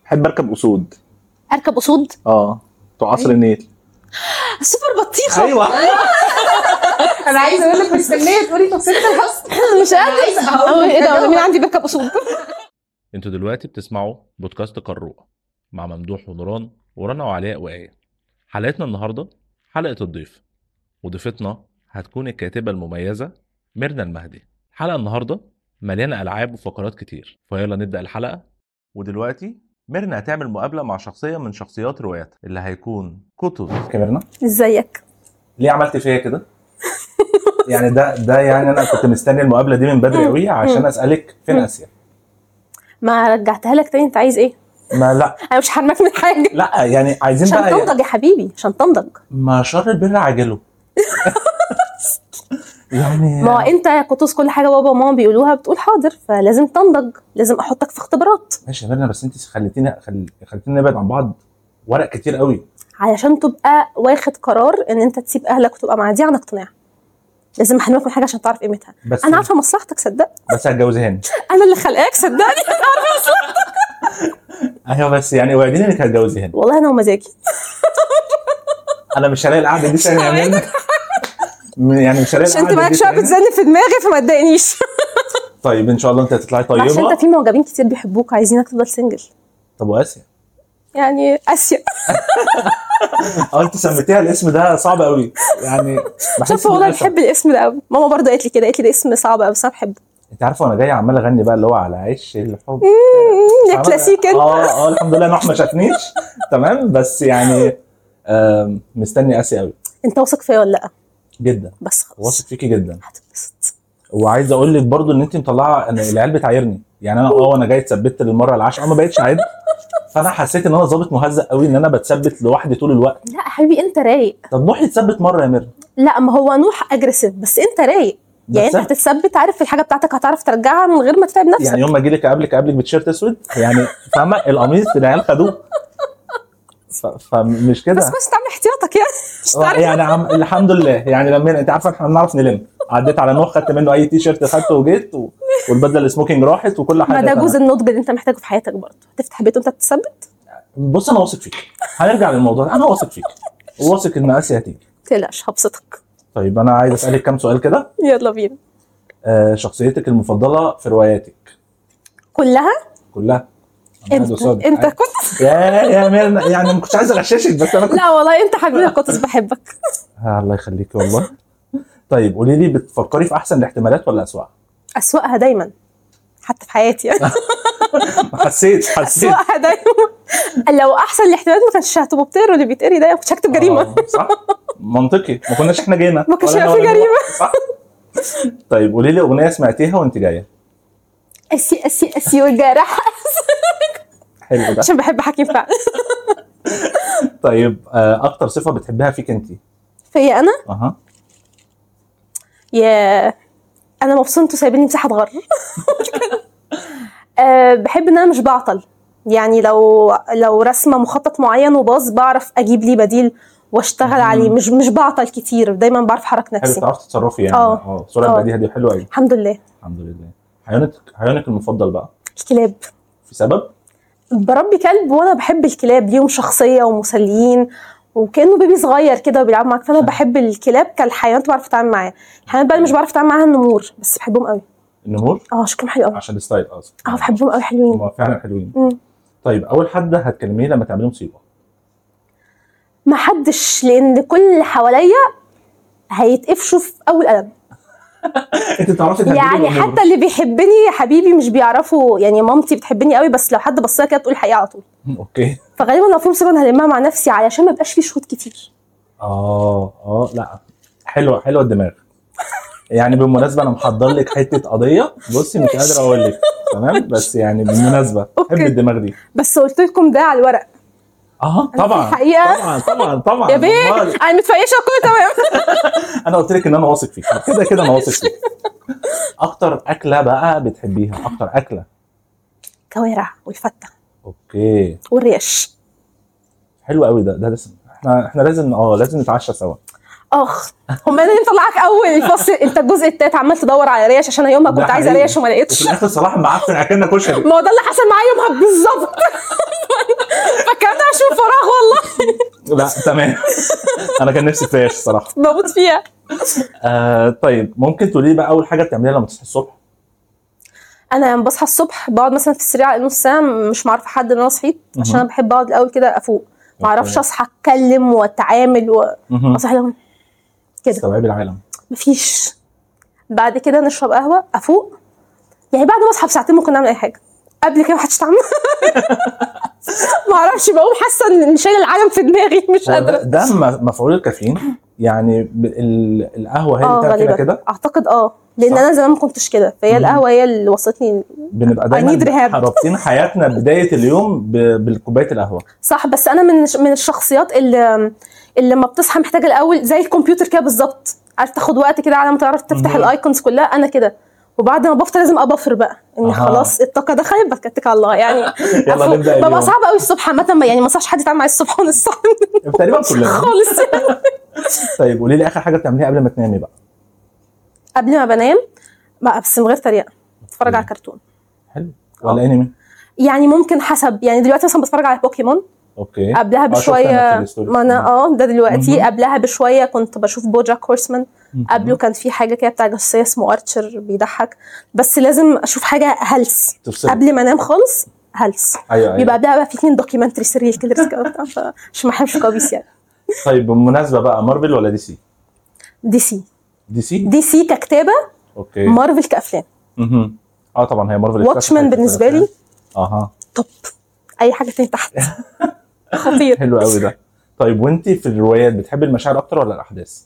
احب اركب اسود اركب اسود اه بتوع قصر النيل سوبر بطيخه ايوه انا عايزه اقول لك مستنيه تقولي تفصيله الحصن مش قادره أهو ايه ده مين عندي بيركب اسود انتوا دلوقتي بتسمعوا بودكاست قروء مع ممدوح ونوران ورنا وعلاء وآية حلقتنا النهاردة حلقة الضيف وضيفتنا هتكون الكاتبة المميزة ميرنا المهدي الحلقة النهاردة مليانة ألعاب وفقرات كتير فيلا نبدأ الحلقة ودلوقتي ميرنا هتعمل مقابلة مع شخصية من شخصيات رواياتها اللي هيكون كتب كبرنا ازيك ليه عملت فيا كده يعني ده ده يعني انا كنت مستني المقابله دي من بدري قوي عشان اسالك فين اسيا ما رجعتها لك تاني انت عايز ايه ما لا انا مش حرمك من حاجه لا يعني عايزين عشان بقى تنضج يا حبيبي عشان تنضج ما شر البر عاجله يعني ما هو انت يا قطوس كل حاجه بابا وماما بيقولوها بتقول حاضر فلازم تنضج لازم احطك في اختبارات ماشي يا ميرنا بس انت خليتينا خل... خليتينا نبعد عن بعض ورق كتير قوي علشان تبقى واخد قرار ان انت تسيب اهلك وتبقى مع دي عن اقتناع لازم احرمك من حاجه عشان تعرف قيمتها بس انا عارفه مصلحتك صدق بس هتجوزي هاني انا اللي خلقاك صدقني ايوه بس يعني وعديني انك هتجوزي هاني والله انا ومزاجي انا مش هلاقي القعده دي ثانيه يا ميرنا يعني مش هلاقي عشان انت القعده بقالك دي شويه ثانية. بتزن في دماغي فما تضايقنيش طيب ان شاء الله انت هتطلعي عشان طيبه انت في معجبين كتير بيحبوك عايزينك تفضل سنجل طب واسيا يعني اسيا اه انت سميتيها الاسم ده صعب قوي يعني بحس شوف والله بالأسف. بحب الاسم ده قوي ماما برضه قالت لي كده قالت لي ده اسم صعب قوي بس انا بحبه انت عارفه وانا جاي عمال اغني بقى اللي هو على عش الحب يا كلاسيك انت اه اه الحمد لله نوح ما شافنيش تمام بس يعني آم، مستني اسيا قوي انت واثق فيا ولا لا جدا بس خلاص واثق فيكي جدا هتتبسط وعايز اقول لك برضو ان انت مطلعه ان العيال بتعايرني يعني انا اه وانا جاي اتثبت للمره العاشره ما بقتش عادي فانا حسيت ان انا ظابط مهزأ قوي ان انا بتثبت لوحدي طول الوقت لا يا حبيبي انت رايق طب نوح يتثبت مره يا ميرنا لا ما هو نوح اجريسيف بس انت رايق يعني بس انت هتتثبت عارف في الحاجه بتاعتك هتعرف ترجعها من غير ما تتعب نفسك يعني يوم ما اجي لك اقابلك اقابلك بتيشيرت اسود يعني فاهمه القميص العيال خدوه ف- فمش كده بس كويس تعمل احتياطك يعني مش آه، تعرف يعني عم الحمد لله يعني لما انت عارفه احنا بنعرف نلم عديت على نوح خدت منه اي تي شيرت خدته وجيت و... والبدله السموكينج راحت وكل حاجه ما ده تمام. جزء النضج اللي انت محتاجه في حياتك برضه هتفتح بيت وانت بتثبت بص انا واثق فيك هنرجع للموضوع ده انا واثق فيك وواثق ان اسيا هتيجي تقلقش هبسطك طيب انا عايز اسالك كام سؤال كده يلا بينا آه شخصيتك المفضله في رواياتك كلها كلها أنا قاعد انت قصادك. انت كنت يا يا ميرنا يعني ما كنتش عايز اغششك بس انا كنت لا والله انت حبيبي يا قطز بحبك آه الله يخليكي والله طيب قولي لي بتفكري في احسن الاحتمالات ولا اسوأها؟ اسوأها دايما حتى في حياتي يعني حسيت حسيت اسوأها دايما لو احسن الاحتمالات ما كانش هتبقى بتقرا اللي بيتقري ده ما كنتش هكتب جريمه آه، صح منطقي ما كناش احنا جينا ما كانش ولا هيبقى أنا في ولا جريمة. أنت. صح طيب قولي لي اغنيه سمعتيها وانت جايه اسي اسي اسي والجرح حلو ده عشان بحب حكيم فعلا طيب آه، اكتر صفه بتحبها فيك انت فيا انا اها يا انا مبسوط انتوا سايبيني مساحه غر أه بحب ان انا مش بعطل يعني لو لو رسمه مخطط معين وباظ بعرف اجيب ليه بديل واشتغل عليه مش مش بعطل كتير دايما بعرف احرك حلو نفسي تعرفي تتصرفي يعني آه. اه الصوره آه. البديهه دي حلوه قوي الحمد لله الحمد لله حيوانك حيوانك المفضل بقى الكلاب في سبب بربي كلب وانا بحب الكلاب ليهم شخصيه ومسليين وكانه بيبي صغير كده وبيلعب معاك فانا بحب الكلاب كالحيوانات بعرف اتعامل معاها الحيوانات بقى اللي مش بعرف اتعامل معاها النمور بس بحبهم قوي النمور اه شكلهم حلو قوي عشان الستايل اصلا اه بحبهم قوي حلوين هم فعلا حلوين مم. طيب اول حد هتكلميه لما تعملي مصيبه ما حدش لان كل اللي حواليا هيتقفشوا في اول قلم انت تعرفي تهددي يعني الأمور. حتى اللي بيحبني يا حبيبي مش بيعرفوا يعني مامتي بتحبني قوي بس لو حد بص لها كده تقول الحقيقه على طول اوكي فغالبا لو في مصيبه انا هلمها مع نفسي علشان ما يبقاش في شهود كتير اه اه لا حلوه حلوه الدماغ يعني بالمناسبه انا محضر لك حته قضيه بصي مش قادر اقول لك تمام بس يعني بالمناسبه أوكي. بحب الدماغ دي بس قلت لكم ده على الورق اه في طبعا الحقيقة- طبعا طبعا طبعا يا بيه أمال. انا متفيشه كله تمام انا قلت لك ان انا واثق فيك كده كده انا واثق فيك اكتر اكله بقى بتحبيها اكتر اكله كوارع والفته اوكي والريش حلو قوي ده ده لازم احنا احنا لازم اه لازم نتعشى سوا اخ هم انا اللي مطلعك اول الفصل انت الجزء التالت عمال تدور على ريش عشان أنا يومها ده كنت عايزه حقيقي. ريش وما وفي لقيتش الاخر صلاح معفن اكلنا كشري ما هو ده اللي حصل معايا يومها بالظبط لا تمام انا كان نفسي فيش الصراحه بموت فيها آه طيب ممكن تقولي لي بقى اول حاجه بتعمليها لما تصحي الصبح انا لما بصحى الصبح بقعد مثلا في السرير على نص ساعه مش معرفه حد ان انا صحيت عشان انا بحب اقعد الاول كده افوق ما اعرفش أوكي. اصحى اتكلم واتعامل و- مهم. واصحى لهم كده استوعبي العالم مفيش بعد كده نشرب قهوه افوق يعني بعد ما اصحى بساعتين ممكن نعمل اي حاجه قبل كده محدش تعمل ما اعرفش بقوم حاسه ان شايل العالم في دماغي مش هو قادره ده, ده م- مفعول الكافيين يعني ب- ال- القهوه هي اللي اه بتعمل فينا غالبا كده اعتقد اه لان صح. انا زمان ما كنتش كده فهي مهم. القهوه هي اللي وصلتني بنبقى I need دايما rehab. رابطين حياتنا بدايه اليوم ب- بالكوبايه القهوه صح بس انا من من الشخصيات اللي اللي لما بتصحى محتاجه الاول زي الكمبيوتر كده بالظبط عارف تاخد وقت كده على ما تعرف تفتح مهم. الايكونز كلها انا كده وبعد ما بفطر لازم ابفر بقى ان أها. خلاص الطاقه دخلت بتكتك على الله يعني يلا أفوق. نبدا ببقى اليوم صعب قوي الصبح عامه ما- يعني ما صحش حد يتعامل معايا الصبح وانا الصبح تقريبا كلنا خالص طيب قولي لي اخر حاجه بتعمليها قبل ما تنامي بقى قبل ما بنام بقى بس من غير تريقه بتفرج على كرتون حلو ولا انمي يعني ممكن حسب يعني دلوقتي مثلا بتفرج على بوكيمون اوكي قبلها آه، شفت أنا بشويه في الستوري. ما انا اه ده دلوقتي مهم. قبلها بشويه كنت بشوف بوجاك هورسمان مهم. قبله كان في حاجه كده بتاع جاسوسيه اسمه ارشر بيضحك بس لازم اشوف حاجه هلس تفصلي. قبل ما انام خالص هلس ايوه ايوه يبقى قبلها بقى في اتنين دوكيومنتري سيريال كيلرز كده وبتاع ف- عشان ما احبش كوابيس يعني طيب بالمناسبه بقى مارفل ولا دي سي دي سي دي سي دي سي ككتابه اوكي مارفل كافلام مهم. اه طبعا هي مارفل واتشمان اكتشفت بالنسبه لي اها توب اي حاجه تاني تحت خطير حلو قوي ده طيب وانت في الروايات بتحبي المشاعر اكتر ولا الاحداث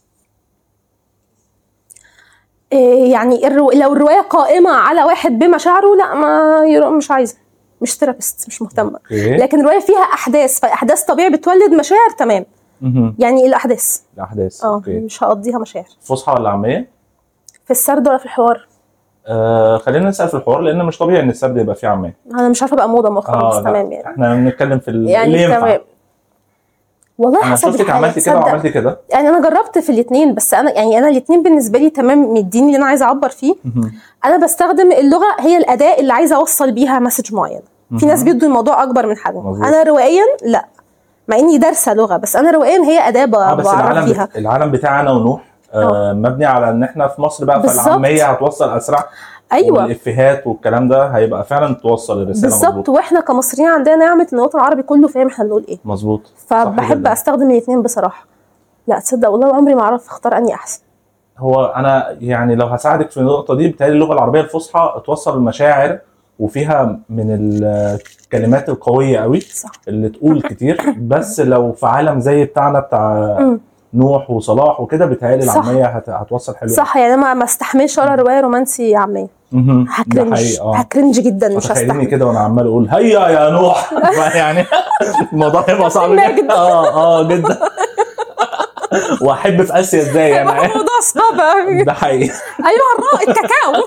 إيه يعني الرو... لو الروايه قائمه على واحد بمشاعره لا ما يرو... مش عايزه مش ثيرابيست مش مهتمه اوكي لكن الروايه فيها احداث فاحداث طبيعي بتولد مشاعر تمام مهم. يعني الاحداث الاحداث اه اوكي مش هقضيها مشاعر فصحى ولا عاميه في السرد ولا في الحوار آه خلينا نسال في الحوار لان مش طبيعي ان السرد يبقى فيه عاميه انا مش عارفه بقى موضه مؤخرا بس لا. تمام يعني احنا بنتكلم في ال- اللي يعني ينفع تمام والله انا حسب شفتك الحالة، عملتي كده تصدق؟ وعملتي كده يعني انا جربت في الاثنين بس انا يعني انا الاثنين بالنسبه لي تمام مديني اللي انا عايزه اعبر فيه مهم. انا بستخدم اللغه هي الاداه اللي عايزه اوصل بيها مسج معين في ناس بيدوا الموضوع اكبر من حجمه مظبوط. انا روائيا لا مع اني دارسه لغه بس انا روائيا هي اداه ب- اه بس بعرف العالم فيها بت... العالم بتاعنا ونوح آه مبني على ان احنا في مصر بقى بالظبط. فالعاميه هتوصل اسرع ايوه والافيهات والكلام ده هيبقى فعلا توصل الرساله بالظبط مظبوط واحنا كمصريين عندنا نعمه ان الوطن العربي كله فاهم احنا بنقول ايه مظبوط صح فبحب جداً. استخدم الاثنين بصراحه لا تصدق والله عمري ما اعرف اختار اني احسن هو انا يعني لو هساعدك في النقطه دي بتهيألي اللغه العربيه الفصحى توصل المشاعر وفيها من الكلمات القويه قوي صح اللي تقول كتير بس لو في عالم زي بتاعنا بتاع مم. نوح وصلاح وكده بتهيألي صح. العاميه هت... هتوصل حلو صح يعني انا ما- ما استحملش اقرا روايه رومانسي عاميه مهم. ده هكرنج حقيقي اه هكرنج جدا مش تخيليني هستحمل كده وانا عمال اقول هيا يا نوح يعني الموضوع هيبقى صعب ماجد. جدا اه اه جدا واحب في اسيا ازاي يعني الموضوع صعب قوي ده حقيقي ايوه الراء الكاكاو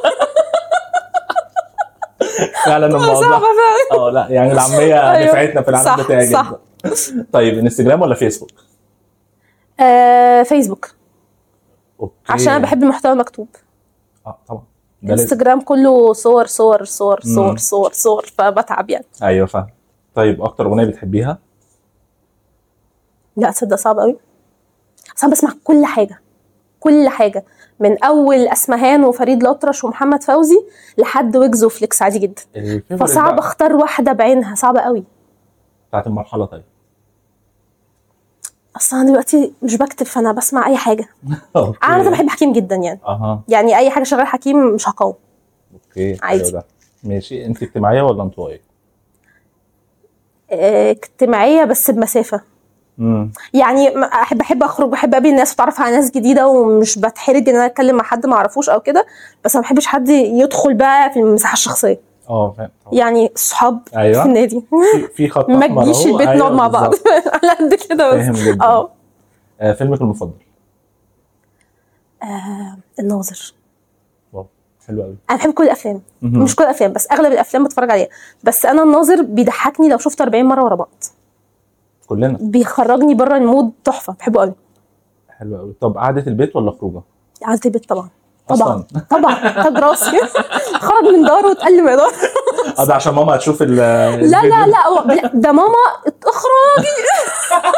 فعلا صعبه الموضوع فعلا اه لا يعني العاميه أيوة. نفعتنا في العالم صح، بتاعي صح. جدا طيب انستجرام ولا فيسبوك؟ آه فيسبوك اوكي عشان انا بحب المحتوى المكتوب اه طبعا ده لازم. انستجرام كله صور صور صور مم. صور صور صور فبتعب يعني ايوه فاهم طيب اكتر اغنيه بتحبيها؟ لا تصدق صعب قوي بس انا بسمع كل حاجه كل حاجه من اول اسمهان وفريد الأطرش ومحمد فوزي لحد ويجز وفليكس عادي جدا الفيفوريت فصعب بقى اختار واحده بعينها صعبه قوي بتاعت المرحله طيب اصلا انا دلوقتي مش بكتب فانا بسمع اي حاجه اوكي انا مثلا بحب حكيم جدا يعني اها يعني اي حاجه شغال حكيم مش هقاوم اوكي عادي. حلو ده ماشي انت اجتماعيه ولا انطوائيه؟ آه، اجتماعيه بس بمسافه امم يعني ما- احب احب اخرج بحب اقابل الناس واتعرف على ناس جديده ومش بتحرج ان انا اتكلم مع حد ما اعرفوش او كده بس ما بحبش حد يدخل بقى في المساحه الشخصيه اه فاهم طبعاً. يعني الصحاب ايوه في النادي في- في خط ما احمر تجيش أهو. البيت أيوة نقعد مع بعض بالظبط. على قد كده فاهم بس جدا اه آه فيلمك المفضل آه، الناظر واو حلو قوي انا بحب كل الافلام مهم. مش كل الافلام بس اغلب الافلام بتفرج عليها بس انا الناظر بيضحكني لو شفته 40 مره ورا بعض كلنا بيخرجني بره المود تحفه بحبه قوي حلو قوي طب قعده البيت ولا خروجه؟ قعدة البيت طبعا طبعا أصلاً. طبعا خد راسي خرج من داره واتقل من داره اه ده عشان ماما هتشوف ال لا لا لا هو- لا، ده ماما اخرجي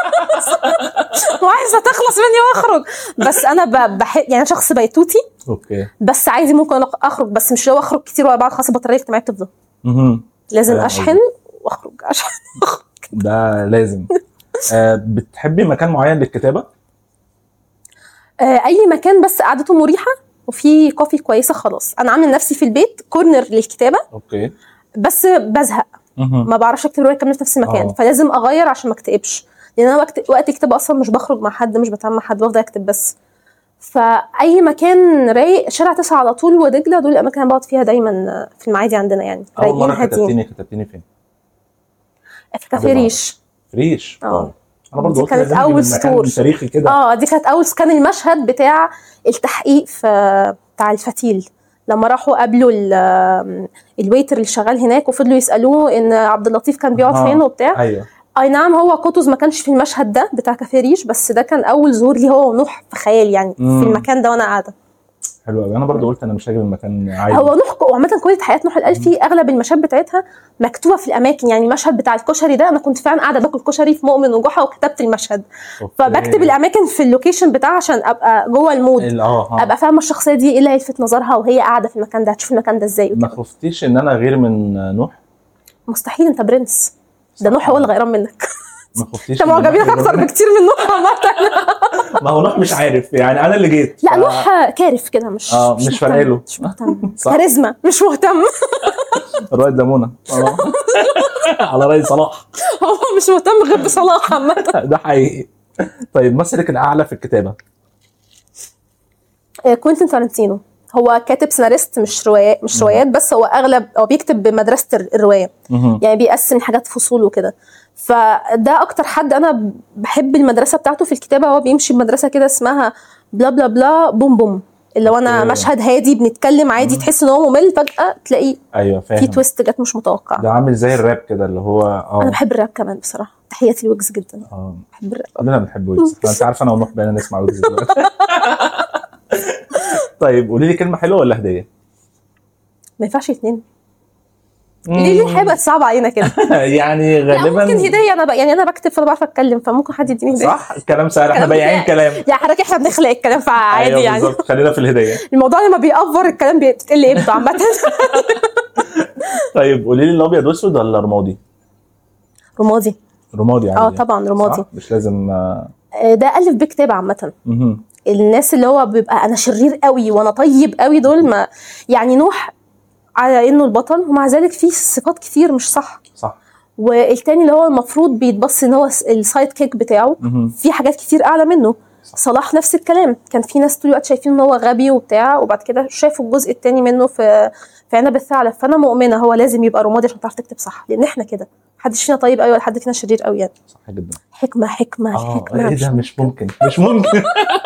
وعايزه تخلص مني واخرج بس انا ب- بحب يعني أنا شخص بيتوتي اوكي بس عادي ممكن اخرج بس مش لو اخرج كتير ورا بعض خلاص البطاريه الاجتماعيه بتفضل مهم. لازم فاهم اشحن واخرج اشحن ده لازم آه بتحبي مكان معين للكتابه آه، اي مكان بس قعدته مريحه وفي كوفي كويسه خلاص انا عامل نفسي في البيت كورنر للكتابه اوكي بس بزهق مهم. ما بعرفش اكتب روايه كامله في نفس المكان آه. فلازم اغير عشان ما اكتئبش لان انا وقت وقت الكتابه اصلا مش بخرج مع حد مش بتعامل مع حد بفضل اكتب بس فاي مكان رايق شارع تسعة على طول ودجله دول الاماكن اللي بقعد فيها دايما في المعادي عندنا يعني اول مره رايقين هاديين كتبتيني كتبتيني فين في كافيه حبيبي. ريش فريش اه. آه. انا برضه دي قلت كانت لازم أجيب أول المكان ستور. تاريخي كده اه دي كانت اول كان المشهد بتاع التحقيق في بتاع الفتيل لما راحوا قابلوا ال- الويتر اللي شغال هناك وفضلوا يسالوه ان عبد اللطيف كان بيقعد آه. فين وبتاع ايوه اي نعم هو قطز ما كانش في المشهد ده بتاع كافيه ريش بس ده كان اول ظهور لي هو ونوح في خيال يعني مم. في المكان ده وانا قاعده حلو قوي انا برضه قلت انا مش هجيب المكان عادي هو نوح وعامه كل حياه نوح الالفي اغلب المشاهد بتاعتها مكتوبه في الاماكن يعني المشهد بتاع الكشري ده انا كنت فعلا قاعده باكل كشري في مؤمن وجحا وكتبت المشهد أوكي. فبكتب الاماكن في اللوكيشن بتاعها عشان ابقى جوه المود ال- اه اه ابقى فاهمه الشخصيه دي ايه اللي هيلفت نظرها وهي قاعده في المكان ده هتشوف المكان ده ازاي ما خفتيش ان انا غير من نوح مستحيل انت برنس ده نوح هو اللي غيران منك ما خفتيش انت إن معجبينك نوح اكتر غير بكتير من نوح عامه ما هو نوح مش عارف يعني انا اللي جيت لا ف- نوح كارف كده مش آه، مش مهتم. فارق له. مش مهتم صح. كاريزما مش مهتم الرائد لمونة آه. على رأي صلاح هو مش مهتم غير بصلاح عامه ده حقيقي طيب مثلك الاعلى في الكتابه آه، كوينتين تارنتينو هو كاتب سيناريست مش روايات مش روايات بس هو اغلب هو بيكتب بمدرسه الروايه مهم. يعني بيقسم الحاجات فصول وكده فده اكتر حد انا بحب المدرسه بتاعته في الكتابه هو بيمشي بمدرسه كده اسمها بلا بلا بلا بوم بوم اللي هو انا أوكي. مشهد هادي بنتكلم عادي تحس ان هو ممل فجاه تلاقي ايوه فاهم في تويست جت مش متوقعه ده عامل زي الراب كده اللي هو انا اه بحب الراب كمان بصراحه تحياتي لويجز جدا اه بحب الراب كلنا بنحب ويجز انت عارف انا ونوح بقينا نسمع ويجز دلوقتي طيب قولي لي كلمه حلوه ولا هديه؟ ما ينفعش اتنين ليه ليه الحياه بقت صعبه علينا كده يعني لا غالبا ممكن هديه انا بقى يعني انا بكتب فانا بعرف اتكلم فممكن حد يديني هديه صح الكلام سهل احنا كلام بايعين بتاعي. كلام يعني حضرتك احنا بنخلق الكلام فعادي أيوة يعني بالظبط خلينا في الهديه الموضوع لما بيأفور الكلام بتقل قيمته عامه طيب قولي لي الابيض واسود ولا رمادي؟ رمادي رمادي عادي اه طبعا رمادي صح؟ مش لازم آه، آه، ده الف بكتاب عامه مهم. الناس اللي هو بيبقى انا شرير قوي وانا طيب قوي دول ما يعني نوح على انه البطل ومع ذلك فيه صفات كتير مش صح صح والتاني اللي هو المفروض بيتبص ان هو س- السايد كيك بتاعه مهم. في حاجات كتير اعلى منه صلاح نفس الكلام كان في ناس طول الوقت شايفين ان هو غبي وبتاع وبعد كده شافوا الجزء التاني منه في في عنب الثعلب فانا مؤمنه هو لازم يبقى رمادي عشان تعرف تكتب صح لان احنا كده محدش فينا طيب قوي ولا حد فينا شرير قوي يعني صح جدا حكمه حكمه اه حكمه ايه ده مش ممكن مش ممكن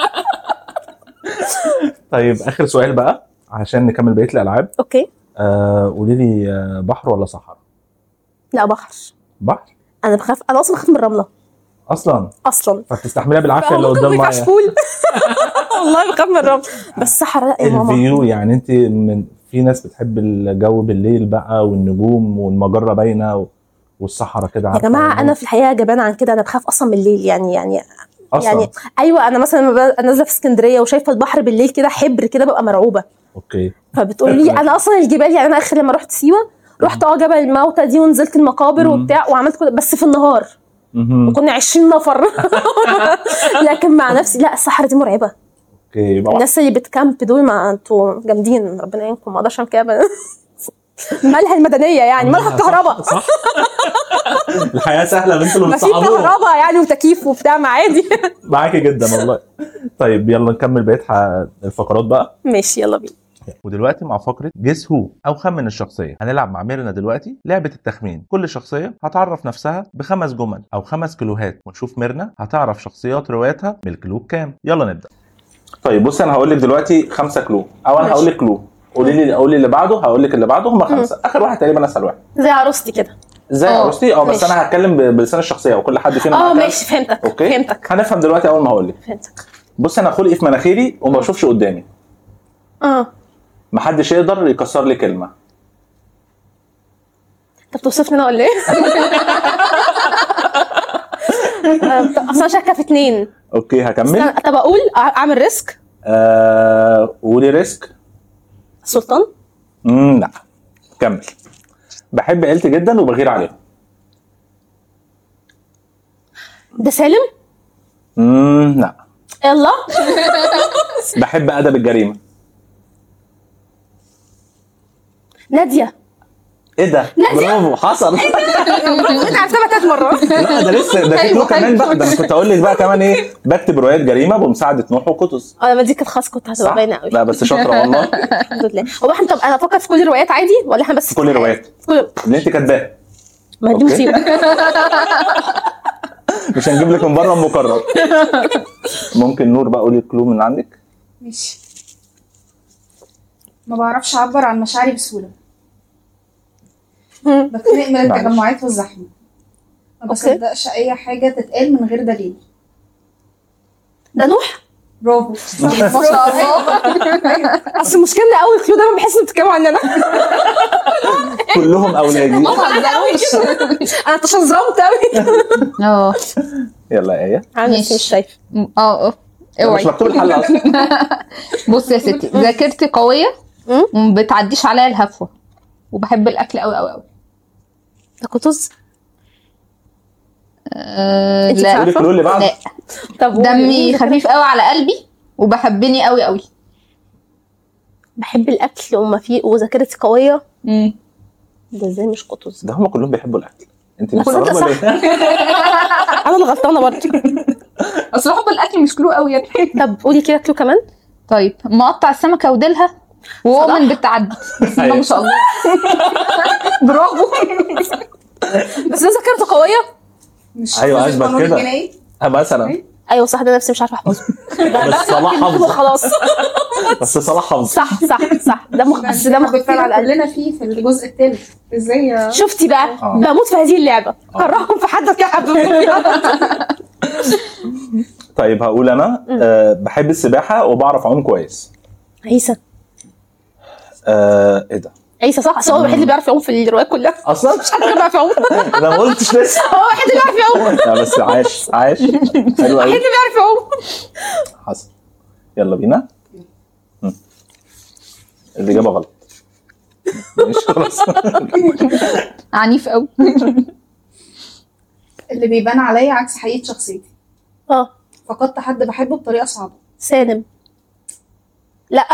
طيب اخر سؤال بقى عشان نكمل بقيه الالعاب اوكي آه قولي لي آه بحر ولا صحراء لا بحر بحر انا بخاف انا اصلا بخاف من الرمله اصلا اصلا فبتستحملها بالعافيه اللي ممكن قدام ما ينفعش ميه فول والله بخاف من الرمل بس صحراء لا يا ماما الفيو يعني انت من في ناس بتحب الجو بالليل بقى والنجوم والمجره باينه و- والصحراء كده يا عارفة جماعه يعني. انا في الحقيقه جبانه عن كده انا بخاف اصلا من الليل يعني يعني اصلا يعني ايوه انا مثلا لما ببقى نازله في اسكندريه وشايفه البحر بالليل كده حبر كده ببقى مرعوبه اوكي فبتقول لي انا اصلا الجبال يعني انا اخر لما رحت سيوه رحت اه جبل الموتى دي ونزلت المقابر مم. وبتاع وعملت كده بس في النهار مهم. وكنا 20 نفر لكن مع نفسي لا الصحراء دي مرعبه اوكي يبقى الناس اللي بتكامب دول ما انتوا جامدين ربنا يعينكم ما اقدرش اعمل كده أبداً. مالها المدنيه يعني مالها الكهرباء صح الحياه سهله انتوا اللي ما في بتصعبوها كهرباء يعني وتكييف وبتاع ما عادي معاكي جدا والله طيب يلا نكمل بقيه ح- الفقرات بقى ماشي يلا بينا ودلوقتي مع فقرة جيس هو أو خمن الشخصية هنلعب مع ميرنا دلوقتي لعبة التخمين كل شخصية هتعرف نفسها بخمس جمل أو خمس كلوهات ونشوف ميرنا هتعرف شخصيات رواياتها من الكلو كام يلا نبدأ طيب بصي انا هقول لك دلوقتي خمسه كلو او انا ماشي. هقول لك كلو قولي لي قولي اللي بعده هقول لك اللي بعده هم خمسه اخر واحد تقريبا اسهل واحد زي عروستي كده ازاي اه، يا عروستي اه بس ماشي. انا هتكلم ب- بلسان الشخصيه وكل حد فينا اه معاه كام. ماشي فهمتك اوكي فهمتك هنفهم دلوقتي اول ما هقول لك فهمتك بص انا خلقي في مناخيري وما بشوفش قدامي اه محدش يقدر يكسر لي كلمه انت بتوصفني انا ولا ايه؟ آه، اصلا شاكه في اتنين اوكي هكمل استنى، طب اقول أع- اعمل ريسك آه قولي ريسك سلطان امم لا كمل بحب عيلتي جدا وبغير عليهم ده سالم امم لا يلا بحب ادب الجريمه ناديه ايه ده برافو حصل انت عرفتها ثلاث مرات لا ده لسه ده في كلو كمان بقى ده انا كنت اقول لك بقى كمان ايه بكتب روايات جريمه بمساعده نوح وقطز اه لما دي كانت خلاص كنت هتبقى صح؟ باينه قوي لا بس شاطره والله الحمد لله هو احنا طب انا افكر في كل الروايات عادي ولا احنا بس في كل الروايات كل اللي انت كاتباه ما دي أوكي. مصيبه مش هنجيب لك من بره المكرر ممكن نور بقى قولي الكلو من عندك ماشي ما بعرفش اعبر عن مشاعري بسهوله مم. بتخنق من معلش. التجمعات والزحمه ما أوكي. بصدقش اي حاجه تتقال من غير دليل ده نوح برافو ما شاء الله اصل المشكله إن اول كلو دايما بحس ان بتتكلموا عننا كلهم اولادي انا تشظرمت قوي اه يلا يا ايه انا ماشي. نفسي مش شايفه اه اه مش اوعي مكتوب الحل اصلا بصي يا ستي ذاكرتي قويه مم. وما بتعديش عليا الهفوه وبحب الاكل قوي قوي قوي ده كتز أه انت لا قولي الكلو اللي بعده لا طب دمي خفيف قوي على قلبي وبحبني قوي قوي بحب الاكل وما فيه وذاكرتي قويه مم. ده ازاي مش قطز ده هم كلهم بيحبوا الاكل انت ما كل ده مستغربه صح. ليه؟ انا اللي غلطانه برضه اصل حب الاكل مش كلو قوي يعني طب قولي كده كلو كمان طيب مقطع السمكه وديلها ومؤمن بالتعدي بسم الله ما شاء الله برافو بس ده ذاكرته قويه مش أيوة، مش أثبت القانون كده. الجنائي؟ آه، مثلا ايوه صح ده نفسي مش عارفه احفظه بس صلاح حافظ خلاص بس صلاح حافظ صح صح صح ده مخ... بس ده مخ فعلا على القلب كلنا فيه في الجزء الثالث ازاي يا- شفتي بقى آه. بموت في هذه اللعبه كرهكم في حد كده حد طيب هقول انا أه بحب السباحه وبعرف اعوم كويس عيسى أه ايه ده عيسى صح أصل هو الوحيد اللي بيعرف يعوم في الروايات كلها اصلا مش حد غيره بيعرف يعوم انا ما قلتش لسه هو الوحيد اللي بيعرف يعوم لا بس عاش عاش حلو قوي الوحيد اللي بيعرف يعوم حصل يلا بينا مم. الاجابه غلط مش خلاص عنيف قوي اللي بيبان عليا عكس حقيقه شخصيتي اه فقدت حد بحبه بطريقه صعبه سالم لا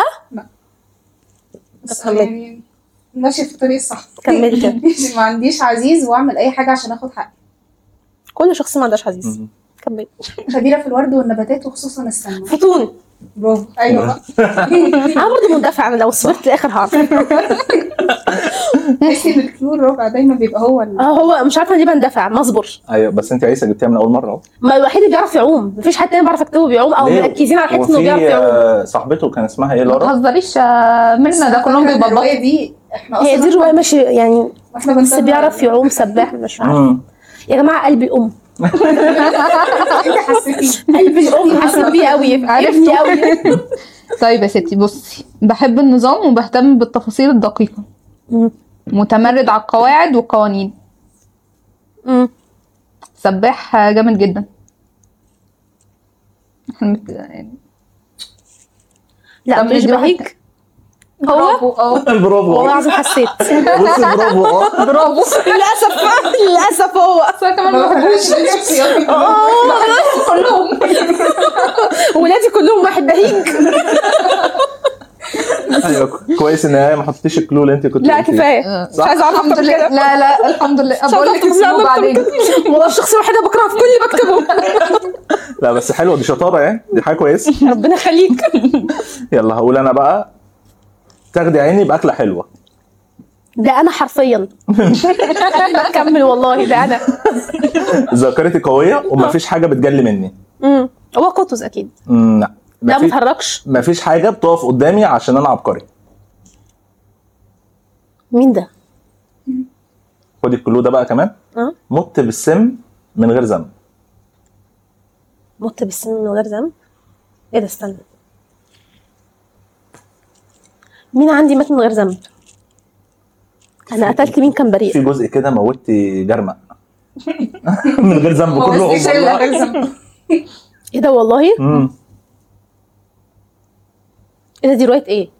بس كمل. يعني ماشيه في الطريق الصح كمل كده. ما عنديش عزيز واعمل اي حاجه عشان اخد حقي كل شخص ما عندهاش عزيز كمل خبيره في الورد والنباتات وخصوصا السمنه فطون برافو ايوه انا برضه مندفع انا لو صبرت لاخر هعرف تحسي ان الكلو الرابع دايما بيبقى هو ال- اه هو مش عارفه ليه بندفع ما اصبر ايوه بس انت عيسى جبتيها من اول مره اهو ما الوحيد اللي بيعرف يعوم مفيش حد تاني بيعرف يكتبه بيعوم او ليه؟ مركزين على حته انه وفي بيعرف يعوم آه، صاحبته كان اسمها ايه ما لارا تهزريش يا ميرنا ده كلهم فاكرة إن بيبطلوا الروايه دي احنا هي دي الروايه ماشي يعني احنا بس بنتابع- بيعرف يعوم سباح مش عارف مم. يا جماعه قلب الام انت حسيتي قلب الام حسيت بيه قوي عرفني قوي طيب يا ستي بصي بحب النظام وبهتم بالتفاصيل الدقيقة مم. متمرد على القواعد والقوانين مم. سباح جامد جدا إحنا مت- يعني لا طب مش ندي واحد بهيج هو برافو اه برافو والله العظيم حسيت بصي برافو اه برافو للاسف للاسف هو بس أنا كمان ما ما بحبوش بحبش الشخصيات كلهم ولادي كلهم واحد بهيج ايوه كويس ان هي ما حطيتيش الكلو اللي انت كنت لا قلتيه. كفايه مش صح؟ عايزه اعرف الحمد اكتر من لله كده لا لا الحمد لله مش بقول عايزة لك أكتب اسمه أكتر بعدين من كده. والله الشخص الوحيد اللي بكرهه في كل اللي بكتبه لا بس حلوه دي شطاره يعني دي حاجه كويسه ربنا يخليك يلا هقول انا بقى تاخدي عيني باكله حلوه ده انا حرفيا قبل ما اكمل والله ده انا ذاكرتي قويه ومفيش حاجه بتجلي مني امم هو قطز اكيد مم، لا لا ما مفيش- تهرجش مفيش حاجه بتقف قدامي عشان انا عبقري مين ده؟ خدي الكلو ده بقى كمان اه مت بالسم من غير ذنب مت بالسن من غير ذنب ايه ده استنى مين عندي مات من غير ذنب انا قتلت مين كان بريء في جزء كده موتي جرمق من غير ذنب كلهم والله ايه ده والله مم. ايه ده دي روايه ايه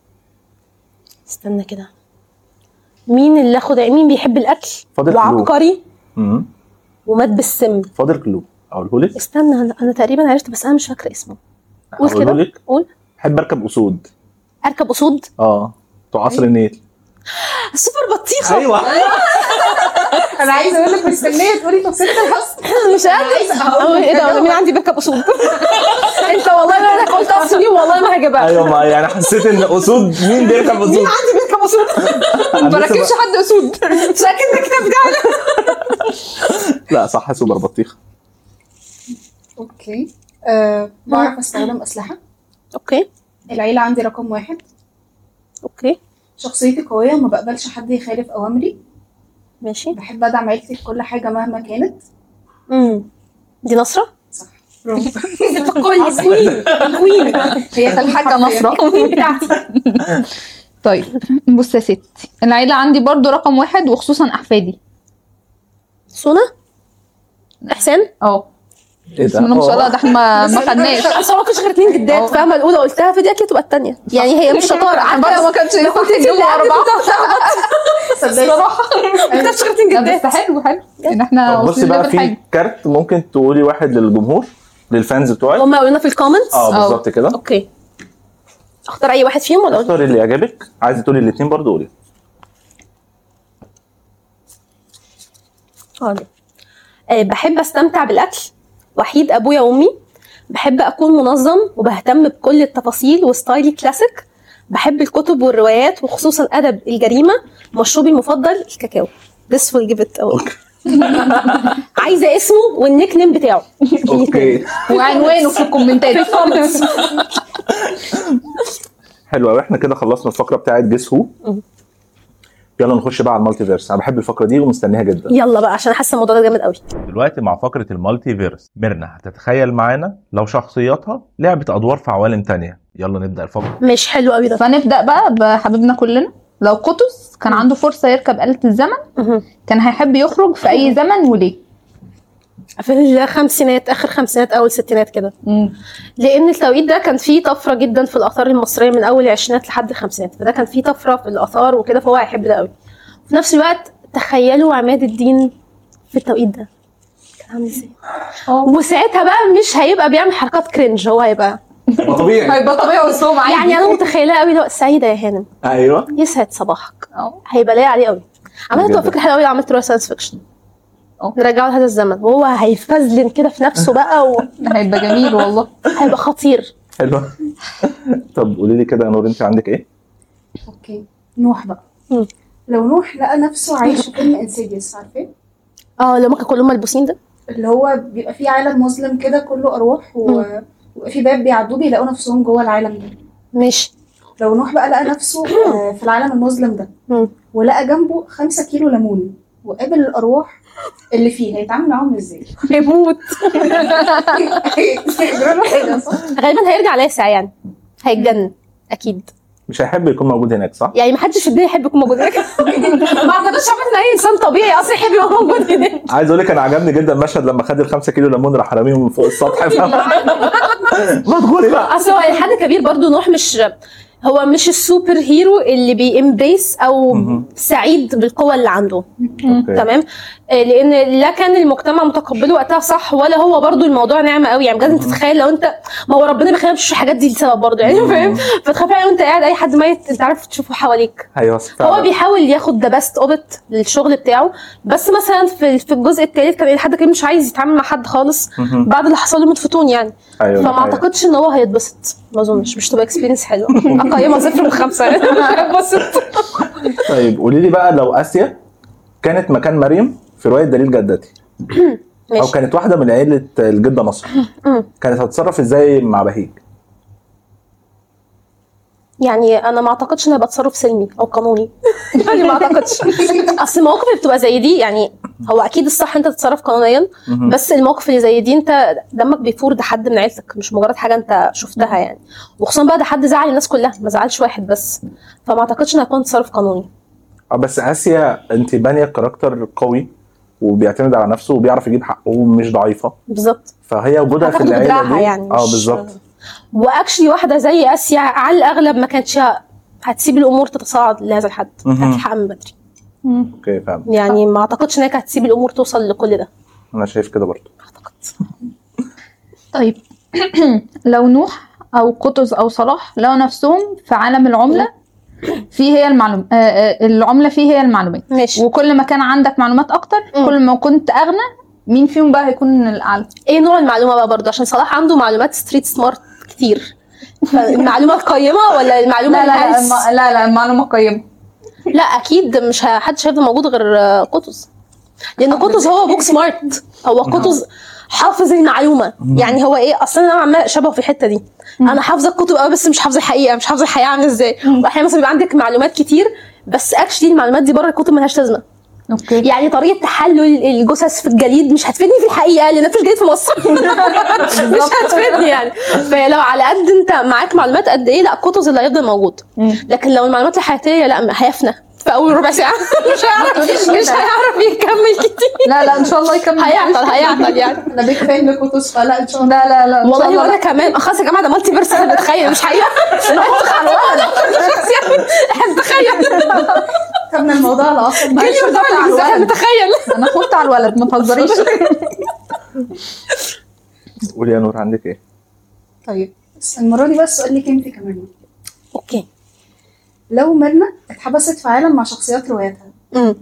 استنى كده مين اللي اخد مين بيحب الاكل فاضل كلو. وعبقري مم. ومات بالسم فاضل كلو اقوله لك استنى انا أنا تقريبا عرفت بس انا مش فاكره اسمه قول اقوله كده لك قول بحب اركب اسود اركب اسود اه بتوع قصر النيل سوبر بطيخه ايوه انا عايزه اقول لك مستنيه تقولي تفصيله الحصن مش قادره أقول ايه ده مين عندي بيركب اسود انت والله ما انا قلت اصلي والله ما هجيبها ايوه ما يعني حسيت ان اسود مين بيركب اسود عندي بيركب اسود أنا ما لسه ركبش حد اسود مش اكيد الكتاب ده ب- لا صح سوبر بطيخ اوكي أه بعرف استخدم اسلحه اوكي العيله عندي رقم واحد اوكي شخصيتي قويه وما بقبلش حد يخالف اوامري ماشي بحب ادعم عيلتي في كل حاجه مهما كانت امم دي نصره صح كوين كوين كوين هي الحاجه نصره بتاعتي طيب بص يا ستي العيله عندي برضو رقم واحد وخصوصا احفادي سونا احسان اه ايه بسم الله ما شاء الله ده احنا ما ما خدناش اصل ما فيش غير اتنين جدات فاهمه الاولى قلتها فدي اكيد تبقى الثانيه يعني هي مش شطاره بقى ما كانش ينفع تجيبوا اربعه الصراحه ما كتبتش غير اتنين لا، جدات بس حلو حلو ان احنا طب بصي واصلين بقى ليفل في حاجه كارت ممكن تقولي واحد للجمهور للفانز بتوعك هم قالوا لنا في الكومنتس اه بالظبط كده اوكي اختار اي واحد فيهم ولا أقول؟ اختاري اللي يعجبك عايزه تقولي الاثنين برضه قولي حاضر. آه، بحب استمتع بالاكل وحيد ابويا وامي بحب اكون منظم وبهتم بكل التفاصيل وستايلي كلاسيك بحب الكتب والروايات وخصوصا ادب الجريمه مشروبي المفضل الكاكاو This will give it away. عايزه اسمه والنيك نيم بتاعه اوكي وعنوانه في الكومنتات حلو قوي احنا كده خلصنا الفقره بتاعت جيس هو يلا نخش بقى على المالتي فيرس انا بحب الفقره دي ومستنيها جدا يلا بقى عشان حاسه الموضوع ده جامد قوي دلوقتي مع فقرة المالتي فيرس ميرنا هتتخيل معانا لو شخصياتها لعبت أدوار في عوالم تانية يلا نبدأ الفقرة مش حلو قوي ده فنبدا بقى بحبيبنا كلنا لو قطز كان عنده فرصه يركب آلة الزمن مهم. كان هيحب يخرج في اي زمن وليه في الخمسينات اخر خمسينات اول ستينات كده مم. لان التوقيت ده كان فيه طفره جدا في الاثار المصريه من اول العشرينات لحد الخمسينات فده كان فيه طفره في الاثار وكده فهو هيحب ده قوي في نفس الوقت تخيلوا عماد الدين في التوقيت ده كان عامل ازاي وساعتها بقى مش هيبقى بيعمل حركات كرنج هو هيبقى طبيعي هيبقى طبيعي واسلوب عادي يعني انا متخيله قوي لو سعيده يا هانم ايوه يسعد صباحك أه. هيبقى لايق عليه قوي عملت جدا. تبقى فكره حلوه قوي لو عملت روايه ساينس فيكشن أه. نرجعه لهذا الزمن وهو هيفزلن كده في نفسه بقى هيبقى جميل والله وهيبقى خطير حلو طب قولي لي كده يا نور انت عندك ايه؟ اوكي نوح بقى مم. لو نوح لقى نفسه عايش في فيلم انسيديوس عارفين اه لو ما كانوا كلهم ملبوسين ده اللي هو بيبقى فيه عالم مظلم كده كله ارواح و... ويبقى في باب بيعدوه بيلاقوا نفسهم جوه العالم ده ماشي لو نوح بقى لقى نفسه آه، في العالم المظلم ده مم. ولقى جنبه خمسة كيلو ليمون وقابل الارواح اللي فيه هيتعامل معاهم ازاي؟ هيموت يجرى له حاجه صح؟ غالبا هيرجع لاسع يعني هيتجنن اكيد مش هيحب يكون موجود هناك صح؟ يعني ما حدش في الدنيا يحب يكون موجود هناك ما اعتقدش ان اي انسان طبيعي اصلا يحب يبقى موجود هناك عايز اقول لك انا عجبني جدا المشهد لما خد الخمسة كيلو ليمون راح راميهم من فوق السطح فاهم؟ ما تقولي بقى اصل هو لحد كبير برضو نوح مش هو مش السوبر هيرو اللي بيمبريس او مهم. سعيد بالقوه اللي عنده أوكي. تمام آه، لان لا كان المجتمع متقبله وقتها صح ولا هو برضو الموضوع نعمه قوي يعني لازم تتخيل لو انت ما هو ربنا بيخلينا مش الحاجات دي لسبب برضو يعني فاهم فتخاف يعني وانت قاعد اي حد ميت انت عارف تشوفه حواليك ايوه هو فعلا. بيحاول ياخد ذا بيست اوبت للشغل بتاعه بس مثلا في في الجزء الثالث كان لحد كبير مش عايز يتعامل مع حد خالص مهم. بعد اللي حصل له من فتون يعني ايوه فما أيوة. اعتقدش ان هو هيتبسط ما اظنش مش تبقى اكسبيرينس حلوه اقيمها صفر من خمسه يعني مش هيتبسط طيب قولي لي بقى لو اسيا كانت مكان مريم في روايه دليل جدتي او ماشي كانت واحده من عيله الجده نصر مم. كانت هتتصرف ازاي مع بهيج؟ يعني انا ما اعتقدش ان هيبقى تصرف سلمي او قانوني يعني ما اعتقدش اصل المواقف اللي بتبقى زي دي يعني هو اكيد الصح انت تتصرف قانونيا مهم. بس المواقف اللي زي دي انت دمك بيفور ده حد من عيلتك مش مجرد حاجه انت شفتها يعني وخصوصا بقى ده حد زعل الناس كلها ما زعلش واحد بس فما اعتقدش انه هيكون تصرف قانوني اه بس اسيا انت بانيه كاركتر قوي وبيعتمد على نفسه وبيعرف يجيب حقه ومش ضعيفه بالظبط فهي وجودها في هتاخد العيله بدراعها دي يعني اه مش- بالظبط واكشلي واحده زي اسيا على الاغلب ما كانتش هتسيب الامور تتصاعد لهذا الحد مهم. كانت تلحق من بدري اوكي فاهم يعني ما اعتقدش ان هي كانت هتسيب الامور توصل لكل ده انا شايف كده برضه اعتقد طيب لو نوح او قطز او صلاح لقوا نفسهم في عالم العمله فيه هي المعلوم آه، آه، العمله فيه هي المعلومات ماشي وكل ما كان عندك معلومات اكتر مم. كل ما كنت اغنى مين فيهم بقى هيكون الاعلى ايه نوع المعلومه بقى برضه عشان صلاح عنده معلومات ستريت سمارت كتير المعلومه القيمه ولا المعلومه لا لا لا, الهلس؟ الم- لا لا المعلومه قيمه لا اكيد مش ه- حدش هيفضل موجود غير آه، قطز لان قطز هو بوك سمارت هو قطز حافظ المعلومه يعني هو ايه اصلا انا عمال شبهه في الحته دي انا حافظه الكتب قوي بس مش حافظه الحقيقه مش حافظه الحقيقه عامله ازاي واحيانا مثلا بيبقى عندك معلومات كتير بس اكشلي المعلومات دي بره الكتب ملهاش لازمه اوكي يعني طريقه تحلل الجثث في الجليد مش هتفيدني في الحقيقه لان مفيش جليد في مصر مش هتفيدني يعني فلو على قد انت معاك معلومات قد ايه لا القطز اللي هيفضل موجود مم. لكن لو المعلومات الحياتيه لا هيفنى في اول ربع ساعه مش هيعرف مش هيعرف يكمل كتير لا لا ان شاء الله يكمل هيعطل هيعطل يعني انا بيك فان لكوتوس فلا ان شاء الله لا لا لا إن شاء والله الله وانا لا. كمان خلاص يا جماعه ده مالتي فيرس احنا بنتخيل مش حقيقه احنا بنتخيل خدنا الموضوع على اصل كل يوم ده احنا بنتخيل انا خفت على الولد ما تهزريش قولي يا نور عندك ايه؟ طيب بس المره دي بقى السؤال ليك انت كمان اوكي لو ميرنا اتحبست في عالم مع شخصيات رواياتها امم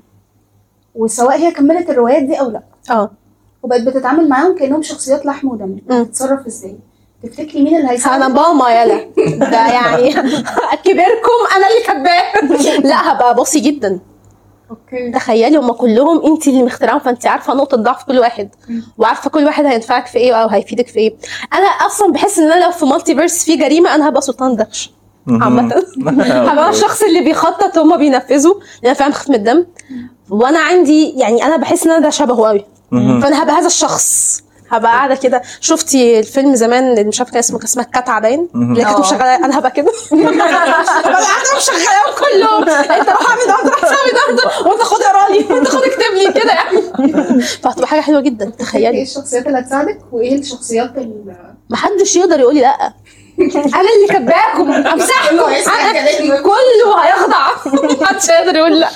وسواء هي كملت الروايات دي او لا اه وبقت بتتعامل معاهم كانهم شخصيات لحم ودم مم. هتتصرف ازاي تفتكري مين اللي انا هيساعدك باما يلا ده يعني كبيركم انا اللي كاتباه لا هبقى بصي جدا اوكي تخيلي هم كلهم انت اللي مخترعهم فانت عارفه نقطه ضعف كل واحد وعارفه كل واحد هينفعك في ايه او هيفيدك في ايه انا اصلا بحس ان انا لو في مالتي فيرس في جريمه انا هبقى سلطان دخش عامه هبقى أنا الشخص اللي بيخطط وهم بينفذوا لان انا فعلا بخاف من الدم وانا عندي يعني انا بحس ان انا ده شبهه قوي مهم. فانا هبقى هذا الشخص هبقى قاعده كده شفتي الفيلم زمان اللي مش عارفه كان اسمه كان اسمها الكتعه باين اللي كانت آه. مشغله انا هبقى كده هبقى قاعده مشغلاهم كلهم انت روح اعمل ده روح سوي ده وانت خد اقرا لي وانت خد اكتب لي كده يعني فهتبقى حاجه حلوه جدا ايه تخيلي الشخصيات اللي هتساعدك وايه الشخصيات اللي محدش يقدر يقول لي لا انا اللي كاتباكم امسحكم أنا- كله هيخضع محدش هيقدر يقول لا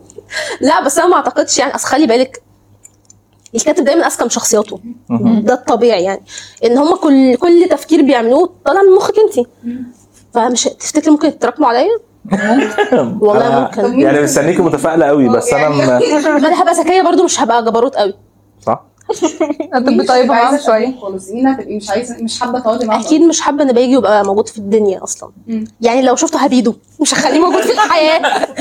لا بس انا ما اعتقدش يعني اصل خلي بالك الكاتب دايما اذكى من شخصياته ده الطبيعي يعني ان هم كل كل تفكير بيعملوه طالع من مخك انت فمش تفتكري ممكن يتراكموا عليا والله أنا ممكن. يعني مستنيكي متفائله قوي بس انا م- ما انا هبقى ذكيه برضو مش هبقى جبروت قوي صح؟ هتبقي طيبه معاهم شويه خالص مين هتبقي مش عايزه مش حابه تقعدي معاهم اكيد مش حابه ان بيجي يبقى موجود في الدنيا اصلا مم. يعني لو شفته هبيده مش هخليه موجود في الحياه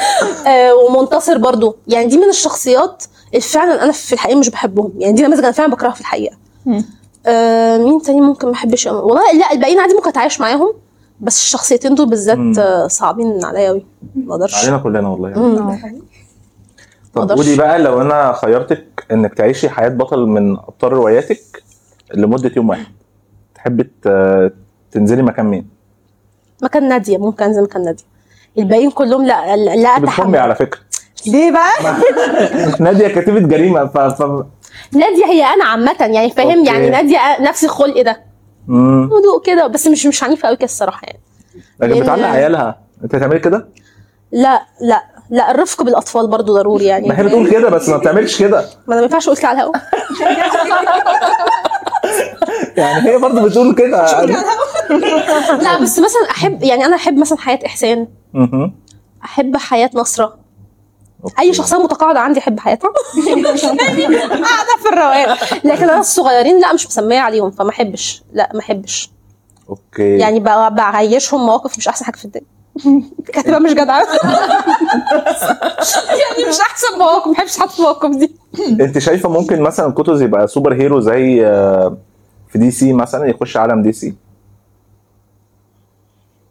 آه ومنتصر برضو يعني دي من الشخصيات اللي فعلا انا في الحقيقه مش بحبهم يعني دي نماذج انا فعلا بكرهها في الحقيقه مم. آه مين تاني ممكن ما احبش والله لا الباقيين عادي ممكن اتعايش معاهم بس الشخصيتين دول بالذات مم. آه صعبين عليا قوي ما اقدرش علينا كلنا والله يعني. مم. ده حقيقي. طب مقدرش. قولي بقى لو انا خيرتك انك تعيشي حياه بطل من ابطال رواياتك لمده يوم واحد تحبي ت- تنزلي مكان مين؟ مكان ناديه ممكن انزل مكان ناديه الباقيين كلهم لا لا, لا بتحمي اتحمل على فكره ليه بقى؟ ناديه كاتبه جريمه ف, ف... ناديه هي انا عامه يعني فاهم أوكي. يعني ناديه نفس الخلق ده مم. هدوء كده بس مش مش عنيفه قوي كده الصراحه يعني لكن لأن- بتعلق عيالها انت هتعملي كده؟ لا لا لا الرفق بالاطفال برضو ضروري يعني ما هي بتقول كده بس ما بتعملش كده ما انا ما ينفعش اقول كده على الهوا يعني هي برضه بتقول كده لا بس مثلا احب يعني انا احب مثلا حياه احسان مهم. احب حياه نصره أوكي. اي شخصيه متقاعده عندي احب حياتها قاعده في الروقان لكن انا الصغيرين لا مش مسميه عليهم فما احبش لا ما احبش اوكي يعني ب- بعيشهم مواقف مش احسن حاجه في الدنيا كاتبه مش جدعه يعني مش احسن مواقف ما بحبش حتى المواقف دي انت شايفه ممكن مثلا كوتوز يبقى سوبر هيرو زي آه، في دي سي مثلا يخش عالم دي سي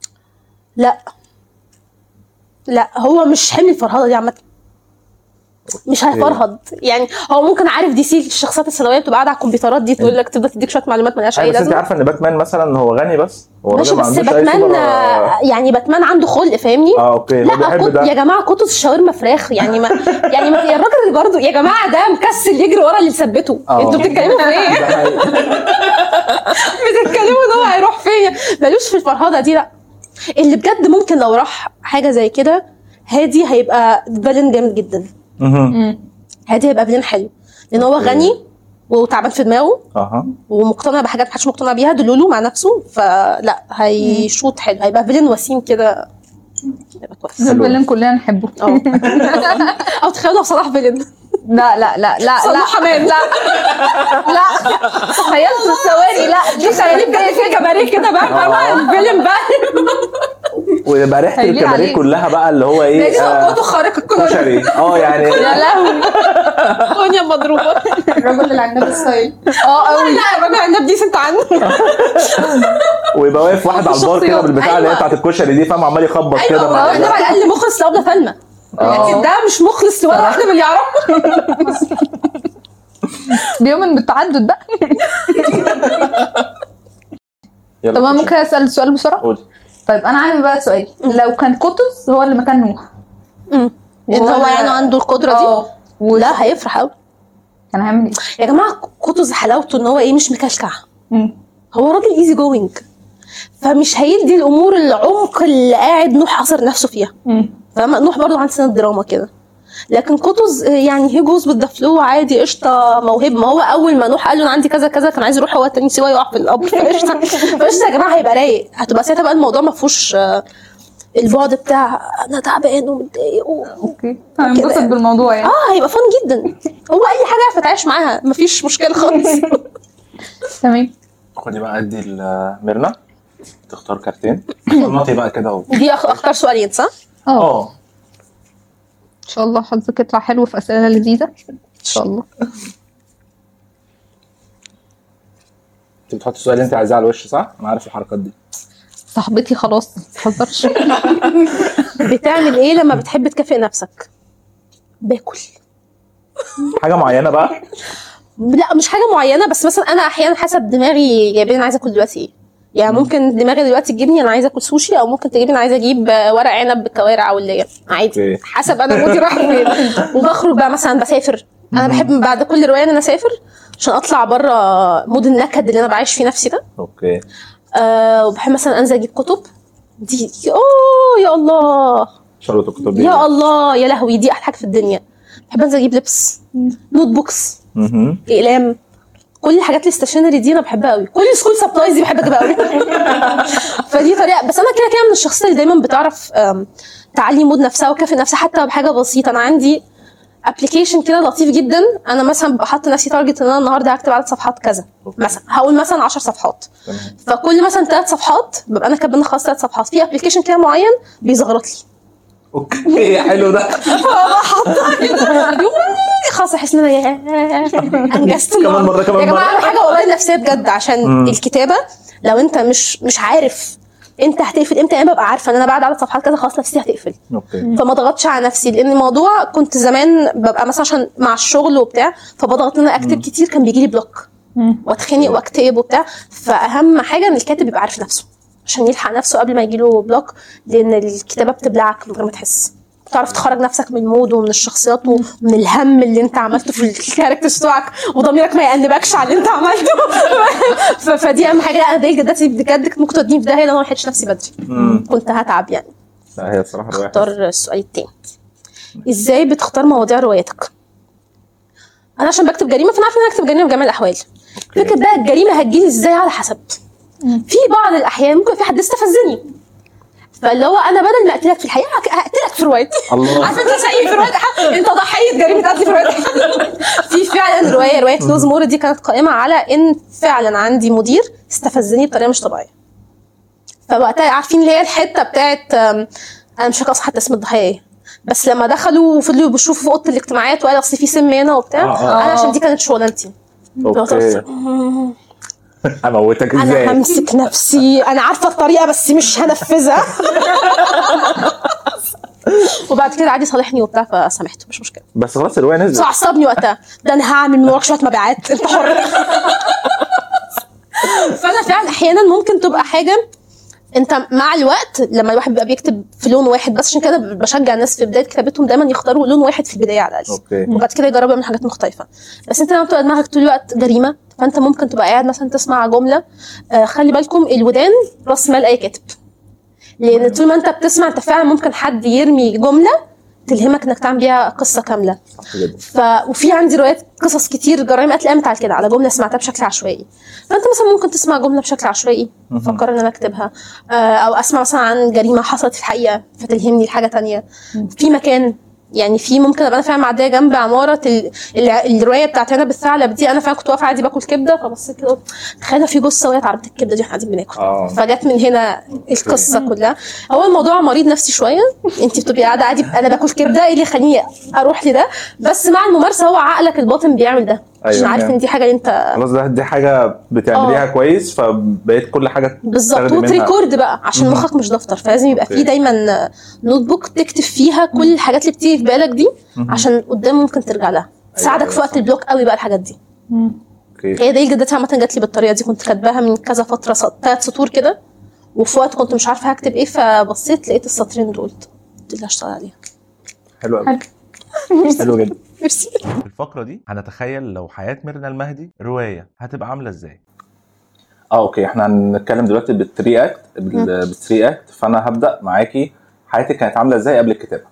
لا لا هو مش حمل الفرهده دي عامه مش هيفرهد يعني هو ممكن عارف دي سي الشخصيات الثانويه بتبقى قاعده على الكمبيوترات دي تقول لك تبدا تديك شويه معلومات ملهاش اي أيوة، بس انت لازمه عارفه ان باتمان مثلا هو غني بس هو ماشي راجل ما بس عندوش اي باتمان سوبر آه، يعني باتمان عنده خلق فاهمني اه اوكي هو لا بيحب كنت ده يا جماعه كتس الشاورما فراخ يعني ما يعني ما يا الراجل اللي برضه يا جماعه ده مكسل يجري ورا اللي ثبته اه. انتوا بتتكلموا في ايه؟ ده حقيقي. بتتكلموا ان هو هيروح فين ملوش في الفرهده دي لا اللي بجد ممكن لو راح حاجه زي كده هادي هيبقى فيلن جامد جدا مهم. هادي هيبقى فيلن حلو لان هو غني وتعبان في دماغه اها ومقتنع بحاجات محدش مقتنع بيها دلوله مع نفسه فلا هيشوط حلو هيبقى فيلن وسيم كده هيبقى كويس ده حلو. الفيلم كلنا نحبه اه او تخيلوا لو صلاح فيلن لا لا لا لا لا صلاح حمام لا لا تخيلت ثواني لا دي تخيلي بجد في كباريه كده بقى فاهمه الفيلن بقى ويبقى ريحه هيليق الكباريه عليك. كلها بقى اللي هو دي ايه آه، قوته خارقه كل كشري اه يعني يا لهوي الدنيا مضروبه الراجل اللي عنده ستايل اه قوي لا الراجل عنده ديسنت عنه ويبقى واقف واحد على البار كده شخصيات. بالبتاع اللي هي أيوة. بتاعت الكشري دي فاهم عمال يخبط كده ايوه مع هو ده على الاقل مخلص لابله فلمى لكن ده مش مخلص ولا واحده من اللي يعرفه بيؤمن بالتعدد بقى يلا طب انا خش. ممكن اسال السؤال بسرعه قولي طيب انا عندي بقى سؤال لو كان قطز هو اللي مكان نوح ان هو يعني عنده القدره دي اه لا هيفرح قوي كان هيعمل ايه؟ يا جماعه قطز حلاوته ان هو ايه مش مكلكع مم. هو راجل ايزي جوينج فمش هيدي الامور العمق اللي قاعد نوح حصر نفسه فيها مم. فاهمة نوح برضو عنده سنة دراما كده لكن قطز آه، يعني هي جوز بالذا فلو عادي قشطه موهبه ما هو اول ما نوح قال له انا عندي كذا كذا كان عايز يروح هو التاني سوا يقع في القبر فقشطه فقشطه يا جماعه هيبقى رايق هتبقى ساعتها بقى الموضوع ما فيهوش آه، البعد بتاع انا تعبان ومتضايق و- اوكي هنبسط بالموضوع يعني اه هيبقى فن جدا هو اي حاجه عارفه اتعايش معاها مفيش مشكله خالص تمام خدي بقى ادي لميرنا تختار كارتين نطي بقى كده اهو دي أخ- اختار سؤالين صح؟ اه اه ان شاء الله حظك يطلع حلو في اسئله لذيذه ان شاء الله انت بتحطي السؤال اللي انت عايزاه على الوش صح؟ انا عارف الحركات دي صاحبتي خلاص ما تهزرش بتعمل ايه لما بتحب تكافئ نفسك؟ باكل حاجه معينه بقى لا مش حاجه معينه بس مثلا انا احيانا حسب دماغي جايبين انا عايزه اكل دلوقتي ايه يعني ممكن دماغي دلوقتي تجيبني انا عايزه اكل سوشي او ممكن تجيبني انا عايزه اجيب آه، ورق عنب بالكوارع او اللي عادي اوكي. حسب انا مودي رايح فين وبخرج بقى مثلا بسافر انا بحب بعد كل روايه ان انا اسافر عشان اطلع بره مود النكد اللي انا بعيش فيه نفسي ده اوكي أه وبحب مثلا انزل اجيب كتب دي اوه يا الله شرط الكتب دي يا الله يا لهوي دي احلى حاجه في الدنيا بحب انزل اجيب لبس نوت بوكس مهم. اقلام كل الحاجات الاستيشنري دي انا بحبها قوي كل سكول سبلايز دي بحب اجيبها قوي فدي طريقه بس انا كده كده من الشخصيات اللي دايما بتعرف أم، تعلي مود نفسها وكافئ نفسها حتى بحاجه بسيطه انا عندي ابلكيشن كده لطيف جدا انا مثلا بحط نفسي تارجت ان انا النهارده هكتب عدد صفحات كذا أوكي. مثلا هقول مثلا 10 صفحات تمام فكل مثلا ثلاث صفحات ببقى انا كاتبه إن خلاص ثلاث صفحات في ابلكيشن كده معين بيزغرط لي اوكي حلو ده خلاص احس ان انا ياه، انجزت كمان النهاردة. مرة، كمان يا جماعه مرة. أعمل حاجه والله نفسيه بجد عشان مم. الكتابه لو انت مش مش عارف انت هتقفل امتى انا ببقى عارفه ان انا بعد عدد صفحات كذا خلاص نفسيتي هتقفل اوكي فما ضغطش على نفسي لان الموضوع كنت زمان ببقى مثلا عشان مع الشغل وبتاع فبضغط ان انا اكتب كتير كان بيجي لي بلوك واتخنق واكتئب وبتاع فاهم حاجه ان الكاتب يبقى عارف نفسه عشان يلحق نفسه قبل ما يجيله بلوك لان الكتابه بتبلعك من غير ما تحس تعرف تخرج نفسك من المود ومن الشخصيات ومن الهم اللي انت عملته في الكاركترز بتوعك وضميرك ما يأنبكش على اللي انت عملته ف- فدي اهم حاجه انا بجد جدتي بجد كانت ممكن توديني في داهيه لو انا ما لحقتش نفسي بدري مم. كنت هتعب يعني لا هي بصراحه روايه اختار السؤال التاني ازاي بتختار مواضيع روايتك انا عشان بكتب جريمه فانا عارفه ان انا اكتب جريمه في جميع الاحوال فكره بقى الجريمه هتجيلي ازاي على حسب في بعض الاحيان ممكن في حد استفزني فاللي هو انا بدل ما اقتلك في الحقيقه هك- هقتلك في روايتي الله عارفه انت سيء في روايه حق انت ضحيه جريمه قتل في روايه حق في فعلا روايه روايه لوز مور دي كانت قائمه على ان فعلا عندي مدير استفزني بطريقه مش طبيعيه فوقتها عارفين اللي هي الحته بتاعت أم، انا مش فاكره اصلا حتى اسم الضحيه ايه بس لما دخلوا وفضلوا بيشوفوا في اوضه الاجتماعات وقال اصل في سم هنا وبتاع آه، آه. انا عشان دي كانت شغلانتي اوكي هموتك ازاي انا همسك نفسي انا عارفه الطريقه بس مش هنفذها وبعد كده عادي صالحني وبتاع فسامحته مش مشكله بس خلاص الروايه بس نزلت هو عصبني وقتها ده انا هعمل من وراك شويه مبيعات انت حر فانا فعلا احيانا ممكن تبقى حاجه انت مع الوقت لما الواحد بيبقى بيكتب في لون واحد بس عشان كده بشجع الناس في بدايه كتابتهم دايما يختاروا لون واحد في البدايه على الاقل اوكي وبعد كده يجربوا يعملوا حاجات مختلفه بس انت لما بتبقى دماغك طول الوقت جريمه فانت ممكن تبقى قاعد مثلا تسمع جمله آه خلي بالكم الودان راس مال اي كاتب لان طول ما انت بتسمع انت فعلا ممكن حد يرمي جمله تلهمك انك تعمل بيها قصه كامله صح جدا ف... وفي عندي روايات قصص كتير جرائم قتل قامت على كده على جمله سمعتها بشكل عشوائي فانت مثلا ممكن تسمع جمله بشكل عشوائي فكر ان انا اكتبها آه، او اسمع مثلا عن جريمه حصلت في الحقيقه فتلهمني لحاجه تانية في مكان يعني في ممكن ابقى انا فعلا معديه جنب عماره ال... ال... الروايه بتاعت عنب الثعلب دي انا فعلا كنت واقفه عادي باكل كبده فبصيت كده قلت تخيل في جثه وهي عربيه الكبده دي واحنا قاعدين بناكل اه فجت من هنا القصه كلها هو الموضوع مريض نفسي شويه انت بتبقي قاعده عادي انا باكل كبده ايه اللي يخليني اروح لده بس مع الممارسه هو عقلك الباطن بيعمل ده عشان أيوة، عارف فاهم. ان دي حاجه انت خلاص ده دي حاجه بتعمليها آه. كويس فبقيت كل حاجه بالظبط تاخدي منها. وتريكورد بقى عشان مهم. مخك مش دفتر فلازم يبقى أوكي. فيه دايما نوت بوك تكتب فيها كل الحاجات اللي بتيجي في بالك دي مهم. عشان قدام ممكن ترجع لها تساعدك أيوة، في وقت صح. البلوك قوي بقى الحاجات دي اوكي هي دي جدتها عامه جات لي بالطريقه دي كنت كاتباها من كذا فتره ثلاث سطور كده وفي وقت كنت مش عارفه هكتب ايه فبصيت لقيت السطرين دول قلت لها اشتغل عليها حلو قوي حلو جدا ميرسي في الفقرة دي هنتخيل لو حياة ميرنا المهدي رواية هتبقى عاملة ازاي اه اوكي احنا هنتكلم دلوقتي بالثري اكت بالثري اكت فانا هبدا معاكي حياتك كانت عامله ازاي قبل الكتابه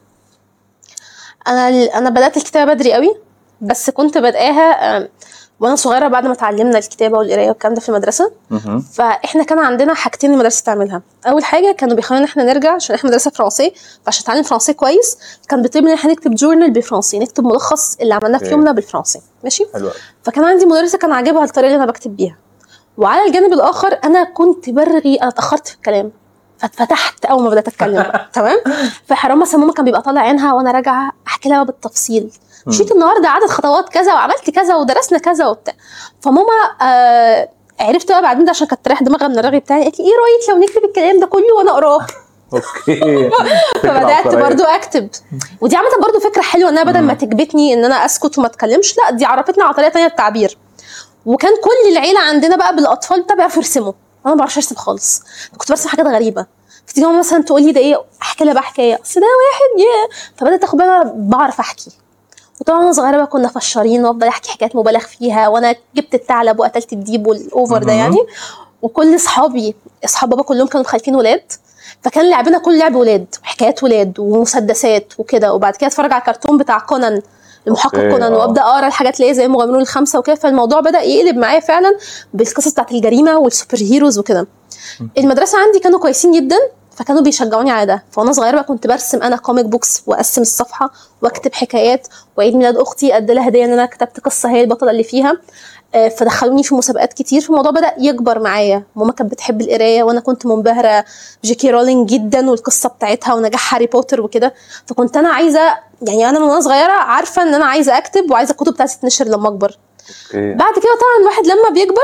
انا انا بدات الكتابه بدري قوي بس كنت بادئاها آم، وانا صغيره بعد ما اتعلمنا الكتابه والقرايه والكلام ده في المدرسه مهم. فاحنا كان عندنا حاجتين المدرسه تعملها اول حاجه كانوا بيخلونا ان احنا نرجع عشان احنا مدرسه فرنسيه فعشان نتعلم فرنسي كويس كان بيطلب لنا ان احنا نكتب جورنال بالفرنسي نكتب ملخص اللي عملناه في أوكي. يومنا بالفرنسي ماشي حلو قوي فكان عندي مدرسه كان عاجبها الطريقه اللي انا بكتب بيها وعلى الجانب الاخر انا كنت برغي انا اتاخرت في الكلام فاتفتحت اول ما بدات اتكلم بقى تمام فحرام مثلا ماما كان بيبقى طالع عينها وانا راجعه احكي لها بالتفصيل مشيت النهارده عدد خطوات كذا وعملت كذا ودرسنا كذا وبتاع فماما آه عرفت بقى بعدين ده عشان كانت تريح دماغها من الرغي بتاعي قالت لي ايه رايك لو نكتب الكلام ده كله وانا اقراه اوكي فكرة فبدات عبقرية. برضو اكتب ودي عامه برضو فكره حلوه انها بدل ما تكبتني ان انا اسكت وما اتكلمش لا دي عرفتني على طريقه تانية التعبير وكان كل العيله عندنا بقى بالاطفال بتاع بيعرفوا يرسموا انا ما بعرفش ارسم خالص كنت برسم حاجات غريبه فتيجي ماما مثلا تقول لي ده ايه احكي لها بقى حكايه اصل ده واحد يا فبدات اخد بالي أنا بعرف احكي وطبعا وانا صغيره بقى كنا فشارين وافضل احكي حكايات مبالغ فيها وانا جبت الثعلب وقتلت الديب والاوفر ده مهم. يعني وكل اصحابي اصحاب بابا كلهم كانوا خايفين ولاد فكان لعبنا كل لعب ولاد وحكايات ولاد ومسدسات وكده وبعد كده اتفرج على الكرتون بتاع كونان المحقق أوكي، كونان آه. وابدا اقرا الحاجات اللي هي زي المغامرون الخمسه وكده فالموضوع بدا يقلب معايا فعلا بالقصص بتاعت الجريمه والسوبر هيروز وكده المدرسه عندي كانوا كويسين جدا فكانوا بيشجعوني على ده فوانا صغيره بقى كنت برسم انا كوميك بوكس واقسم الصفحه واكتب حكايات وعيد ميلاد اختي ادي لها هديه ان انا كتبت قصه هي البطله اللي فيها آه، فدخلوني في مسابقات كتير فالموضوع بدا يكبر معايا ماما كانت بتحب القرايه وانا كنت منبهره بجيكي رولينج جدا والقصه بتاعتها ونجاح هاري بوتر وكده فكنت انا عايزه يعني انا من وانا صغيره عارفه ان انا عايزه اكتب وعايزه الكتب بتاعتي تتنشر لما اكبر اوكي بعد كده طبعا الواحد لما بيكبر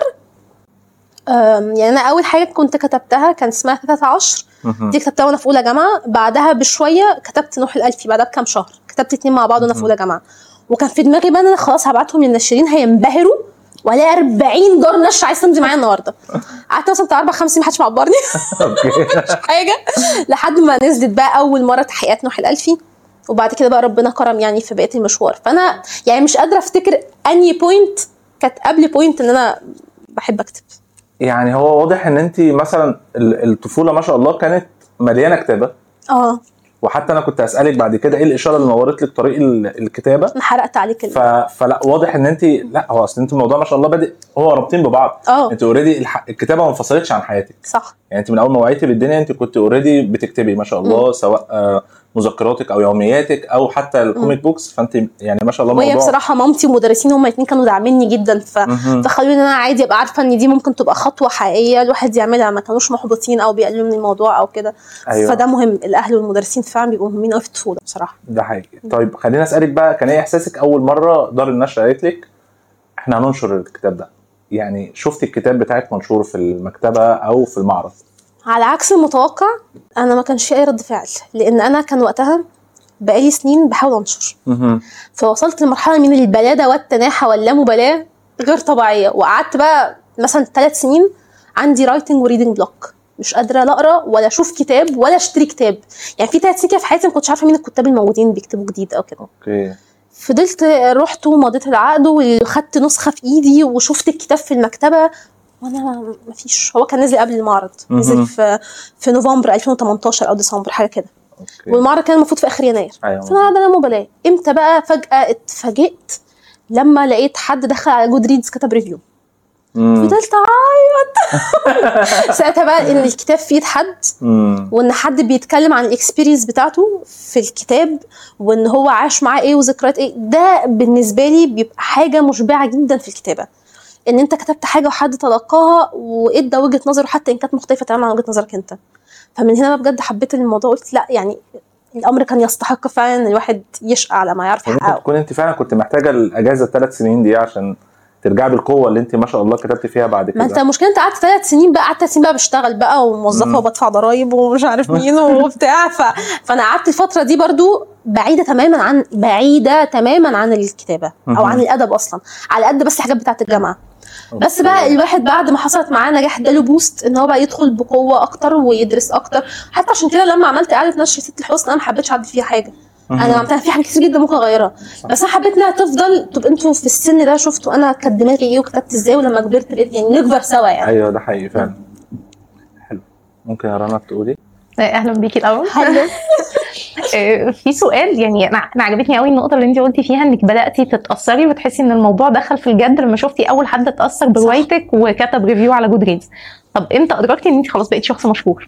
آم، يعني انا اول حاجه كنت كتبتها كان اسمها 13 مهم. دي كتبتها وانا في اولى جامعه بعدها بشويه كتبت نوح الالفي بعدها بكام شهر كتبت اتنين مع بعض وانا في اولى جامعه وكان في دماغي بقى ان انا خلاص هبعتهم للناشرين هينبهروا ولا 40 دار نشر عايز تمضي معايا النهارده قعدت مثلا بتاع اربع خمس سنين محدش معبرني اوكي حاجه لحد ما نزلت بقى اول مره تحقيقات نوح الالفي وبعد كده بقى ربنا كرم يعني في بقيه المشوار فانا يعني مش قادره افتكر اني بوينت كانت قبل بوينت ان انا بحب اكتب يعني هو واضح ان انت مثلا ال- الطفوله ما شاء الله كانت مليانه كتابه اه وحتى انا كنت اسالك بعد كده ايه الاشاره اللي نورت لك طريق ال- الكتابه انا حرقت عليك ف... ال- فلا واضح ان انت لا هو اصل انت الموضوع ما شاء الله بادئ هو رابطين ببعض اه انت اوريدي الح... الكتابه ما انفصلتش عن حياتك صح يعني انت من اول ما وعيتي بالدنيا انت كنت اوريدي بتكتبي ما شاء الله سواء آه، مذكراتك او يومياتك او حتى الكوميك بوكس فانت يعني ما شاء الله وهي موضوع بصراحه مامتي ومدرسين هما الاثنين كانوا داعميني جدا ف... مهم. فخلوني ان انا عادي ابقى عارفه ان دي ممكن تبقى خطوه حقيقيه الواحد يعملها ما كانوش محبطين او بيقللوا من الموضوع او كده أيوة. فده مهم الاهل والمدرسين فعلا بيبقوا مهمين قوي في الطفوله بصراحه ده حقيقي طيب خليني اسالك بقى كان ايه احساسك اول مره دار النشر قالت لك احنا هننشر الكتاب ده يعني شفتي الكتاب بتاعك منشور في المكتبه او في المعرض على عكس المتوقع انا ما كانش في اي رد فعل لان انا كان وقتها بقالي سنين بحاول انشر مهم. فوصلت لمرحله من البلاده والتناحه واللامبالاه غير طبيعيه وقعدت بقى مثلا ثلاث سنين عندي رايتنج وريدنج بلوك مش قادره لا اقرا ولا اشوف كتاب ولا اشتري كتاب يعني في ثلاث سنين كده في حياتي ما كنتش عارفه مين الكتاب الموجودين بيكتبوا جديد او كده اوكي فضلت رحت ومضيت العقد وخدت نسخه في ايدي وشفت الكتاب في المكتبه وانا ما فيش هو كان نزل قبل المعرض مهم. نزل في في نوفمبر 2018 او ديسمبر حاجه كده اوكي والمعرض كان المفروض في اخر يناير ايوه فانا قاعده لا مبالاه امتى بقى فجاه اتفاجئت لما لقيت حد دخل على جود ريدز كتب ريفيو مم. فضلت اعيط ساعتها بقى ان الكتاب في ايد حد مم. وان حد بيتكلم عن الاكسبيرينس بتاعته في الكتاب وان هو عاش معاه ايه وذكريات ايه ده بالنسبه لي بيبقى حاجه مشبعه جدا في الكتابه ان انت كتبت حاجه وحد تلقاها وادى وجهه نظره حتى ان كانت مختلفه تماما عن وجهه نظرك انت فمن هنا بقى بجد حبيت الموضوع قلت لا يعني الامر كان يستحق فعلا ان الواحد يشقى على ما يعرف ممكن يحققه تكون انت فعلا كنت محتاجه الاجازه الثلاث سنين دي عشان ترجعي بالقوه اللي انت ما شاء الله كتبت فيها بعد كده ما انت المشكله انت قعدت ثلاث سنين بقى قعدت ثلاث سنين بقى بشتغل بقى وموظفه مم. وبدفع ضرايب ومش عارف مين وبتاع ف... فانا قعدت الفتره دي برضو بعيده تماما عن بعيده تماما عن الكتابه او مهم. عن الادب اصلا على قد بس الحاجات بتاعت الجامعه بس بقى الواحد بعد ما حصلت معاه نجاح اداله بوست ان هو بقى يدخل بقوه اكتر ويدرس اكتر حتى عشان كده لما عملت اعاده نشر ست الحسن انا ما حبيتش اعدل فيها حاجه انا عملتها في حاجات كتير جدا ممكن اغيرها بس انا حبيت انها تفضل تبقى انتوا في السن ده شفتوا انا كانت دماغي ايه وكتبت ازاي ولما كبرت بقيت يعني نكبر سوا يعني ايوه ده حقيقي فعلا حلو ممكن يا رنا تقولي اهلا بيكي الاول حلو آه، في سؤال يعني انا انا عجبتني قوي النقطه اللي انت قلتي فيها انك بداتي تتاثري وتحسي ان الموضوع دخل في الجد لما شفتي اول حد اتاثر بروايتك وكتب ريفيو على جود ريدز طب امتى ادركتي ان انت خلاص بقيتي شخص مشهور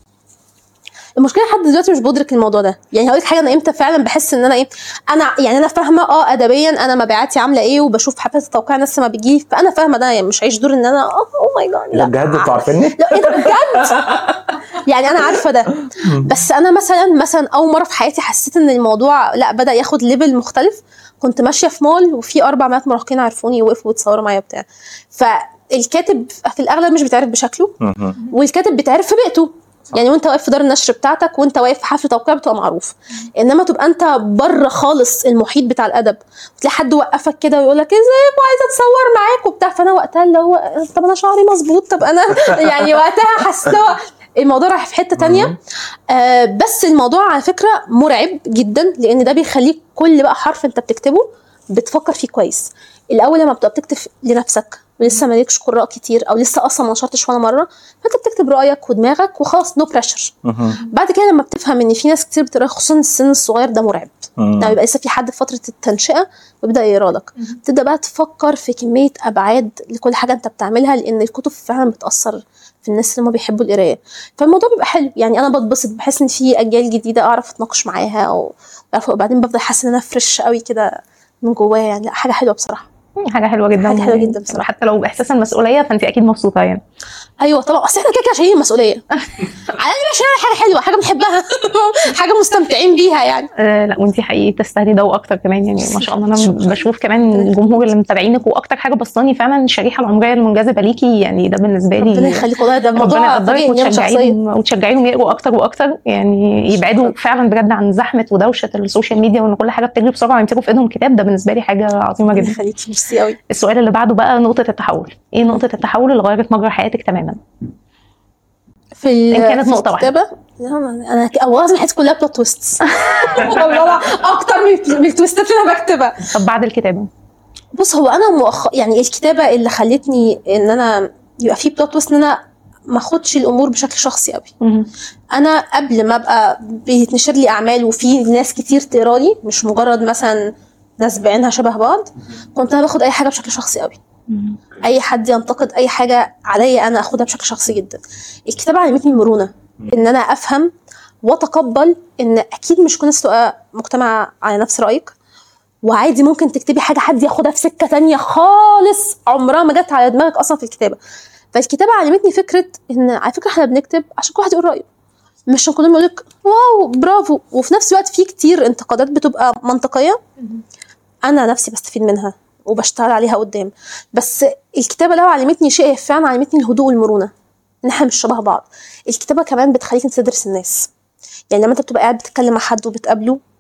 المشكله لحد دلوقتي مش بدرك الموضوع ده يعني هقول لك حاجه انا امتى فعلا بحس ان انا ايه انا يعني انا فاهمه اه ادبيا انا مبيعاتي عامله ايه وبشوف حفلات التوقيع الناس ما بتجي فانا فاهمه ده يعني مش عايش دور ان انا اوه ماي جاد لا بجد انتوا عارفيني لا ايه ده بجد يعني انا عارفه ده بس انا مثلا مثلا اول مره في حياتي حسيت ان الموضوع لا بدا ياخد ليفل مختلف كنت ماشيه في مول وفي اربع بنات مراهقين عرفوني وقفوا وتصوروا معايا وبتاع فالكاتب في الاغلب مش بيتعرف بشكله مهم. والكاتب بيتعرف في بيئته يعني وانت واقف في دار النشر بتاعتك وانت واقف في حفل توقيع بتبقى معروف انما تبقى انت بره خالص المحيط بتاع الادب وتلاقي حد وقفك كده ويقول لك ازيك وعايزه اتصور معاك وبتاع فانا وقتها اللي هو طب انا شعري مظبوط طب انا يعني وقتها حسيت اللي هو الموضوع رايح في حته تانية آه بس الموضوع على فكره مرعب جدا لان ده بيخليك كل بقى حرف انت بتكتبه بتفكر فيه كويس الاول لما بتبقى بتكتب لنفسك ولسه مالكش قراء كتير او لسه اصلا ما نشرتش ولا مره فانت بتكتب رايك ودماغك وخلاص نو بريشر مهم. بعد كده لما بتفهم ان في ناس كتير بتقرا خصوصا السن الصغير ده مرعب مم. لما يبقى لسه في حد في فتره التنشئه ويبدا يقرا لك تبدا بقى تفكر في كميه ابعاد لكل حاجه انت بتعملها لان الكتب فعلا بتاثر في الناس اللي هم بيحبوا القرايه فالموضوع بيبقى حلو يعني انا بتبسط بحس ان في اجيال جديده اعرف اتناقش معاها و- وبعدين بفضل حاسه ان انا فريش قوي كده من جوايا يعني لا، حاجه حلوه بصراحه حاجه حلوه جدا حاجة حلوة جدا بصراحة. حتى لو باحساس المسؤوليه فانت اكيد مبسوطه يعني ايوه طبعا اصل احنا كده كده شايلين المسؤوليه على الاقل عشان حاجه حلوه حاجه بنحبها حاجه مستمتعين بيها يعني آه لا وانت حقيقي تستاهلي ده واكتر كمان يعني ما شاء الله انا شكراً. بشوف كمان الجمهور اللي متابعينك واكتر حاجه بسطاني فعلا الشريحه العمريه المنجذبه ليكي يعني ده بالنسبه لي ربنا يخليك والله ده ربنا الموضوع يقدرك فاجئني أنا شخصيا وتشجعيهم وتشجعيهم يقروا اكتر واكتر يعني يبعدوا فعلا بجد عن زحمه ودوشه السوشيال ميديا وان كل حاجه بتجري بسرعه ويمسكوا في ايدهم كتاب ده بالنسبه لي حاجه عظيمه ربنا جدا يخليك ميرسي قوي السؤال اللي بعده بقى نقطه التحول ايه نقطه التحول اللي غيرت مجرى حياتك تماما في ال- إن كانت في نقطة واحدة. الكتابة لا، ما- انا ك- والله لازم حياتي كلها بلوت تويستس والله اكتر من من التويستات اللي انا بكتبها طب بعد الكتابه بص هو انا مؤخ... يعني الكتابه اللي خلتني ان انا يبقى في بلوت تويست ان انا ما اخدش الامور بشكل شخصي قوي مهم. انا قبل ما ابقى بيتنشر لي اعمال وفي ناس كتير تقرا لي مش مجرد مثلا ناس بعينها شبه بعض كنت انا باخد اي حاجه بشكل شخصي قوي مهم. اي حد ينتقد اي حاجه عليا انا اخدها بشكل شخصي جدا الكتابه علمتني المرونه ان انا افهم واتقبل ان اكيد مش كل الناس تبقى مجتمع على نفس رايك وعادي ممكن تكتبي حاجه حد ياخدها في سكه تانية خالص عمرها ما جت على دماغك اصلا في الكتابه فالكتابه علمتني فكره ان على فكره احنا بنكتب عشان كل واحد يقول رايه مش عشان كلهم يقول لك واو برافو وفي نفس الوقت في كتير انتقادات بتبقى منطقيه انا نفسي بستفيد منها وبشتغل عليها قدام بس الكتابه لو علمتني شيء هي فعلا علمتني الهدوء والمرونه ان احنا مش شبه بعض الكتابه كمان بتخليك انت تدرس الناس يعني لما انت بتبقى قاعد بتتكلم مع حد وبتقابله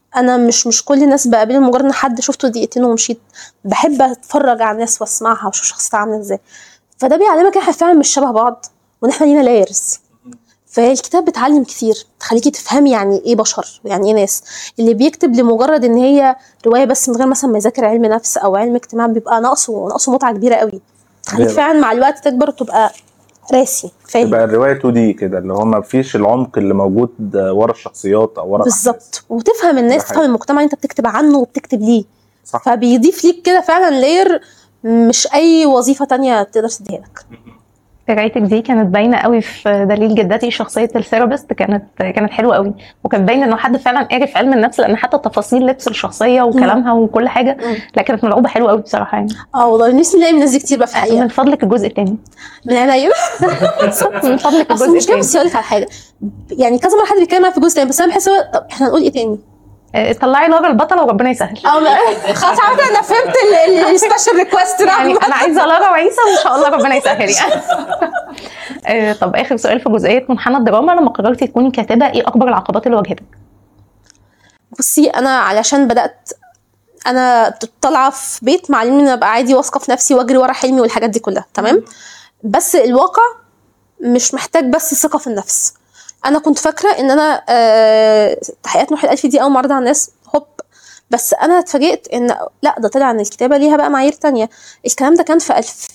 انا مش مش كل الناس بقابله مجرد ان حد شفته دقيقتين ومشيت بحب اتفرج على الناس واسمعها واشوف شخصيتها عامله ازاي فده بيعلمك ان احنا فعلا مش شبه بعض وان احنا لينا لايرز فالكتاب بتعلم كتير تخليكي تفهمي يعني ايه بشر يعني ايه ناس اللي بيكتب لمجرد ان هي روايه بس من غير مثلا ما يذاكر علم نفس او علم اجتماع بيبقى ناقصه ناقصه متعه كبيره قوي تخليك بيبقى- فعلا مع الوقت تكبر وتبقى راسي فاهم تبقى الروايه 2 دي كده اللي هو ما فيش العمق اللي موجود ورا الشخصيات او ورا الأحداث. بالظبط وتفهم الناس ده تفهم حقيقي. المجتمع اللي انت بتكتب عنه وبتكتب ليه صح فبيضيف ليك كده فعلا لاير مش اي وظيفه تانية تقدر تديها لك قرايتك دي كانت باينه قوي في دليل جدتي شخصيه الثيرابيست كانت كانت حلوه قوي وكان باين انه حد فعلا قاري في علم النفس لان حتى تفاصيل لبس الشخصيه وكلامها وكل حاجه مم. لا كانت ملعوبه حلوه قوي بصراحه يعني اه والله نفسي نلاقي من الناس دي كتير بقى في الحقيقه من فضلك الجزء الثاني من عينيا من فضلك اصل الجزء المشكله الثاني بس هقول لك على حاجه يعني كذا مره حد بيتكلم معايا في جزء تاني بس انا بحس هو طب احنا هنقول ايه تاني؟ آه، طلعي لورا البطله وربنا يسهل اه ما- خلاص عارفه انا فهمت السبيشال ريكوست يعني انا عايزه لورا وعيسى وان شاء الله ربنا يسهل يعني آه، طب اخر سؤال في جزئيه منحنى الدراما لما قررتي تكوني كاتبه ايه اكبر العقبات اللي واجهتك؟ بصي انا علشان بدات انا طالعه في بيت معلمين ان ابقى عادي واثقه في نفسي واجري ورا حلمي والحاجات دي كلها تمام بس الواقع مش محتاج بس ثقه في النفس انا كنت فاكره ان انا آه، تحقيقات نوح الالفي دي اول مره على الناس هوب بس انا اتفاجئت ان لا ده طلع ان الكتابه ليها بقى معايير تانية الكلام ده كان في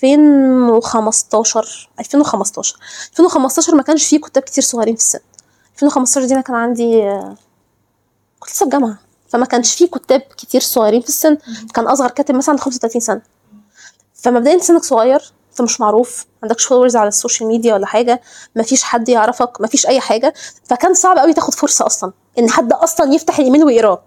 2015 2015 2015 ما كانش فيه كتاب كتير صغيرين في السن 2015 دي انا كان عندي آه، كنت لسه في جامعه فما كانش فيه كتاب كتير صغيرين في السن كان اصغر كاتب مثلا عنده 35 سنه فمبدئيا انت سنك صغير انت مش معروف ما عندكش فولورز على السوشيال ميديا ولا حاجه ما فيش حد يعرفك ما فيش اي حاجه فكان صعب قوي تاخد فرصه اصلا ان حد اصلا يفتح الايميل ويقراه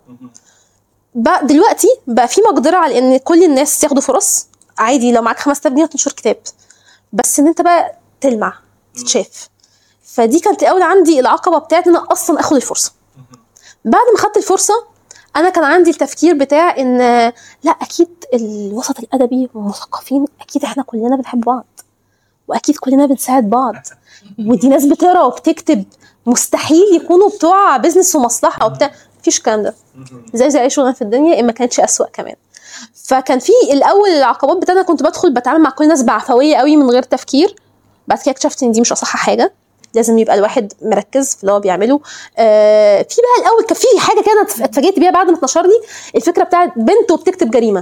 بقى دلوقتي بقى في مقدره على ان كل الناس ياخدوا فرص عادي لو معاك 5000 جنيه تنشر كتاب بس ان انت بقى تلمع تتشاف فدي كانت الاول عندي العقبه بتاعت ان انا اصلا اخد الفرصه بعد ما خدت الفرصه انا كان عندي التفكير بتاع ان لا اكيد الوسط الادبي والمثقفين اكيد احنا كلنا بنحب بعض واكيد كلنا بنساعد بعض ودي ناس بتقرا وبتكتب مستحيل يكونوا بتوع بيزنس ومصلحه وبتاع مفيش الكلام ده زي زي اي شغلانه في الدنيا ان ما كانتش اسوأ كمان فكان في الاول العقبات بتاعتنا كنت بدخل بتعامل مع كل الناس بعفويه قوي من غير تفكير بعد كده اكتشفت ان دي مش اصح حاجه لازم يبقى الواحد مركز في اللي هو بيعمله آه في بقى الاول كان في حاجه كده أنا اتفاجئت بيها بعد ما اتنشر لي الفكره بتاعت بنت وبتكتب جريمه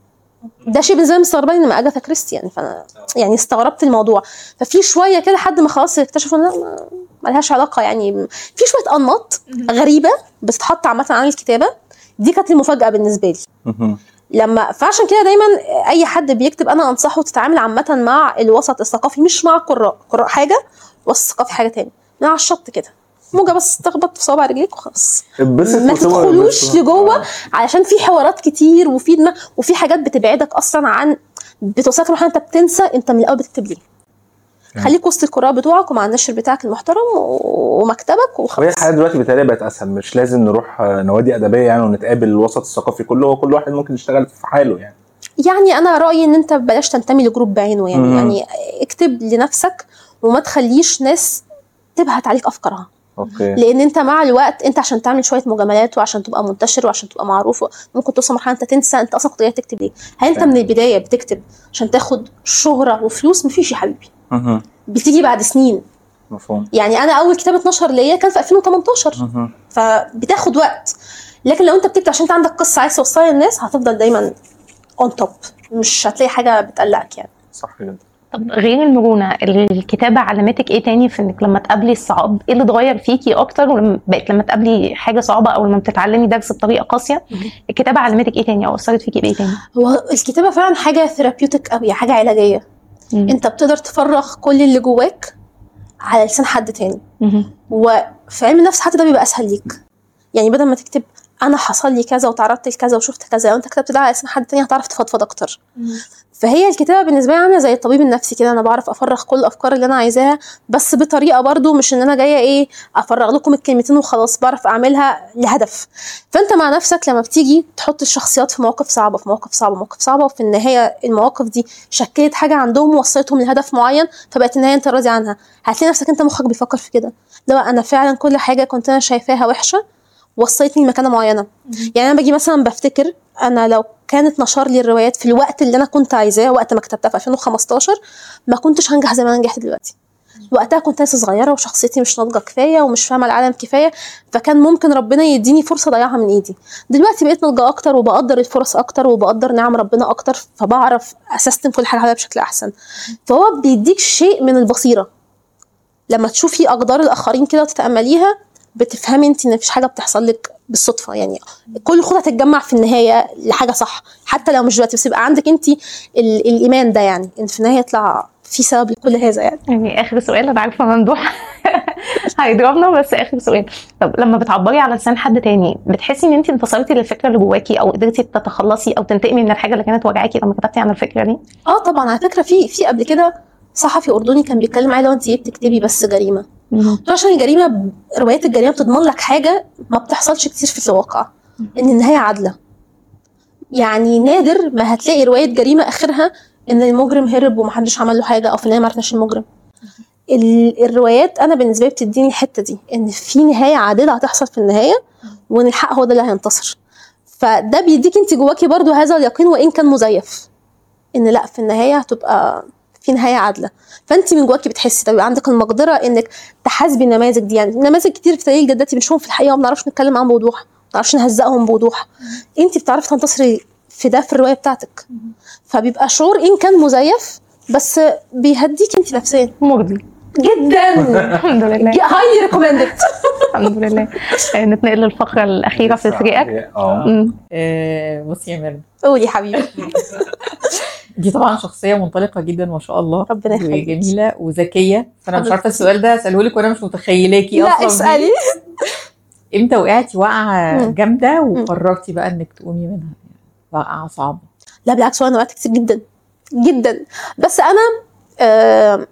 ده شيء بالنسبه لي مستغرباني ان اجاثا كريستي يعني فانا يعني استغربت الموضوع ففي شويه كده لحد ما خلاص اكتشفوا ان لا، ما- ملهاش علاقه يعني في شويه انماط غريبه بتتحط عامه عن الكتابه دي كانت المفاجاه بالنسبه لي مهم. لما فعشان كده دايما اي حد بيكتب انا انصحه تتعامل عامه مع الوسط الثقافي مش مع القراء القراء حاجه والوسط الثقافي حاجه تاني من على الشط كده موجه بس تخبط في صوابع رجليك وخلاص اتبسط ما وسيبها تدخلوش يتبسط. لجوه علشان في حوارات كتير وفي دماغ وفي حاجات بتبعدك اصلا عن بتوصلك لمرحله انت بتنسى انت من الاول بتكتب ليه خليك وسط القراء بتوعك ومع النشر بتاعك المحترم و- ومكتبك وهي وخلاص الحياه دلوقتي بتهيألي بقت اسهل مش لازم نروح آه، نوادي ادبيه يعني ونتقابل الوسط الثقافي كله هو كل واحد ممكن يشتغل في حاله يعني يعني انا رايي ان انت بلاش تنتمي لجروب بعينه يعني مم. يعني اكتب لنفسك وما تخليش ناس تبهت عليك افكارها اوكي لان انت مع الوقت انت عشان تعمل شويه مجاملات وعشان تبقى منتشر وعشان تبقى معروف ممكن توصل مرحله انت تنسى انت اصلا كنت جاي تكتب ليه هل انت من البدايه بتكتب عشان تاخد شهره وفلوس مفيش يا حبيبي مهم. بتيجي بعد سنين مفهوم يعني انا اول كتاب اتنشر ليا كان في 2018 مهم. فبتاخد وقت لكن لو انت بتكتب عشان انت عندك قصه عايز توصلها للناس هتفضل دايما اون توب مش هتلاقي حاجه بتقلقك يعني صح جدا طب غير المرونه الكتابه علمتك ايه تاني في انك لما تقابلي الصعاب ايه اللي اتغير فيكي اكتر ولما بقت لما تقابلي حاجه صعبه او لما بتتعلمي درس بطريقه قاسيه الكتابه علمتك ايه تاني او اثرت فيكي بايه تاني هو الكتابه فعلا حاجه ثيرابيوتيك قوي حاجه علاجيه مم. انت بتقدر تفرغ كل اللي جواك على لسان حد تاني مهم. وفي علم النفس حتى ده بيبقى اسهل ليك يعني بدل ما تكتب انا حصل لي كذا وتعرضت لكذا وشفت كذا لو انت كتبت ده على لسان حد تاني هتعرف تفضفض اكتر فهي الكتابه بالنسبه لي عامله زي الطبيب النفسي كده انا بعرف افرغ كل الافكار اللي انا عايزاها بس بطريقه برضو مش ان انا جايه ايه افرغ لكم الكلمتين وخلاص بعرف اعملها لهدف فانت مع نفسك لما بتيجي تحط الشخصيات في مواقف صعبه في مواقف صعبه مواقف صعبه وفي النهايه المواقف دي شكلت حاجه عندهم وصلتهم لهدف معين فبقت النهايه انت راضي عنها هتلاقي نفسك انت مخك بيفكر في كده لو انا فعلا كل حاجه كنت انا شايفاها وحشه وصلتني لمكانه معينه يعني انا باجي مثلا بفتكر انا لو كانت نشر لي الروايات في الوقت اللي انا كنت عايزاه وقت ما كتبتها في 2015 ما كنتش هنجح زي ما انا نجحت دلوقتي وقتها كنت لسه صغيره وشخصيتي مش ناضجه كفايه ومش فاهمه العالم كفايه فكان ممكن ربنا يديني فرصه اضيعها من ايدي دلوقتي بقيت ناضجه اكتر وبقدر الفرص اكتر وبقدر نعم ربنا اكتر فبعرف اسستم كل حاجه حواليا بشكل احسن فهو بيديك شيء من البصيره لما تشوفي اقدار الاخرين كده وتتامليها بتفهمي انت ان مفيش حاجه بتحصل لك بالصدفه يعني كل الخطط هتتجمع في النهايه لحاجه صح حتى لو مش دلوقتي بس يبقى عندك انت ال- الايمان ده يعني ان في النهايه يطلع في سبب لكل هذا يعني يعني اخر سؤال انا عارفه ممدوح هيضربنا بس اخر سؤال طب لما بتعبري على لسان حد تاني بتحسي ان انت انتصرتي للفكره اللي جواكي او قدرتي تتخلصي او تنتقمي من الحاجه اللي كانت وجعاكي لما كتبتي عن الفكره دي اه طبعا على فكره في في قبل كده صحفي اردني كان بيتكلم معايا لو انت ايه بتكتبي بس جريمه قلت له عشان الجريمه روايات الجريمه بتضمن لك حاجه ما بتحصلش كتير في الواقع ان النهايه عادله يعني نادر ما هتلاقي روايه جريمه اخرها ان المجرم هرب ومحدش عمل له حاجه او في النهايه ما عرفناش المجرم ال- الروايات انا بالنسبه لي بتديني الحته دي ان في نهايه عادله هتحصل في النهايه وان الحق هو ده اللي هينتصر فده بيديك انت جواكي برضو هذا اليقين وان كان مزيف ان لا في النهايه هتبقى في نهايه عادله فانت من جواكي بتحسي ده بيبقى عندك المقدره انك تحاسبي النماذج دي يعني نماذج كتير في تاريخ جداتي بنشوفهم في الحقيقه وما بنعرفش نتكلم عنهم بوضوح ما بنعرفش نهزقهم بوضوح انت بتعرفي تنتصري في ده في الروايه بتاعتك فبيبقى شعور ان كان مزيف بس بيهديك انت نفسيا مرضي جدا الحمد لله هايلي ريكومندد الحمد لله آه، نتنقل للفقره الاخيره في فريقك اه مم. آه، بصي يا ميرنا قولي حبيبي دي طبعا شخصيه منطلقه جدا ما شاء الله ربنا يخليك. وجميله وذكيه فانا مش حضرتك. عارفه السؤال ده اساله لك وانا مش متخيلاكي لا اصلا اسالي بيه. امتى وقعتي وقعه مم. جامده وقررتي بقى انك تقومي منها وقعه صعبه لا بالعكس وانا وقعت كتير جدا جدا بس انا آه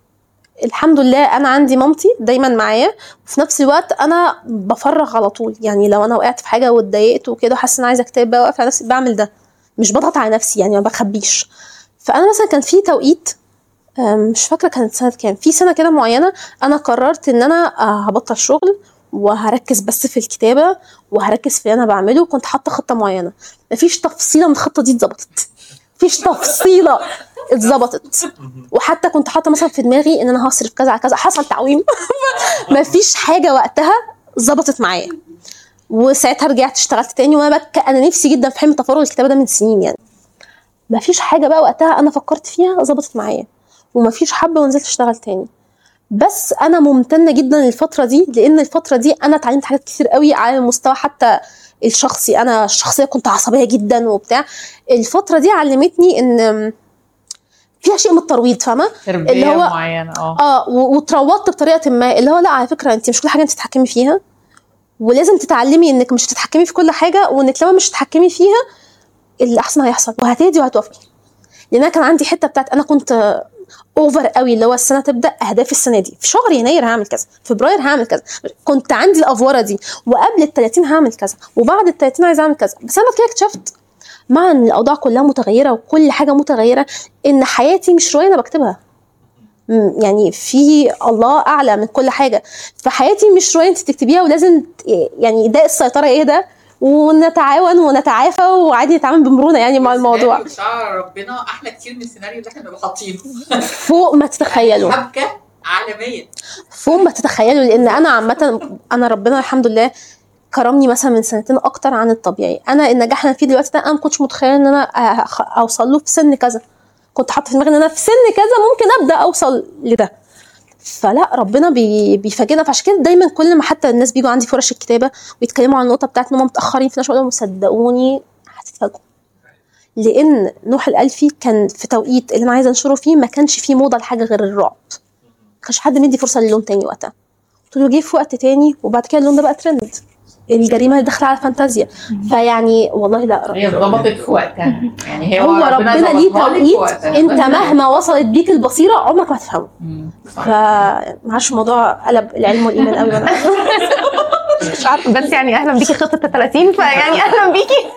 الحمد لله انا عندي مامتي دايما معايا وفي نفس الوقت انا بفرغ على طول يعني لو انا وقعت في حاجه واتضايقت وكده وحاسه ان أنا عايزه اكتئب بقى واقفه على نفسي بعمل ده مش بضغط على نفسي يعني ما بخبيش فانا مثلا كان في توقيت آه، مش فاكره كانت سنه كام في سنه كده معينه انا قررت ان انا آه، هبطل شغل وهركز بس في الكتابه وهركز في اللي انا بعمله كنت حاطه خطه معينه مفيش تفصيله من الخطه دي اتظبطت مفيش تفصيله اتظبطت وحتى كنت حاطه مثلا في دماغي ان انا هصرف كذا على كذا حصل تعويم مفيش حاجه وقتها ظبطت معايا وساعتها رجعت اشتغلت تاني وانا بك انا نفسي جدا في حلم تفرغ الكتابه ده من سنين يعني مفيش حاجه بقى وقتها انا فكرت فيها ظبطت معايا ومفيش حبه ونزلت اشتغل تاني بس انا ممتنه جدا للفتره دي لان الفتره دي انا اتعلمت حاجات كتير قوي على المستوى حتى الشخصي انا الشخصيه كنت عصبيه جدا وبتاع الفتره دي علمتني ان فيها شيء من الترويض فاهمه تربيه اللي هو- معينه اه اه و- واتروضت بطريقه ما اللي هو لا على فكره انت مش كل حاجه انت تتحكمي فيها ولازم تتعلمي انك مش تتحكمي في كل حاجه وانك لما مش تتحكمي فيها اللي احسن هيحصل وهتهدي وهتوافقي لان انا كان عندي حته بتاعت انا كنت اوفر قوي اللي هو السنه تبدا اهداف السنه دي في شهر يناير هعمل كذا فبراير هعمل كذا كنت عندي الافوره دي وقبل ال 30 هعمل كذا وبعد ال 30 عايزه اعمل كذا بس انا بعد كده اكتشفت مع ان الاوضاع كلها متغيره وكل حاجه متغيره ان حياتي مش روايه انا بكتبها م- يعني في الله اعلى من كل حاجه فحياتي مش روايه انت تكتبيها ولازم ت- يعني ده السيطره ايه ده ونتعاون ونتعافى وعادي نتعامل بمرونه يعني مع الموضوع بتاع ربنا احلى كتير من السيناريو اللي احنا بنبقى حاطينه فوق ما تتخيلوا حبكه عالميه فوق ما تتخيلوا لان انا عامه انا ربنا الحمد لله كرمني مثلا من سنتين اكتر عن الطبيعي انا النجاح اللي أنا فيه دلوقتي ده انا ما كنتش متخيله ان انا أخ- اوصل له في سن كذا كنت حاطه في دماغي ان انا في سن كذا ممكن ابدا اوصل لده فلا ربنا بي بيفاجئنا فعشان كده دايما كل ما حتى الناس بيجوا عندي في ورش الكتابه ويتكلموا عن النقطه بتاعت ان هم متاخرين في نشر اقول لهم صدقوني هتتفاجئوا لان نوح الالفي كان في توقيت اللي انا عايزه انشره فيه ما كانش فيه موضه لحاجه غير الرعب ما كانش حد مدي فرصه للون تاني وقتها قلت له جه في وقت تاني وبعد كده اللون ده بقى ترند الجريمه اللي داخله على فانتازيا فيعني والله لا هي اتظبطت في وقتها يعني هي هو ربنا ليه ظبطها لك في توقيت وقتها. انت مهما وصلت بيك البصيره عمرك ما هتفهمه مم. صح. فمعرفش الموضوع قلب العلم والايمان قوي وانا مش عارفه بس يعني اهلا بيكي خطه ال 30 فيعني اهلا بيكي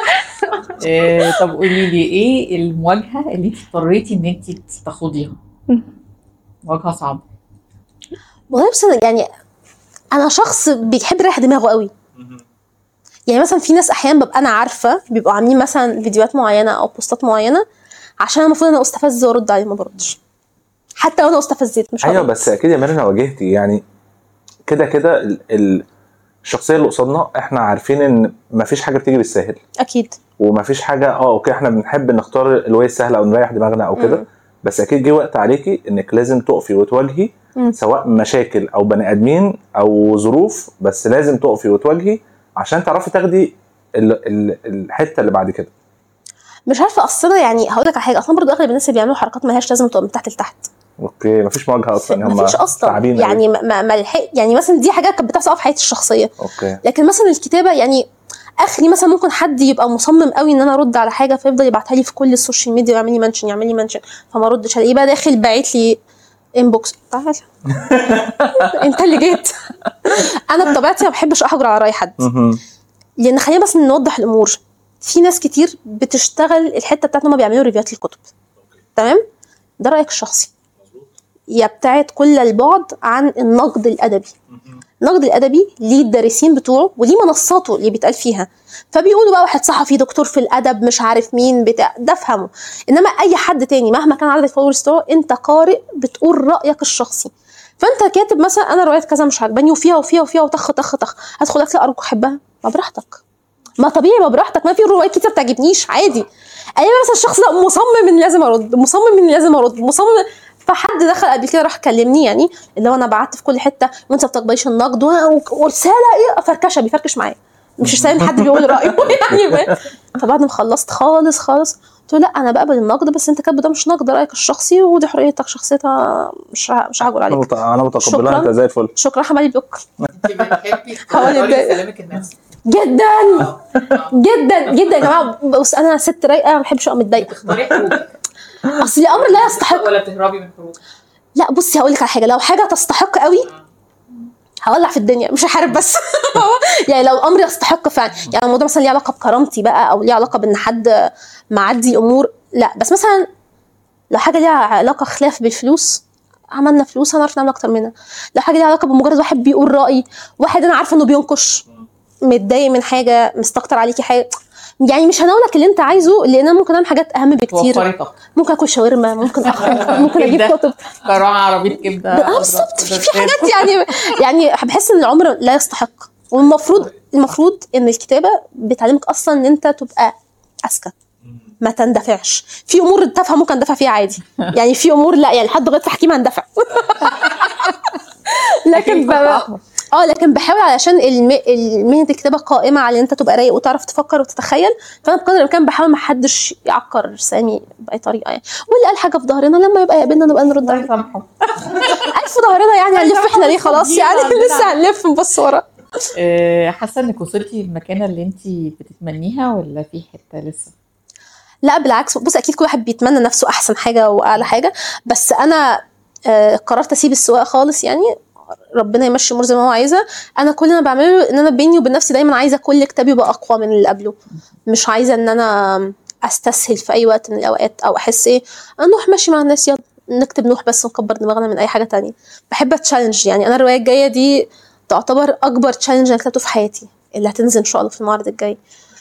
آه، طب قولي لي ايه المواجهه اللي انت اضطريتي ان انت تخوضيها؟ مواجهه صعبه والله بس أنا يعني انا شخص بيحب يريح دماغه قوي يعني مثلا في ناس احيانا ببقى انا عارفه بيبقوا عاملين مثلا فيديوهات معينه او بوستات معينه عشان المفروض انا استفز وارد عليه ما بردش حتى لو انا استفزيت مش ايوه هرد. بس اكيد يا مرنا واجهتي يعني كده كده ال- ال- الشخصيه اللي قصادنا احنا عارفين ان مفيش حاجه بتيجي بالساهل اكيد ومفيش حاجه اه اوكي احنا بنحب نختار الواي السهل او نريح دماغنا او كده مم. بس اكيد جه وقت عليكي انك لازم تقفي وتواجهي مم. سواء مشاكل او بني ادمين او ظروف بس لازم تقفي وتواجهي عشان تعرفي تاخدي ال- ال- الحته اللي بعد كده مش عارفه اصلا يعني هقول لك على حاجه اصلا برضو اغلب الناس اللي بيعملوا حركات ملهاش لازمه تبقى من تحت لتحت اوكي مفيش مواجهه اصلا هم مفيش اصلا تعبين يعني ما ما ما الحق- يعني مثلا دي حاجات كانت بتحصل في حياتي الشخصيه اوكي لكن مثلا الكتابه يعني اخري مثلا ممكن حد يبقى مصمم قوي ان انا ارد على حاجه فيفضل يبعتها لي في كل السوشيال ميديا ويعمل لي منشن يعمل لي منشن فما اردش الاقيه بقى داخل باعت لي انبوكس تعال انت اللي جيت انا بطبيعتي ما بحبش احجر على راي حد مهم. لان خلينا بس نوضح الامور في ناس كتير بتشتغل الحته بتاعت ان هم بيعملوا ريفيوهات للكتب تمام ده رايك الشخصي يبتعد كل البعد عن النقد الادبي النقد الادبي ليه الدارسين بتوعه وليه منصاته اللي بيتقال فيها فبيقولوا بقى واحد صحفي دكتور في الادب مش عارف مين بتاع ده افهمه انما اي حد تاني مهما كان عدد الفولورز بتوعه انت قارئ بتقول رايك الشخصي فانت كاتب مثلا انا روايه كذا مش عاجباني وفيها وفيها وفيها وطخ طخ طخ هدخل اكتب ارجوك احبها ما براحتك ما طبيعي ما براحتك ما في روايات كتير ما بتعجبنيش عادي ايام مثلا الشخص ده مصمم اني لازم ارد مصمم اني لازم ارد مصمم فحد دخل قبل كده راح كلمني يعني اللي هو انا بعت في كل حته وانت ما بتقبليش النقد و- ورساله ايه فركشه بيفركش معايا مش سايب حد بيقول رايه يعني فبعد ما خلصت خالص خالص قلت له لا انا بقبل النقد بس انت كاتبه ده مش نقد رايك الشخصي ودي حريتك شخصيتها مش ه- مش هعجر انا عليك مت- انا متقبلها شكراً. انت زي الفل شكرا حمالي بلوك انت بتحبي حوالي تختاري الدقايق. سلامك النفسي جدا جدا جدا يا جماعه بص انا ست رايقه ما بحبش ابقى متضايقه بتختاري حروبك اصل الامر لا يستحق ولا بتهربي من حروبك لا بصي هقول لك على حاجه لو حاجه تستحق قوي هولع في الدنيا مش هحارب بس يعني لو الامر يستحق فعلا يعني الموضوع مثلا ليه علاقه بكرامتي بقى او ليه علاقه بان حد معدي امور لا بس مثلا لو حاجه ليها علاقه خلاف بالفلوس عملنا فلوس هنعرف نعمل اكتر منها لو حاجه ليها علاقه بمجرد واحد بيقول راي واحد انا عارفه انه بينكش متضايق من حاجه مستكتر عليكي حاجه يعني مش هنقولك اللي انت عايزه لان انا ممكن اعمل حاجات اهم بكتير توفري طاقتك ممكن اكل شاورما ممكن اخرج ممكن اجيب كبدة. كتب كراعة عربية كبدة اه بالظبط في في حاجات يعني يعني بحس ان العمر لا يستحق والمفروض المفروض ان الكتابه بتعلمك اصلا ان انت تبقى اذكى ما تندفعش في امور تافهه ممكن اندفع فيها عادي يعني في امور لا يعني لحد لغايه تحكيم هندفع لكن ب... اه لكن بحاول علشان الم... مهنه الكتابه قائمه على ان انت تبقى رايق وتعرف تفكر وتتخيل فانا بقدر الامكان بحاول ما حدش يعكر سامي باي طريقه يعني واللي قال حاجه في ظهرنا لما يبقى يقابلنا نبقى نرد الله عليه يسامحه ألف ظهرنا يعني هنلف احنا ليه خلاص يعني لسه هنلف نبص ورا آه، حاسه انك وصلتي للمكانه اللي انت بتتمنيها ولا في حته لسه؟ لا بالعكس بص اكيد كل واحد بيتمنى نفسه احسن حاجه واعلى حاجه بس انا آه، قررت اسيب السواقه خالص يعني ربنا يمشي الامور زي ما هو عايزه انا كل اللي انا بعمله ان انا بيني وبين نفسي دايما عايزه كل كتاب يبقى اقوى من اللي قبله مش عايزه ان انا استسهل في اي وقت من الاوقات او احس ايه نروح ماشي مع الناس يلا نكتب نوح بس ونكبر دماغنا من اي حاجه تانية بحب اتشالنج يعني انا الروايه الجايه دي تعتبر اكبر تشالنج انا كتبته في حياتي اللي هتنزل ان شاء الله في المعرض الجاي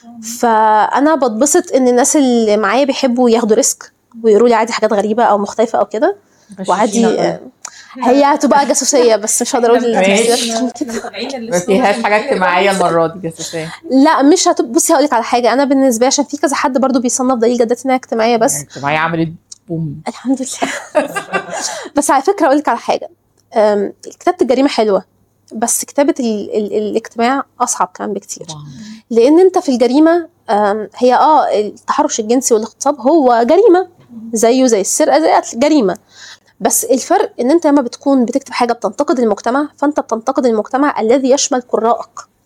فانا بتبسط ان الناس اللي معايا بيحبوا ياخدوا ريسك ويقولوا لي عادي حاجات غريبه او مختلفه او كده وعادي آه، هي هتبقى جاسوسيه بس مش هقدر اقول ماشي. كده ما فيهاش حاجه اجتماعيه المره دي جاسوسيه لا مش هتبقى بصي هقول لك على حاجه انا بالنسبه لي عشان في كذا حد برضو بيصنف دليل جدات انها اجتماعيه بس يعني اجتماعيه عملت بوم الحمد لله بس على فكره اقول لك على حاجه أم، كتابه الجريمه حلوه بس كتابه ال ال الاجتماع اصعب كمان بكتير لان انت في الجريمه أم، هي اه التحرش الجنسي والاغتصاب هو جريمه زيه زي السرقه زي القتل، جريمه بس الفرق ان انت لما بتكون بتكتب حاجه بتنتقد المجتمع فانت بتنتقد المجتمع الذي يشمل قراءك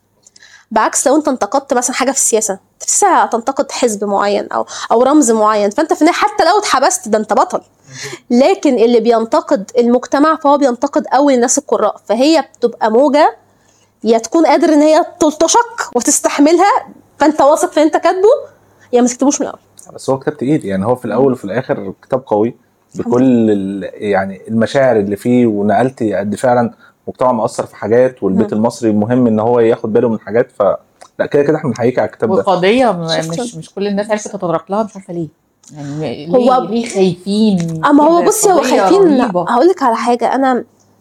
بعكس لو انت انتقدت مثلا حاجه في السياسه انت في السياسه هتنتقد حزب معين او او رمز معين فانت في النهايه حتى لو اتحبست ده انت بطل لكن اللي بينتقد المجتمع فهو بينتقد اول الناس القراء فهي بتبقى موجه يا تكون قادر ان هي تلطشك وتستحملها فانت واثق في اللي انت كاتبه يا ما تكتبوش من الاول بس هو كتاب تقيل يعني هو في الاول وفي الاخر كتاب قوي بكل ال- يعني المشاعر اللي فيه ونقلتي قد فعلا المجتمع مؤثر في حاجات والبيت المصري مهم ان هو ياخد باله من حاجات ف لا كده كده احنا بنحييك على الكتاب ده وقضيه م- شكراً. مش مش كل الناس عرفت تتطرق لها مش عارفه ليه يعني هو- ليه ليه خايفين اما هو كده بصي هو قضية خايفين رهيبة. هقول لك على حاجه انا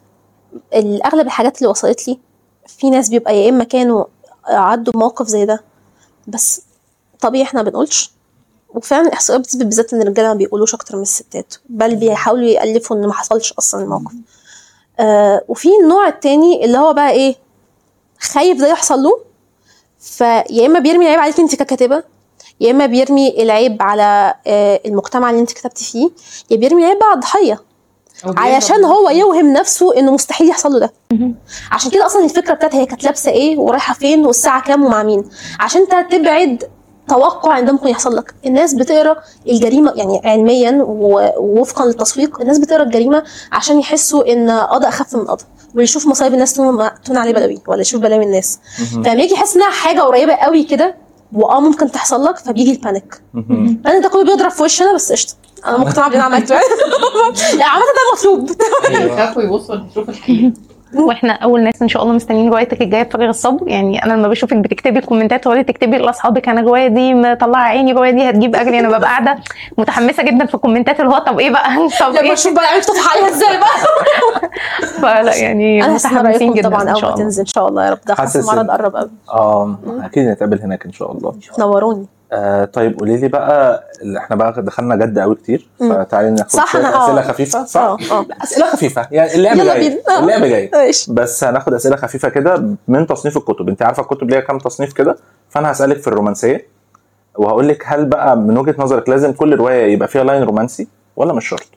ال- اغلب الحاجات اللي وصلت لي في ناس بيبقى يا اما كانوا عدوا بموقف زي ده بس طبيعي احنا ما بنقولش وفعلا الاحصائيات بتثبت بالذات ان الرجاله ما بيقولوش اكتر من الستات بل بيحاولوا يالفوا ان ما حصلش اصلا الموقف آه وفي النوع التاني اللي هو بقى ايه خايف ده يحصل له فيا اما بيرمي العيب عليك انت ككاتبه يا اما بيرمي العيب على آه المجتمع اللي انت كتبتي فيه يا بيرمي العيب بقى على الضحيه أو بيهرب علشان من- هو يوهم نفسه انه مستحيل يحصل له ده عشان كده اصلا الفكره بتاعتها هي كانت لابسه ايه ورايحه فين والساعه كام ومع مين عشان انت تبعد توقع ان ده ممكن يحصل لك الناس بتقرا الجريمه يعني علميا و- ووفقا للتسويق الناس بتقرا الجريمه عشان يحسوا ان قضاء اخف من قضاء ويشوف مصايب الناس تون تون عليه بلاوي ولا يشوف بلاوي الناس فلما يجي يحس انها حاجه قريبه قوي كده واه ممكن تحصل لك فبيجي البانيك مهم. انا ده كله بيضرب في وشنا بس قشطه انا مقتنعه باللي انا عملته لا عامه ده مطلوب يخافوا يبصوا يشوفوا الحقيقه واحنا اول ناس ان شاء الله مستنيين روايتك الجايه بفارغ الصبر يعني انا لما بشوفك بتكتبي الكومنتات تقعدي تكتبي لاصحابك انا الروايه دي مطلعه عيني الروايه دي هتجيب اجري انا ببقى قاعده متحمسه جدا في الكومنتات اللي هو طب ايه بقى طب لما ايه اشوف بقى عملت طفح عليها ازاي بقى فلا يعني انا هستنى متحمسين رايكم جدا طبعا ان اول شاء ما الله تنزل ان شاء الله يا رب ده خلاص حاسس المعرض إن- قرب قوي اه اكيد نتقابل هناك ان شاء الله نوروني آه طيب قولي لي بقى اللي احنا بقى دخلنا جد قوي كتير مم. فتعالي ناخد صح، شوية أنا- اسئله آه. خفيفه صح؟ اه اه اسئله خفيفه يعني اللعبه يلا جاي بينا. آه. اللعبه جاي ماشي بس هناخد اسئله خفيفه كده من تصنيف الكتب انت عارفه الكتب ليها كام تصنيف كده فانا هسالك في الرومانسيه وهقول لك هل بقى من وجهه نظرك لازم كل روايه يبقى فيها لاين رومانسي ولا مش شرط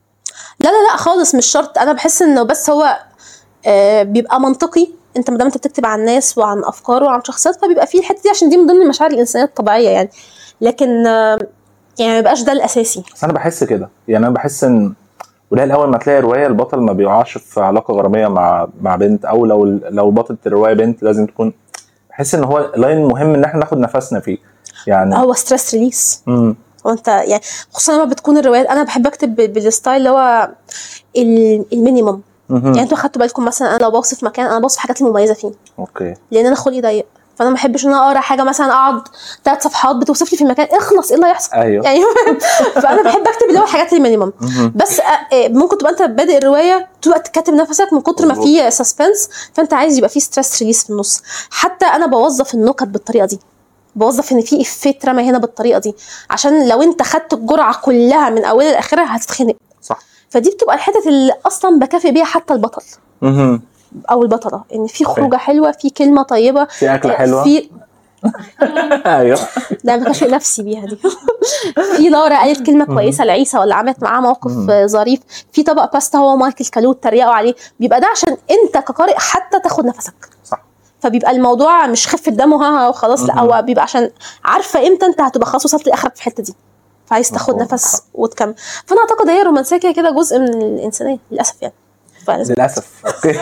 لا لا لا خالص مش شرط انا بحس انه بس هو آه بيبقى منطقي انت ما دام انت بتكتب عن ناس وعن افكار وعن شخصيات فبيبقى فيه الحته دي عشان دي من ضمن المشاعر الانسانيه الطبيعيه يعني لكن آه يعني ما يبقاش ده الاساسي بس انا بحس كده يعني انا بحس ان قليل اول ما تلاقي روايه البطل ما بيقعش في علاقه غراميه مع مع بنت او لو لو بطله الروايه بنت لازم تكون بحس ان هو لاين مهم ان احنا ناخد نفسنا فيه يعني هو ستريس ريليس امم وانت يعني خصوصا لما بتكون الروايات انا بحب اكتب بال- بالستايل اللي هو ال- المينيمم يعني انتوا خدتوا بالكم مثلا انا لو بوصف مكان انا بوصف الحاجات المميزه فيه اوكي لان انا خلقي ضيق فانا ما بحبش ان انا اقرا حاجه مثلا اقعد ثلاث صفحات بتوصف لي في المكان اخلص ايه اللي هيحصل ايوه يعني فانا بحب اكتب اللي هو الحاجات المينيمم مهم. بس آه، آه، ممكن تبقى انت بادئ الروايه طول الوقت كاتب نفسك من كتر ما مظبوط. في سسبنس فانت عايز يبقى في ستريس ريليس في النص حتى انا بوظف النكت بالطريقه دي بوظف ان في افيه اترمى هنا بالطريقه دي عشان لو انت خدت الجرعه كلها من اولها لاخرها هتتخنق صح فدي بتبقى الحتت اللي اصلا بكافئ بيها حتى البطل مهم. او البطله ان في خروجه حلوه في كلمه طيبه في اكله آه، حلوه في ايوه لا انا بكافئ نفسي بيها دي في لارا قالت كلمه كويسه لعيسى ولا عملت معاه موقف مم. آه، ظريف في طبق باستا هو مايكل كالوت تريقوا عليه بيبقى ده عشان انت كقارئ حتى تاخد نفسك صح فبيبقى الموضوع مش خفه دم وها وخلاص لا مهم. هو بيبقى عشان عارفه امتى انت هتبقى خلاص وصلت لاخرك في الحته دي فعايز تاخد مفهوم. نفس وتكمل فانا اعتقد هي الرومانسيه كده كده جزء من الانسانيه للاسف يعني فلازم للاسف اوكي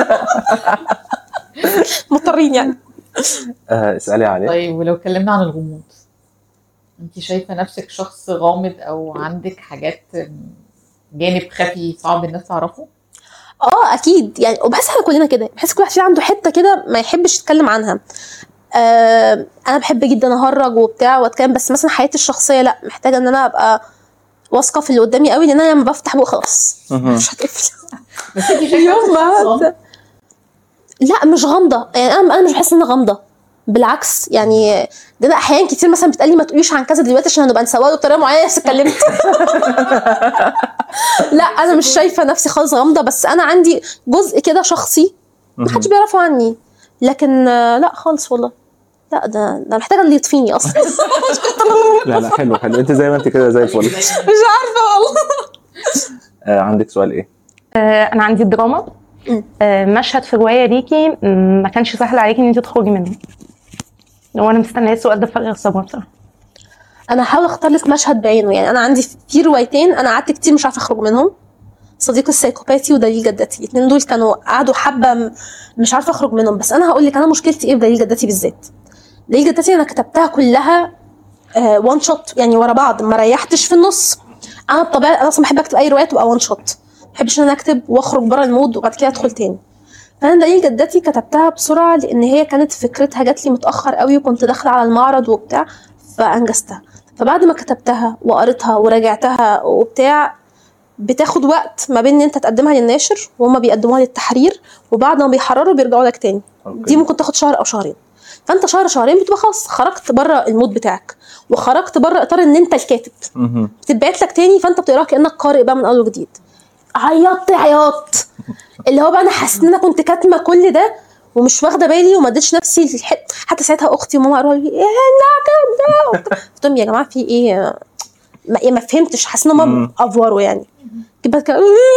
مضطرين يعني آه، اسالي عليه طيب ولو اتكلمنا عن الغموض انت شايفه نفسك شخص غامض او عندك حاجات جانب خفي صعب الناس تعرفه اه اكيد يعني وبحس احنا كلنا كده بحس كل واحد فينا عنده حته كده ما يحبش يتكلم عنها آه انا بحب جدا اهرج وبتاع واتكلم بس مثلا حياتي الشخصيه لا محتاجه ان انا ابقى واثقه في اللي قدامي قوي لان انا لما بفتح بقى خلاص مهم. مش هتقفل بس انت شايفه نفسك لا مش غامضه يعني انا انا مش بحس ان انا غامضه بالعكس يعني ده انا احيان كتير مثلا بتقالي ما تقوليش عن كذا دلوقتي عشان نبقى نسوقه بطريقه معينه بس اتكلمت لا انا مش شايفه نفسي خالص غامضه بس انا عندي جزء كده شخصي ما حدش بيعرفه عني لكن آه، لا خالص والله لا ده ده محتاجه اللي يطفيني اصلا لا لا حلو حلو انت زي ما انت كده زي الفل مش عارفه والله آه، عندك سؤال ايه آه، انا عندي دراما مم. آه، مشهد في روايه ليكي مم، ما كانش سهل عليكي ان انت تخرجي منه وانا مستنيه السؤال ده بفارغ الصبر بصراحه انا هحاول اختار لك مشهد بعينه يعني انا عندي في روايتين انا قعدت كتير مش عارفه اخرج منهم صديق السايكوباتي ودليل جدتي الاثنين دول كانوا قعدوا حبه م- مش عارفه اخرج منهم بس انا هقول لك انا مشكلتي ايه في دليل جدتي بالذات دليل جدتي انا كتبتها كلها وان شوت يعني ورا بعض ما ريحتش في النص انا بطبيعه انا اصلا بحب اكتب اي روايه تبقى وان شوت ما بحبش ان انا اكتب واخرج بره المود وبعد كده ادخل تاني فانا دليل جدتي كتبتها بسرعه لان هي كانت فكرتها جات لي متاخر قوي وكنت داخله على المعرض وبتاع فانجزتها فبعد ما كتبتها وقريتها وراجعتها وبتاع بتاخد وقت ما بين ان انت تقدمها للناشر وهما بيقدموها للتحرير وبعد ما بيحرروا بيرجعوا لك تاني دي ممكن تاخد شهر او شهرين فانت شهر شهرين بتبقى خلاص خرجت بره المود بتاعك وخرجت بره اطار ان انت الكاتب مهم. بتتبعت لك تاني فانت بتقراها كانك قارئ بقى من اول وجديد عيطت عياط اللي هو بقى انا حسيت ان انا كنت كاتمه كل ده ومش واخده بالي وما اديتش نفسي الح... حتى ساعتها اختي وماما قالوا لي ايه النكد ده قلت لهم يا جماعه في ايه ما, ما فهمتش حاسه ان هم مم. افوروا يعني كده كده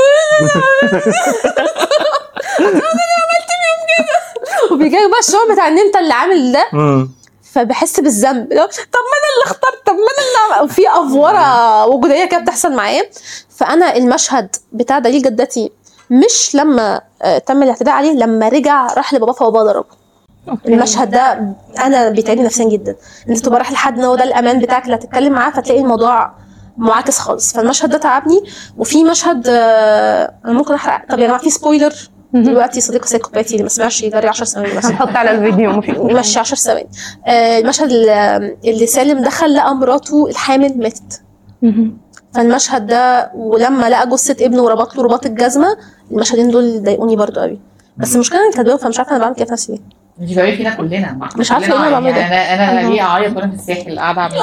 وبيجي بقى الشعور بتاع ان انت اللي عامل ده مم. فبحس بالذنب لو طب ما انا اللي اخترت طب ما انا اللي في افوره وجوديه كده بتحصل معايا فانا المشهد بتاع دليل جدتي مش لما آه، تم الاعتداء عليه لما رجع راح لبابا فبابا ضربه المشهد ده انا بيتعبني نفسيا جدا ان انت تبقى رايح لحد ان هو ده الامان بتاعك اللي هتتكلم معاه فتلاقي الموضوع معاكس خالص فالمشهد ده تعبني وفي مشهد آه، انا ممكن احرق طب يا جماعه في سبويلر دلوقتي صديقه سايكوباتي اللي ما سمعش يجري 10 ثواني بس هنحط على الفيديو مفيش مشي 10 ثواني آه، المشهد اللي اللي سالم دخل لقى مراته الحامل ماتت فالمشهد ده ولما لقى جثه ابنه وربط له رباط الجزمه المشهدين دول ضايقوني برضو قوي بس المشكله ان كاتباهم فمش عارفه انا بعمل كده في نفسي ليه انت بتعملي فينا كلنا ما مش عارفة كلنا ايه اللي أنا يعني بعمله انا انا أيوة. ليه اعيط وانا في الساحل قاعده عامله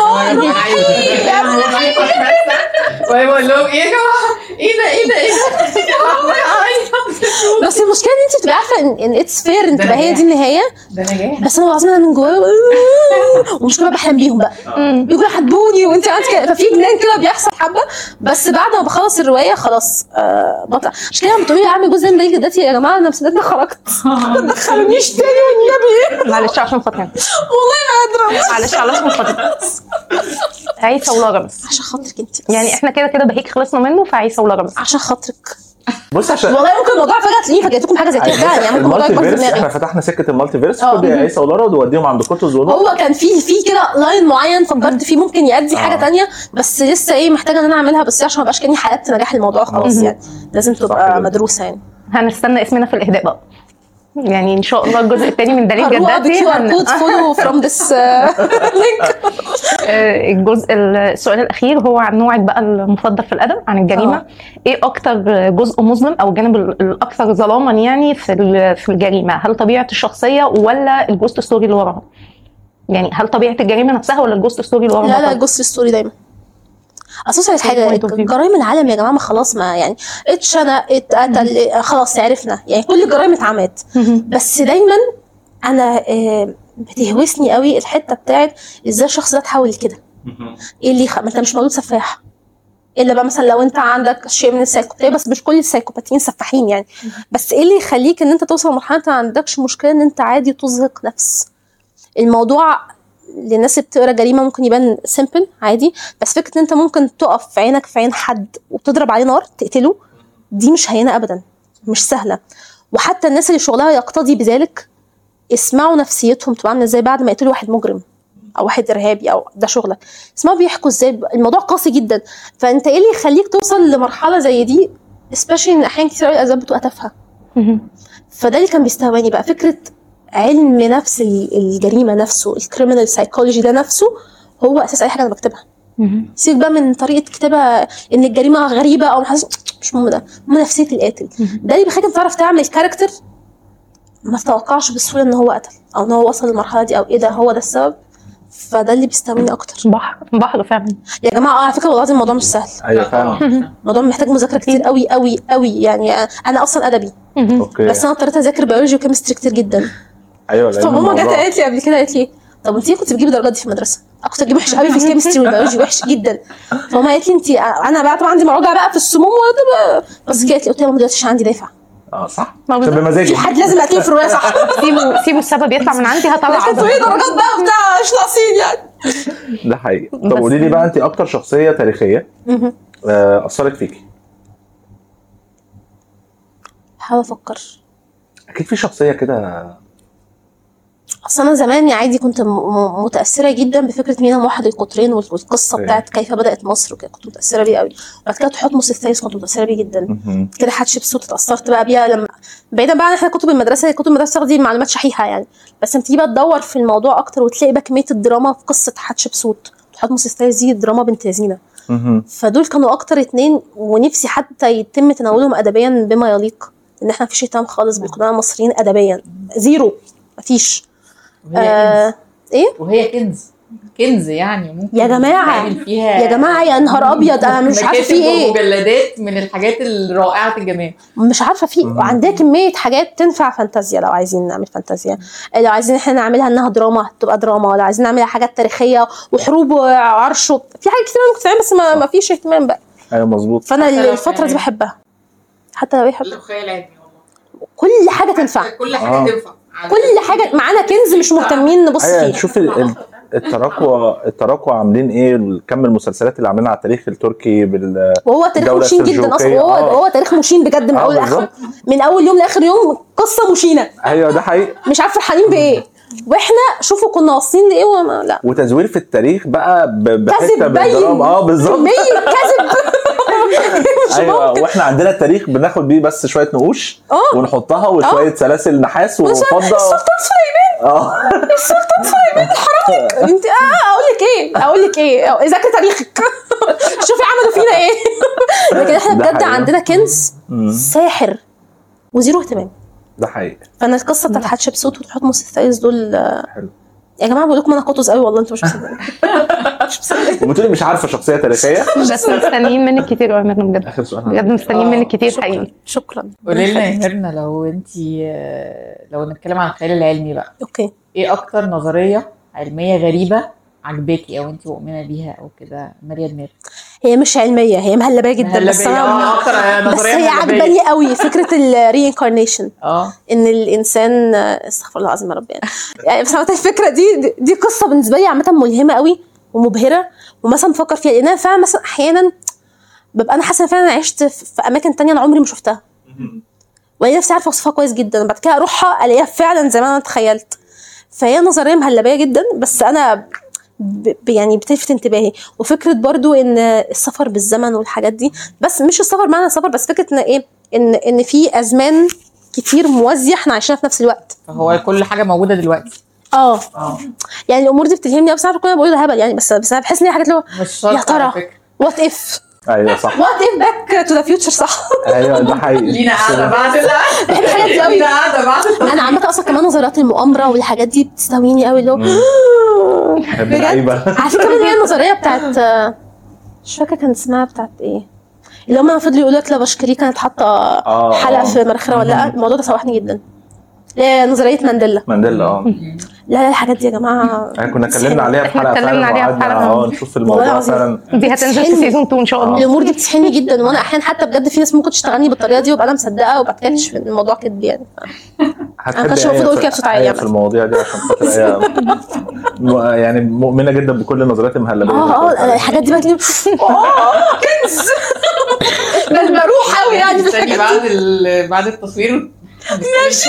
وهي بقول لهم ايه يا جماعه ايه ده ايه ده ايه ده عمال اعيط بس المشكله ان انت بتبقى عارفه ان ان اتس فير ان ده تبقى هي نجاح. دي النهايه ده نجاح بس انا العظيم انا من جوايا والمشكله بحلم بيهم بقى بيقولوا حبوني وانت عملت كده ففي جنان كده بيحصل حبه بس بعد ما بخلص الروايه خلاص آه بطلع عشان كده لما تقولي لي اعمل جزء من دليل جدتي يا جماعه انا مصدقني خرجت ما تدخلونيش تاني والنبي معلش عشان خاطري والله ما قادره معلش علشان خاطري عيسى ولارا بس عشان خاطرك انت بس. يعني احنا كده كده بهيك خلصنا منه فعيسى ولارا بس عشان خاطرك بص عشان والله ممكن الموضوع فجاه تلاقيه فجأتكم حاجه زي كده فعلا يعني ممكن الموضوع المالتي يكبر في فيرس احنا دماغي فتحنا سكه المالتي فيرس اه. خد يا عيسى ولارا ووديهم عند كوتوز ونور هو كان في في كده لاين معين فكرت فيه ممكن يأدي حاجه آه. تانية بس لسه ايه محتاجه ان انا اعملها بس عشان ما ابقاش كاني حققت نجاح الموضوع خلاص مم. يعني لازم صح تبقى كده. مدروسه يعني هنستنى اسمنا في الاهداء بقى يعني ان شاء الله الجزء الثاني من دليل هروح جدتي بكيو ار هن- كود فولو فروم ذس لينك آه، الجزء السؤال الاخير هو عن نوعك بقى المفضل في الادب عن الجريمه آه. ايه اكتر جزء مظلم او الجانب ال- الاكثر ظلاما يعني في ال- في الجريمه هل طبيعه الشخصيه ولا الجوست ستوري اللي وراها يعني هل طبيعه الجريمه نفسها ولا الجوست ستوري اللي وراها لا لا البطل؟ الجوست ستوري دايما اساسا حاجه point of view. جرائم العالم يا جماعه ما خلاص ما يعني اتشنق اتقتل خلاص عرفنا يعني كل الجرائم اتعملت مهم. بس دايما انا آه، بتهوسني قوي الحته بتاعت ازاي الشخص ده اتحول لكده ايه اللي خ... ما انت مش مولود سفاح الا بقى مثلا لو انت عندك شيء من السايكوباتيه بس مش كل السايكوباتيين سفاحين يعني بس ايه اللي يخليك ان انت توصل لمرحله انت ما عندكش مشكله ان انت عادي تزهق نفس الموضوع للناس اللي بتقرا جريمه ممكن يبان سيمبل عادي بس فكره ان انت ممكن تقف في عينك في عين حد وبتضرب عليه نار تقتله دي مش هينه ابدا مش سهله وحتى الناس اللي شغلها يقتضي بذلك اسمعوا نفسيتهم تبقى عامله ازاي بعد ما يقتلوا واحد مجرم او واحد ارهابي او ده شغلك اسمعوا بيحكوا ازاي الموضوع قاسي جدا فانت ايه اللي يخليك توصل لمرحله زي دي especially ان احيان كتير قوي الاسباب بتبقى تافهه مهم. فده اللي كان بيستهواني بقى فكره علم نفس ال- الجريمه نفسه الكريمنال سايكولوجي ده نفسه هو اساس اي حاجه انا بكتبها مهم. سيبك بقى من طريقه كتابه ان الجريمه غريبه او محسس مش مهم ده مهم نفسيه القاتل ده اللي بيخليك تعرف تعمل كاركتر ما تتوقعش بسهوله ان هو قتل او ان هو وصل للمرحله دي او ايه ده هو ده السبب فده اللي بيستهويني اكتر بحر بحر فعلا يا جماعه اه على فكره والله العظيم الموضوع مش سهل ايوه فعلا الموضوع محتاج مذاكره كتير قوي قوي قوي يعني انا اصلا ادبي مهم. اوكي بس انا اضطريت اذاكر بيولوجي وكيمستري كتير جدا ايوه لان فماما جت الموضوع- قالت لي قبل كده قالت لي طب انت ليه كنت بتجيبي درجات دي في المدرسه؟ انا كنت بجيب وحش قوي في الكيمستري والبيولوجي وحش جدا فماما قالت لي انت انا بقى طبعا عندي مراجعه بقى في السموم وده بس كده قلت لها ماما دلوقتي مش عندي دافع اه صح ما عشان بالظبط. بمزاجي في حد لازم يقتل في الروايه صح سيبوا سيبوا السبب يطلع من عندي هطلع لكن عظمة. تقولي درجات بقى وبتاع مش ناقصين يعني ده حقيقي بس- طب قولي لي بقى انت اكتر شخصيه تاريخيه آه، اثرت فيكي حاول افكر اكيد في شخصيه كده اصل انا زمان يا عادي كنت م- م- متاثره جدا بفكره مينا موحد القطرين وال- والقصه أيوة. بتاعت كيف بدات مصر وكده كنت متاثره بيه قوي بعد كده تحتمس الثالث كنت متاثره بيه جدا مهم. كده حتشبسوت اتاثرت بقى بيها لما بعيدا بقى عن احنا كتب المدرسه كتب المدرسه دي معلومات شحيحه يعني بس لما تيجي بقى تدور في الموضوع اكتر وتلاقي بقى كميه الدراما في قصه حتشبسوت تحتمس الثالث دي دراما بنت لذينه مهم. فدول كانوا اكتر اتنين ونفسي حتى يتم تناولهم ادبيا بما يليق ان احنا مفيش اهتمام خالص بالقدماء المصريين ادبيا زيرو مفيش وهي آه كنز ايه وهي كنز كنز يعني ممكن يا جماعة، تعمل فيها يا جماعه يا نهار ابيض انا مش عارفه في مكاتب ايه ومجلدات من الحاجات الرائعه الجمال مش عارفه في وعندها كميه حاجات تنفع فانتازيا لو عايزين نعمل فانتازيا لو عايزين احنا نعملها انها دراما تبقى دراما لو عايزين نعملها حاجات تاريخيه وحروب وعرش و- في حاجات كتير ممكن تتعمل بس ما, ما فيش اهتمام بقى ايوه مظبوط فانا حتى لو الفتره دي كان- بحبها حتى لو ايه حب- خيال علمي والله كل حاجه تنفع كل حاجة آه. تنفع كل حاجه معانا كنز مش مهتمين نبص ايوه فيه شوف ال- ال- التراكوة التراكوة عاملين ايه كم المسلسلات اللي عاملينها على التاريخ التركي بال وهو تاريخ الدولة مشين جدا اصلا السلجوقية. وهو آه. هو تاريخ مشين بجد من آه، اول لاخر بالظبط. من اول يوم لاخر يوم قصه مشينه ايوه ده حقيقي مش عارفه فرحانين بايه واحنا شوفوا كنا واصلين لايه وما لا وتزوير في التاريخ بقى ب- بحته كذب باين بالدراما اه بالظبط كمية كذب مش ايوه ممكن واحنا عندنا التاريخ بناخد بيه بس شويه نقوش اه ونحطها وشويه سلاسل نحاس وفضه السلطان سليمان اه السلطان سليمان الحرامي انت اه اقول لك ايه اقول لك ايه أو- ذاكري تاريخك شوفي عملوا فينا ايه لكن احنا ده بجد حقيقي. عندنا كنز مم. ساحر وزيرو اهتمام ده حقيقي فانا القصه بتاعت حتشبسوت وتحتمس الثالث دول آه، حلو يا جماعه بقول لكم انا قطز قوي والله انتوا مش مصدقين مش مصدقين وبتقولي مش عارفه شخصيه تاريخيه بس مستنيين منك كتير قوي يا ميرنا بجد اخر سؤال بجد مستنيين منك كتير شكرا حقيقي شكرا قولي لنا يا ميرنا لو انت لو نتكلم عن الخيال العلمي بقى اوكي ايه اكتر نظريه علميه غريبه عجباكي او انت مؤمنه بيها او كده ماريا دماغ هي مش علميه هي مهلبيه جدا بس انا اكتر بس نظريه هي مهلبية. عجباني قوي فكره الرينكارنيشن اه ان الانسان استغفر الله العظيم يا رب يعني يعني بس عامة الفكره دي دي- دي قصه بالنسبه لي عامه ملهمه قوي ومبهره ومثلا بفكر فيها لان انا فعلا مثلا احيانا ببقى انا حاسه إن فعلا عشت في في اماكن تانية انا عمري ما شفتها والاقي نفسي عارفه اوصفها كويس جدا بعد كده اروحها الاقيها فعلا زي ما انا تخيلت فهي نظريه مهلبيه جدا بس انا ب ب- يعني بتلفت انتباهي وفكره برضو ان السفر بالزمن والحاجات دي بس مش السفر معنى السفر بس فكره ان ايه ان ان في ازمان كتير موازيه احنا عايشينها في نفس الوقت فهو كل حاجه موجوده دلوقتي اه اه يعني الامور دي بتلهمني قوي بس عارفه كل ما بقول ده هبل يعني بس بس انا بحس ان هي حاجات اللي هو مش شرط يا ترى. على فكرة. وات اف ايوه صح وات اف باك تو ذا فيوتشر صح ايوه ده حقيقي لينا قاعده بعد ال- بحب الحاجات دي قوي لينا قاعده بعد التصوير. انا عامه اصلا كمان نظريات المؤامره والحاجات دي بتستهويني قوي اللي هو بحب اللعيبه على فكره كمان هي النظريه بتاعت مش فاكره كان اسمها بتاعت ايه اللي هم فضلوا يقولوا لك لافاشكري كانت حاطه اه حلقه آه. في مناخيرها ولا لا الموضوع ده سوحني جدا اللي هي نظريه مانديلا مانديلا اه لا لا الحاجات دي يا جماعه احنا كنا اتكلمنا عليها في إحنا حلقه اتكلمنا فعلا عليها في وقعدنا حلقة. اه نشوف والله الموضوع العظيم. فعلا دي هتنزل في سيزون 2 ان شاء الله الامور دي بتسحلني جدا وانا احيانا حتى بجد في ناس ممكن تشتغلني بالطريقه دي وابقى انا مصدقه وبعد كده اكتشف ان الموضوع كذب يعني هتحب كانش المفروض أقول كده بصوت عالي آية يعني. في المواضيع دي عشان خاطر هي م- يعني مؤمنه جدا بكل النظريات المهلبيه اه اه الحاجات دي بقى كده اه كنز بل بروح قوي يعني في استني الحاجات بعد ال- بعد التصوير ماشي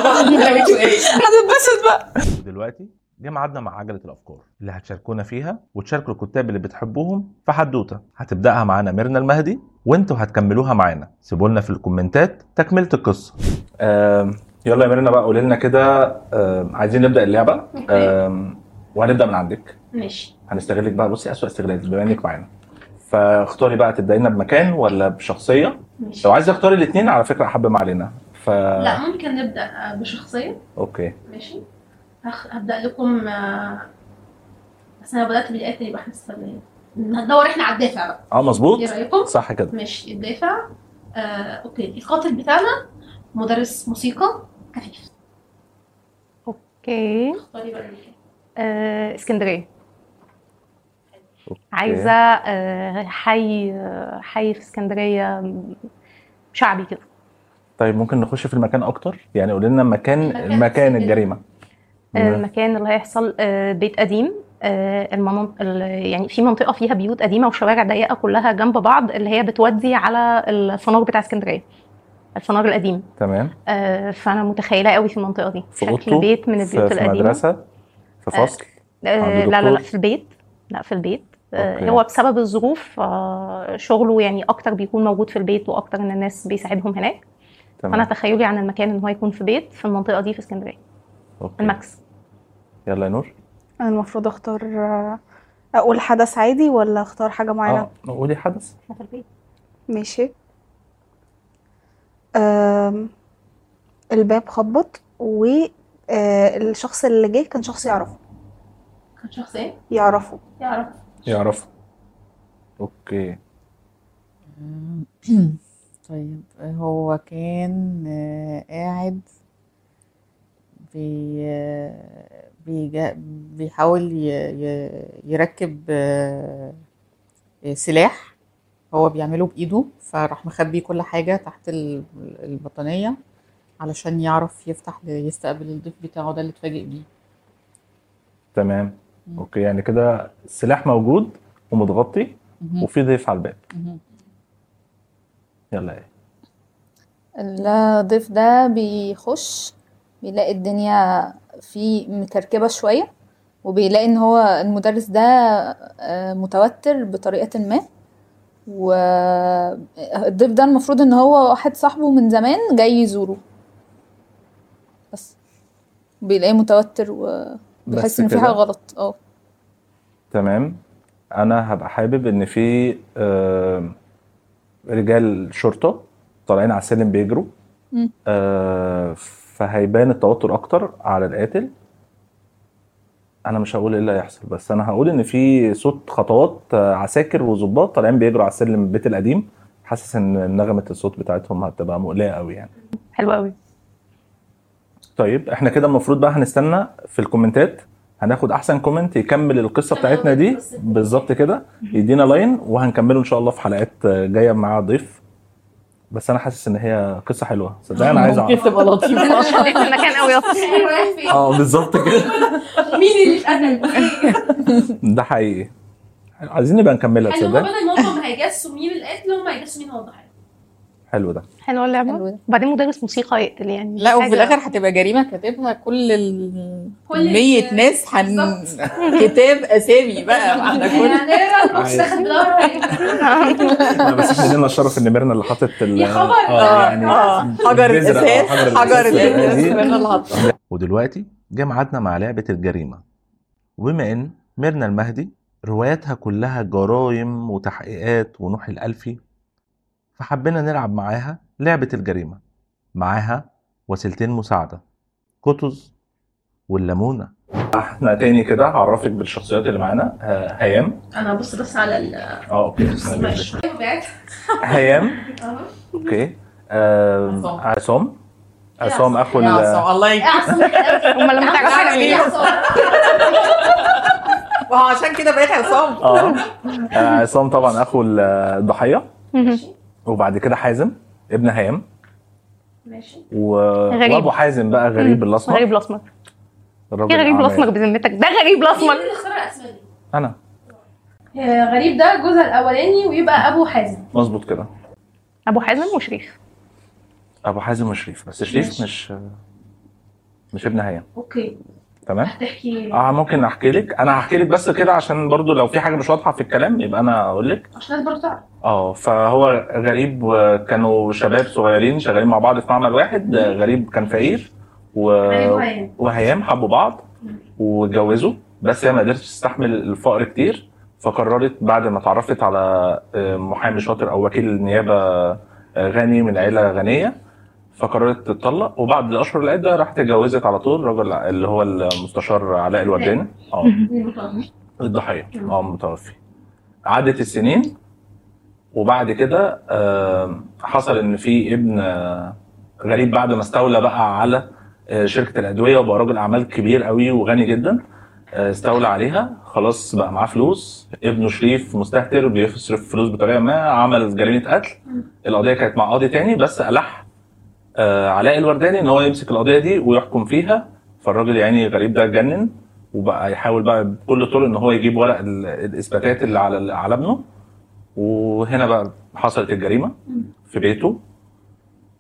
هتتبسط بقى دلوقتي جه ميعادنا مع عجلة الأفكار اللي هتشاركونا فيها وتشاركوا الكتاب اللي بتحبوهم في حدوتة هتبدأها معانا ميرنا المهدي وانتوا هتكملوها معانا سيبوا لنا في الكومنتات تكملة القصة آم، يلا يا ميرنا بقى قولي لنا كده آم، عايزين نبدا اللعبه آم، وهنبدا من عندك ماشي هنستغلك بقى بصي اسوء استغلال بما انك معانا فاختاري بقى تبداي لنا بمكان ولا بشخصيه ماشي لو عايزه اختاري الاثنين على فكره احب ما علينا ف لا ممكن نبدا بشخصيه اوكي ماشي هخ- هبدا لكم آه، بس انا بدات بالايه يبقى احنا استغلال ندور احنا على الدافع بقى اه مظبوط ايه رايكم صح كده ماشي الدافع آه، اوكي القاتل بتاعنا مدرس موسيقى خفيف اوكي اختاري بقى اللي فيه. آه، اسكندريه أوكي. عايزه آه، حي آه، حي في اسكندريه شعبي كده طيب ممكن نخش في المكان اكتر يعني قولي لنا مكان المكان مكان في الجريمه المكان اللي هيحصل آه، بيت قديم آه، المناطق يعني في منطقه فيها بيوت قديمه وشوارع ضيقه كلها جنب بعض اللي هي بتودي على الفنار بتاع اسكندريه الفنار القديم تمام آه، فانا متخيله قوي في المنطقه دي في شكل أوضته؟ البيت من في, البيوت في القديمه مدرسه في فصل آه، عنده لا لا لا دكتور؟ في البيت لا في البيت آه، أوكي. هو بسبب الظروف آه، شغله يعني اكتر بيكون موجود في البيت واكتر ان الناس بيساعدهم هناك فانا تمام تخيلي عن المكان ان هو يكون في بيت في المنطقه دي في اسكندريه أوكي. الماكس يلا يا نور انا المفروض اختار آه، اقول حدث عادي ولا اختار حاجه معينه اه قولي حدث في البيت ماشي آم، الباب خبط والشخص اللي جه كان شخص يعرفه كان شخص ايه؟ يعرفه يعرف يعرف اوكي طيب هو كان آه، قاعد بي آه، بيجا- بيحاول ي- ي- يركب آه، سلاح هو بيعمله بإيده فراح مخبي كل حاجة تحت ال- البطانية علشان يعرف يفتح يستقبل الضيف بتاعه ده اللي اتفاجئ بيه تمام مم. اوكي يعني كده السلاح موجود ومتغطي مهم. وفي ضيف على الباب مهم. يلا ايه الضيف ده بيخش بيلاقي الدنيا فيه مكركبة شوية وبيلاقي ان هو المدرس ده آه، متوتر بطريقة ما والضيف ده المفروض ان هو واحد صاحبه من زمان جاي يزوره بس بيلاقيه متوتر وبيحس بس ان في كده؟ حاجة غلط اه تمام انا هبقى حابب ان في آه، رجال شرطه طالعين على السلم بيجروا مم. آه، فهيبان التوتر اكتر على القاتل انا مش هقول ايه اللي هيحصل بس انا هقول ان في صوت خطوات آه، عساكر وظباط طالعين بيجروا على السلم البيت القديم حاسس ان نغمه الصوت بتاعتهم هتبقى مقلقه قوي يعني حلو قوي طيب احنا كده المفروض بقى هنستنى في الكومنتات هناخد احسن كومنت يكمل القصه بتاعتنا دي بالظبط كده يدينا لاين وهنكمله ان شاء الله في حلقات جايه مع ضيف بس انا حاسس ان هي قصه حلوه صدقني انا عايز ممكن اعرف تبقى لطيفة في المكان قوي اصلا رايح فين؟ اه بالظبط كده مين اللي اتقتل؟ ده حقيقي عايزين نبقى نكملها حلو تصدق بدل ما هم هيجسوا مين القاتل هم هيجسوا مين هو الضحيه حلو ده حلوه اللعبه حلو ده. وبعدين مدرس موسيقى يقتل يعني لا وفي حاجة- الاخر هتبقى جريمه كاتبها كل ال كل 100 ال- ناس حن بالظبط. كتاب اسامي بقى احنا كل هنقرا البوكس داخل بدور لا، بس احنا لنا الشرف ان ميرنا اللي حاطط ال- يا خبر. اه يعني اه حجر البذرة، آه، الاساس حجر الاساس دي. ميرنا اللي حاطه ودلوقتي جه ميعادنا مع لعبة الجريمة وبما إن ميرنا المهدي رواياتها كلها جرايم وتحقيقات ونوح الألفي فحبينا نلعب معاها لعبة الجريمة معاها وسيلتين مساعدة كتز والليمونة احنا تاني كده هعرفك بالشخصيات اللي معانا آه، هيام انا بص بس على ال اه اوكي ماشي بعت هيام اهو اوكي آم، عصام. عصام عصام اخو يا ال- عصام الله ايه يكرمك عصام قوي امال لما تعرفي انا ايه مين عصام وهو عشان كده بقيت عصام اه آه، عصام طبعا اخو ال- الضحيه ماشي وبعد كده حازم ابن هيام ماشي و... غريب. وابو حازم بقى غريب الاسمر غريب الاسمر الراجل ايه غريب الأعمال. الاسمر بذمتك ده غريب مين الاسمر اللي اختار الاسماء دي؟ انا آه، غريب ده جوزها الاولاني ويبقى ابو حازم مظبوط كده ابو حازم وشريف ابو حازم وشريف بس شريف ماشي. مش مش ابن هيام اوكي تمام هتحكي لي اه ممكن احكي لك انا هحكي لك بس كده عشان برضو لو في حاجه مش واضحه في الكلام يبقى انا اقول لك عشان الناس برضه تعرف اه فهو غريب وكانوا شباب صغيرين شغالين مع بعض في معمل واحد آه، غريب كان فقير و... غريب وهيام. وهيام حبوا بعض واتجوزوا بس هي ما قدرتش تستحمل الفقر كتير فقررت بعد ما اتعرفت على آه، محامي شاطر او وكيل نيابه آه، غني من عيله غنيه فقررت تتطلق وبعد الاشهر العده راحت اتجوزت على طول راجل اللي هو المستشار علاء الورداني اه مين المطلق؟ الضحيه اه متوفي عدت السنين وبعد كده آه، حصل ان في ابن آه، غريب بعد ما استولى بقى على آه، شركه الادويه وبقى راجل اعمال كبير قوي وغني جدا آه، استولى عليها خلاص بقى معاه فلوس ابنه شريف مستهتر بيصرف فلوس بطريقه ما عمل جريمه قتل القضيه كانت مع قاضي تاني بس الح آه، علاء الورداني ان هو يمسك القضيه دي ويحكم فيها فالراجل يعني غريب ده اتجنن وبقى يحاول بقى بكل الطرق ان هو يجيب ورق ال- الاثباتات اللي على على ابنه وهنا بقى حصلت الجريمه في بيته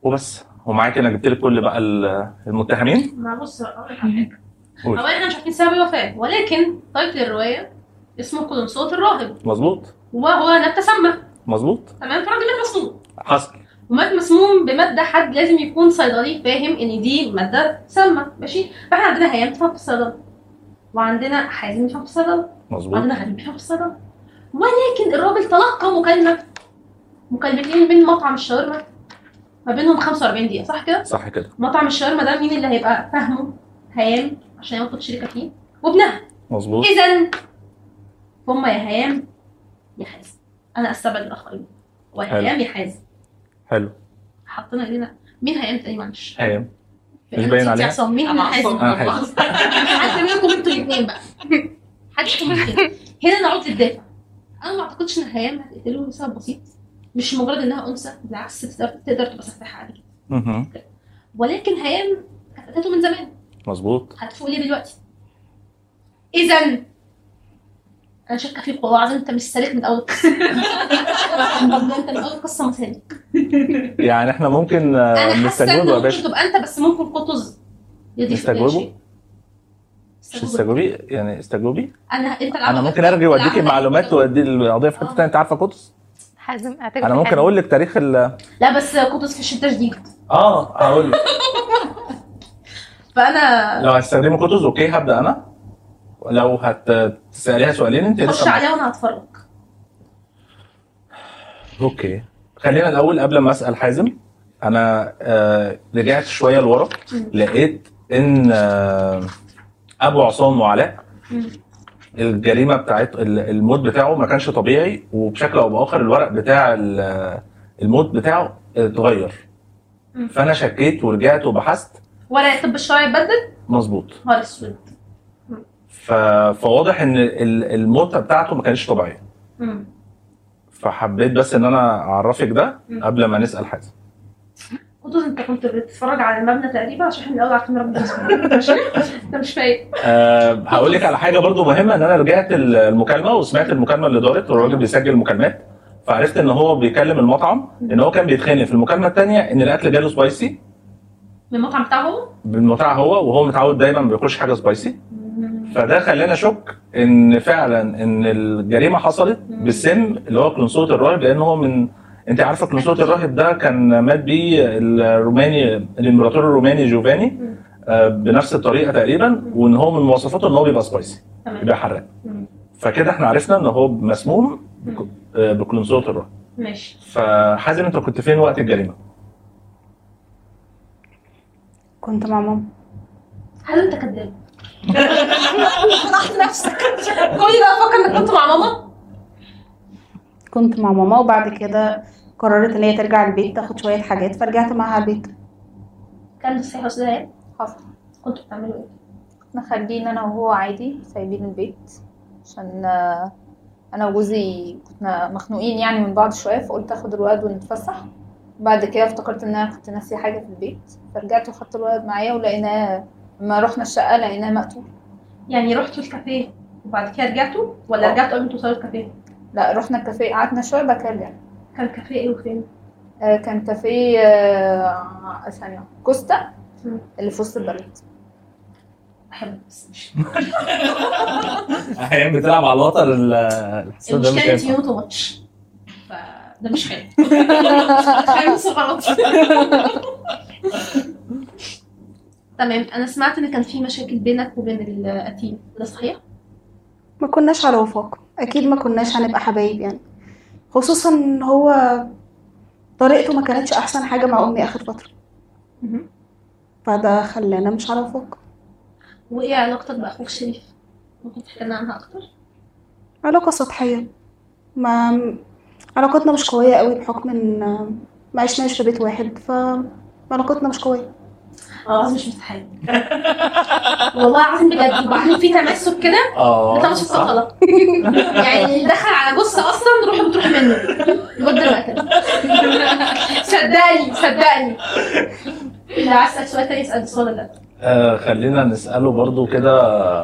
وبس ومعاك انا جبت لك كل بقى ال- المتهمين ما بص اقول لك على حاجه قول. اولا احنا مش عارفين سبب الوفاه ولكن تايتل الروايه اسمه قلنسوة الراهب مظبوط وهو نبته سامه مظبوط تمام فالراجل مات مسموم حصل ومات مسموم بماده حد لازم يكون صيدلي فاهم ان دي ماده سامه ماشي فاحنا عندنا هيام بتفهم في الصيدله وعندنا حازم بيفهم في الصيدله مظبوط وعندنا غريب بيفهم في الصيدله ولكن الراجل تلقى مكالمه مكالمتين من مطعم الشاورما ما بينهم 45 دقيقه صح كده؟ صح كده مطعم الشاورما ده مين اللي هيبقى فاهمه؟ هيام عشان ياخد شركه فيه وابنها مظبوط اذا هما يا هيام يا حازم انا استبعد الاخرين وهيام يا حازم حلو حطينا ايدينا مين هيام تاني معلش هيام مش باين عليها عصام مين أنا حازم عصام. أنا حازم. حد منكم انتوا الاثنين بقى حد فيكم الاثنين هنا نعود للدافع انا ما اعتقدش ان هيام هتقتله لسبب بسيط مش مجرد انها انثى بالعكس تقدر تقدر تبقى سفاحه عادي جدا مهم. ولكن هيام كانت قتلته من زمان مظبوط هتفوق ليه دلوقتي اذا انا شاكه فيك والله العظيم انت مش سالك من اول قصه والله انت من اول قصه مسالك يعني احنا ممكن آه، انا حاسه نستجوبه ان يا ممكن باشا تبقى انت بس ممكن قطز يضيف إليها نستجوبه شيء. مش تستجوبي يعني استجوبي انا انت انا ممكن ارجع واديكي معلومات وادي القضيه في حته ثانيه انت عارفه قدس حازم اعتقد انا ممكن اقول لك تاريخ ال لا بس قطز في الشتاء شديد اه هقول لك فانا لو هتستخدمي قطز اوكي هبدا انا لو هتساليها سؤالين انت خش لسه معاكي. عليها وانا هتفرج اوكي خلينا الاول قبل ما اسال حازم انا آه رجعت شويه لورا لقيت ان آه ابو عصام وعلاء مم. الجريمه بتاعت ال- الموت بتاعه ما كانش طبيعي وبشكل او باخر الورق بتاع ال- الموت بتاعه اتغير مم. فانا شكيت ورجعت وبحثت ورق الطب الشرعي اتبدل مظبوط نهار اسود ف... فواضح ان ال- الموتة بتاعته ما كانتش طبيعيه مم. فحبيت بس ان انا اعرفك ده مم. قبل ما نسال حازم قطز انت كنت بتتفرج على المبنى تقريبا عشان احنا من الاول عارفين ربنا اسمه ماشي؟ انت مش فايق أه هقول لك على حاجه برضو مهمه ان انا رجعت ال- المكالمه وسمعت المكالمه اللي دارت والراجل بيسجل مكالمات فعرفت ان هو بيكلم المطعم ان هو كان بيتخانق في المكالمه الثانيه ان الاكل جاله سبايسي من المطعم بتاعه هو بالمطاع هو وهو متعود دايما ما بياكلش حاجه سبايسي فده خلاني اشك ان فعلا ان الجريمه حصلت بالسم اللي هو قنصوه الراهب لان هو من انت عارفه قنصوه الراهب ده كان مات بيه الروماني الامبراطور الروماني جوفاني آه، بنفس الطريقه تقريبا وان هو من مواصفاته ان هو بيبقى سبايسي تمام يبقى حراق مم. فكده احنا عرفنا ان هو مسموم بك- آه، بقنصوه الراهب ماشي فحازم انت كنت فين وقت الجريمه؟ كنت مع ماما هل انت كذاب؟ فضحت نفسك كل ده افكر انك كنت مع ماما كنت مع ماما وبعد كده قررت ان هي ترجع البيت تاخد شويه حاجات فرجعت معاها البيت كان صحيح يا استاذ هيام حصل كنتوا بتعملوا ايه؟ احنا خارجين انا وهو عادي سايبين البيت عشان آه، انا وجوزي كنا مخنوقين يعني من بعض شويه فقلت اخد الولد ونتفسح بعد كده افتكرت ان انا كنت ناسيه حاجه في البيت فرجعت وخدت الولد معايا ولقيناه لما رحنا الشقه لقيناه مقتول يعني رحتوا الكافيه وبعد كده رجعتوا ولا آه. رجعتوا قبل ما توصلوا الكافيه؟ لا رحنا الكافيه قعدنا شويه بعد كده رجعنا كان كافيه ايه وفين؟ آه، كان كافيه آه، ثانيه كوستا مم. اللي في وسط البلد بحبه بس مش احيانا بتلعب على الوتر ال- الحساب ده مش المشكله انت هينفع يو تو ماتش فده مش حلو خمس غلط تمام انا سمعت ان كان في مشاكل بينك وبين القتيل ده صحيح؟ ما كناش على وفاق اكيد ما كناش هنبقى حبايب يعني خصوصا ان هو طريقته ما كانتش احسن حاجه مع امي اخر فتره مهم. فده خلانا مش على وفاق وايه علاقتك باخوك شريف؟ ممكن تحكي لنا عنها اكتر؟ علاقه سطحيه ما علاقتنا مش قويه قوي بحكم ان ما عشناش في بيت واحد فعلاقتنا مش قويه اه العظيم مش مستحيل والله العظيم بجد وبعدين في تمسك كده اه انت مش الصقلة يعني اللي دخل على جثة اصلا روح بتروح منه لغايه دلوقتي صدقني صدقني لو عايز تسال سؤال تاني اسال السؤال ده آه خلينا نسأله برضو كده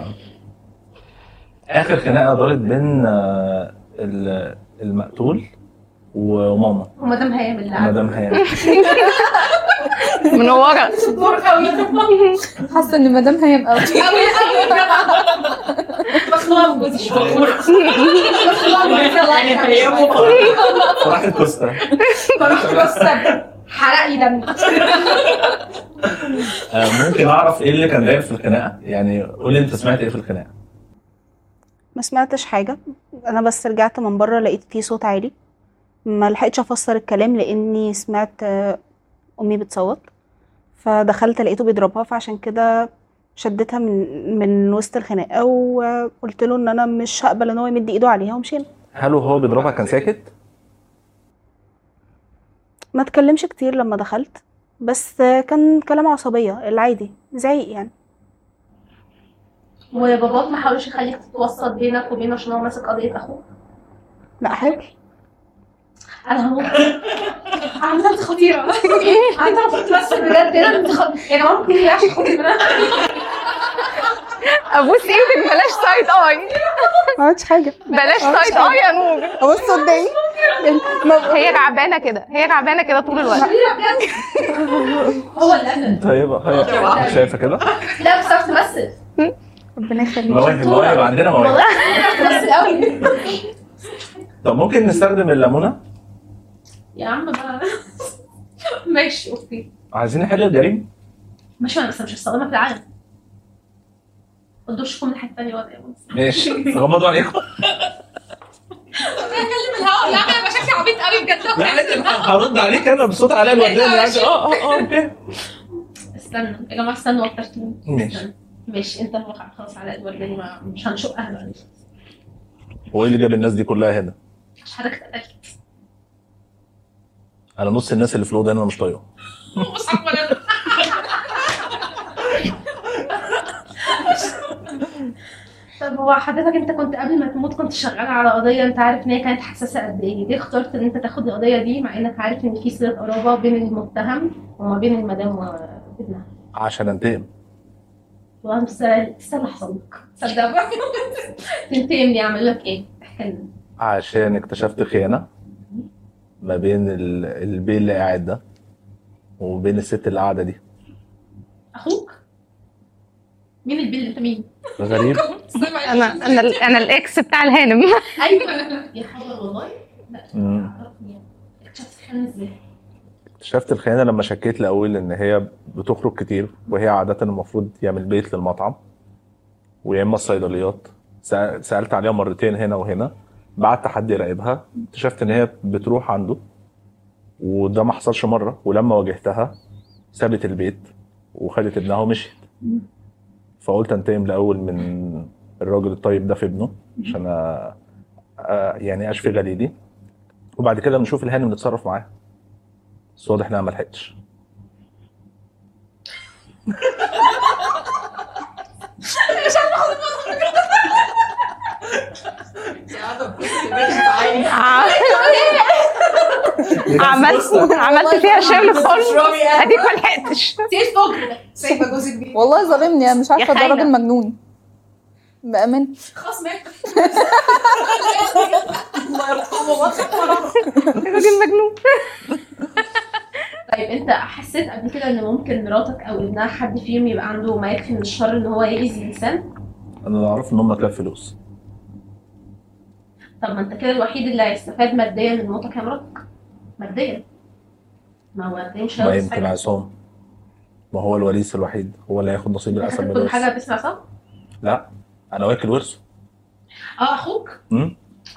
آخر خناقة دارت بين آه ال- المقتول وماما ومدام هيام اللي قاعدة. مدام هيام منوره دور قوي حاسه ان مدام هيام قوي قوي قوي مخنوقه من جوزي مخنوقه مخنوقه من جوزي صراحة الكوستا حرق لي دمي آه، ممكن اعرف ايه اللي كان داير في الخناقه يعني قولي انت سمعت ايه في الخناقه ما سمعتش حاجة انا بس رجعت من بره لقيت فيه صوت عالي ما لحقتش افسر الكلام لاني سمعت آه، امي بتصوت فدخلت لقيته بيضربها فعشان كده شدتها من من وسط الخناقه وقلت له ان انا مش هقبل ان هو يمد ايده عليها ومشينا هل وهو بيضربها كان ساكت ما اتكلمش كتير لما دخلت بس آه، كان كلام عصبيه العادي زعيق يعني وباباك ما حاولش يخليك تتوسط بينك وبينه عشان هو ماسك قضيه اخوك لا حاول انا هموت انا انت خطيره انت المفروض تمثل بجد انا انت خطيره يا جماعه ممكن يعيش خطيره ابوس ايدك بلاش سايد اي ما عملتش حاجه بلاش سايد اي يا نور ابص قدامي ما- هي تعبانه كده هي تعبانه كده طول الوقت خطيره بجد هو اللي قال طيب هي شايفه كده لا بس تعرف تمثل ربنا يخليك مواهب مواهب عندنا مواهب والله تعرف تمثل قوي طب ممكن نستخدم الليمونه يا عم بقى ماشي اوكي عايزين نحل الجريمه ماشي انا بس مش هستخدمها في العالم الدور من الناحيه الثانيه وضع ماشي غمضوا عليكم اكلم الهواء يا عم انا شكلي عبيط قوي بجد لا عادي هرد عليك انا بصوت علاء الورداني عادي اه اه اه اوكي استنى يا جماعه استنوا وترتيب ماشي ماشي انت خلاص علاء الورداني ما مش هنشقها بقى هو ايه اللي جاب الناس دي كلها هنا؟ مش حضرتك اتقتلت انا نص الناس اللي في الاوضه هنا انا مش طايقهم بص على طب هو حضرتك انت كنت قبل ما تموت كنت شغال على قضيه انت عارف ان هي كانت حساسه قد ايه ليه اخترت ان انت تاخد القضيه دي مع انك عارف ان في صله قرابه بين المتهم وما بين المدام وابنها عشان انتقم والله بس استنى احصل لك صدق بقى. تنتقم لي اعمل لك ايه؟ احكي لنا عشان اكتشفت خيانه ما بين ال- البي اللي قاعد ده وبين الست اللي قاعده دي اخوك مين البيل انت مين؟ غريب انا انا ال- انا الاكس بتاع الهانم ايوه يا خبر والله لا مم. عرفني يعني. اكتشفت خيانه ازاي؟ اكتشفت الخيانه لما شكيت الاول ان هي بتخرج كتير وهي عاده المفروض يعمل بيت للمطعم ويا اما الصيدليات سأ- سالت عليها مرتين هنا وهنا بعت حد يراقبها اكتشفت ان هي بتروح عنده وده ما حصلش مره ولما واجهتها سابت البيت وخدت ابنها ومشيت فقلت انتقم الاول من الراجل الطيب ده في ابنه عشان أ- أ- يعني اشفي غليلي وبعد كده نشوف الهانم نتصرف معاه بس واضح انها ما لحقتش عملت عملت فيها شغل خالص اديك ما لحقتش ايه الفجر ده؟ سايبه جوزك بيه والله ظالمني انا مش عارفه ده خاينة. راجل مجنون بأمان خلاص مات راجل مجنون طيب انت حسيت قبل كده ان ممكن مراتك او ابنها حد فيهم يبقى عنده ما يكفي من الشر ان هو يأذي انسان؟ انا اللي اعرف ان هم كلاب فلوس طب ما انت كده الوحيد اللي هيستفاد ماديا من موتك يا مراتك ماديا ما هو ماديا مش ما هياخد يمكن حاجه عصام ما هو الوريث الوحيد هو اللي هياخد نصيب انت الاسد من كل الورث حاجه باسم عصام؟ لا انا واكل ورثه اه اخوك؟ أمم.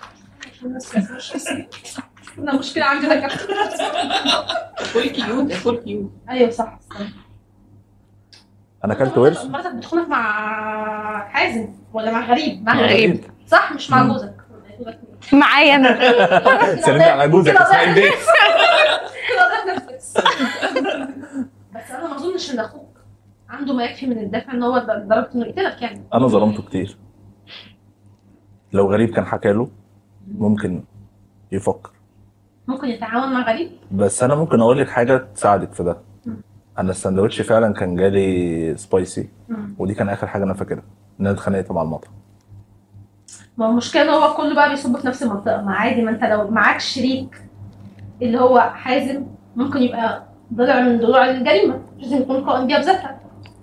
انا مشكله عندي ده فول كيوت فول كيوت ايوه صح استنى. انا اكلت ورث مراتك بتخونك مع حازم ولا مع غريب؟ مع غريب. صح مش مع مم. جوزك معايا انا سلمي على جوزك كده اسماعيل بيه كده ده نفس بس انا ما اظنش ان اخوك عنده ما يكفي من الدافع ان هو لدرجه انه يقتلك يعني انا ظلمته كتير لو غريب كان حكى له ممكن يفكر ممكن يتعاون مع غريب بس انا ممكن اقول لك حاجه تساعدك في ده مم. انا الساندوتش فعلا كان جالي سبايسي مم. ودي كان اخر حاجه انا فاكرها ان انا اتخانقت مع المطعم ما هو المشكله ان هو كله بقى بيصب في نفس المنطقه ما عادي ما انت لو معاك شريك اللي هو حازم ممكن يبقى ضلع من ضلوع الجريمه لازم يكون قائم بيها بذاتها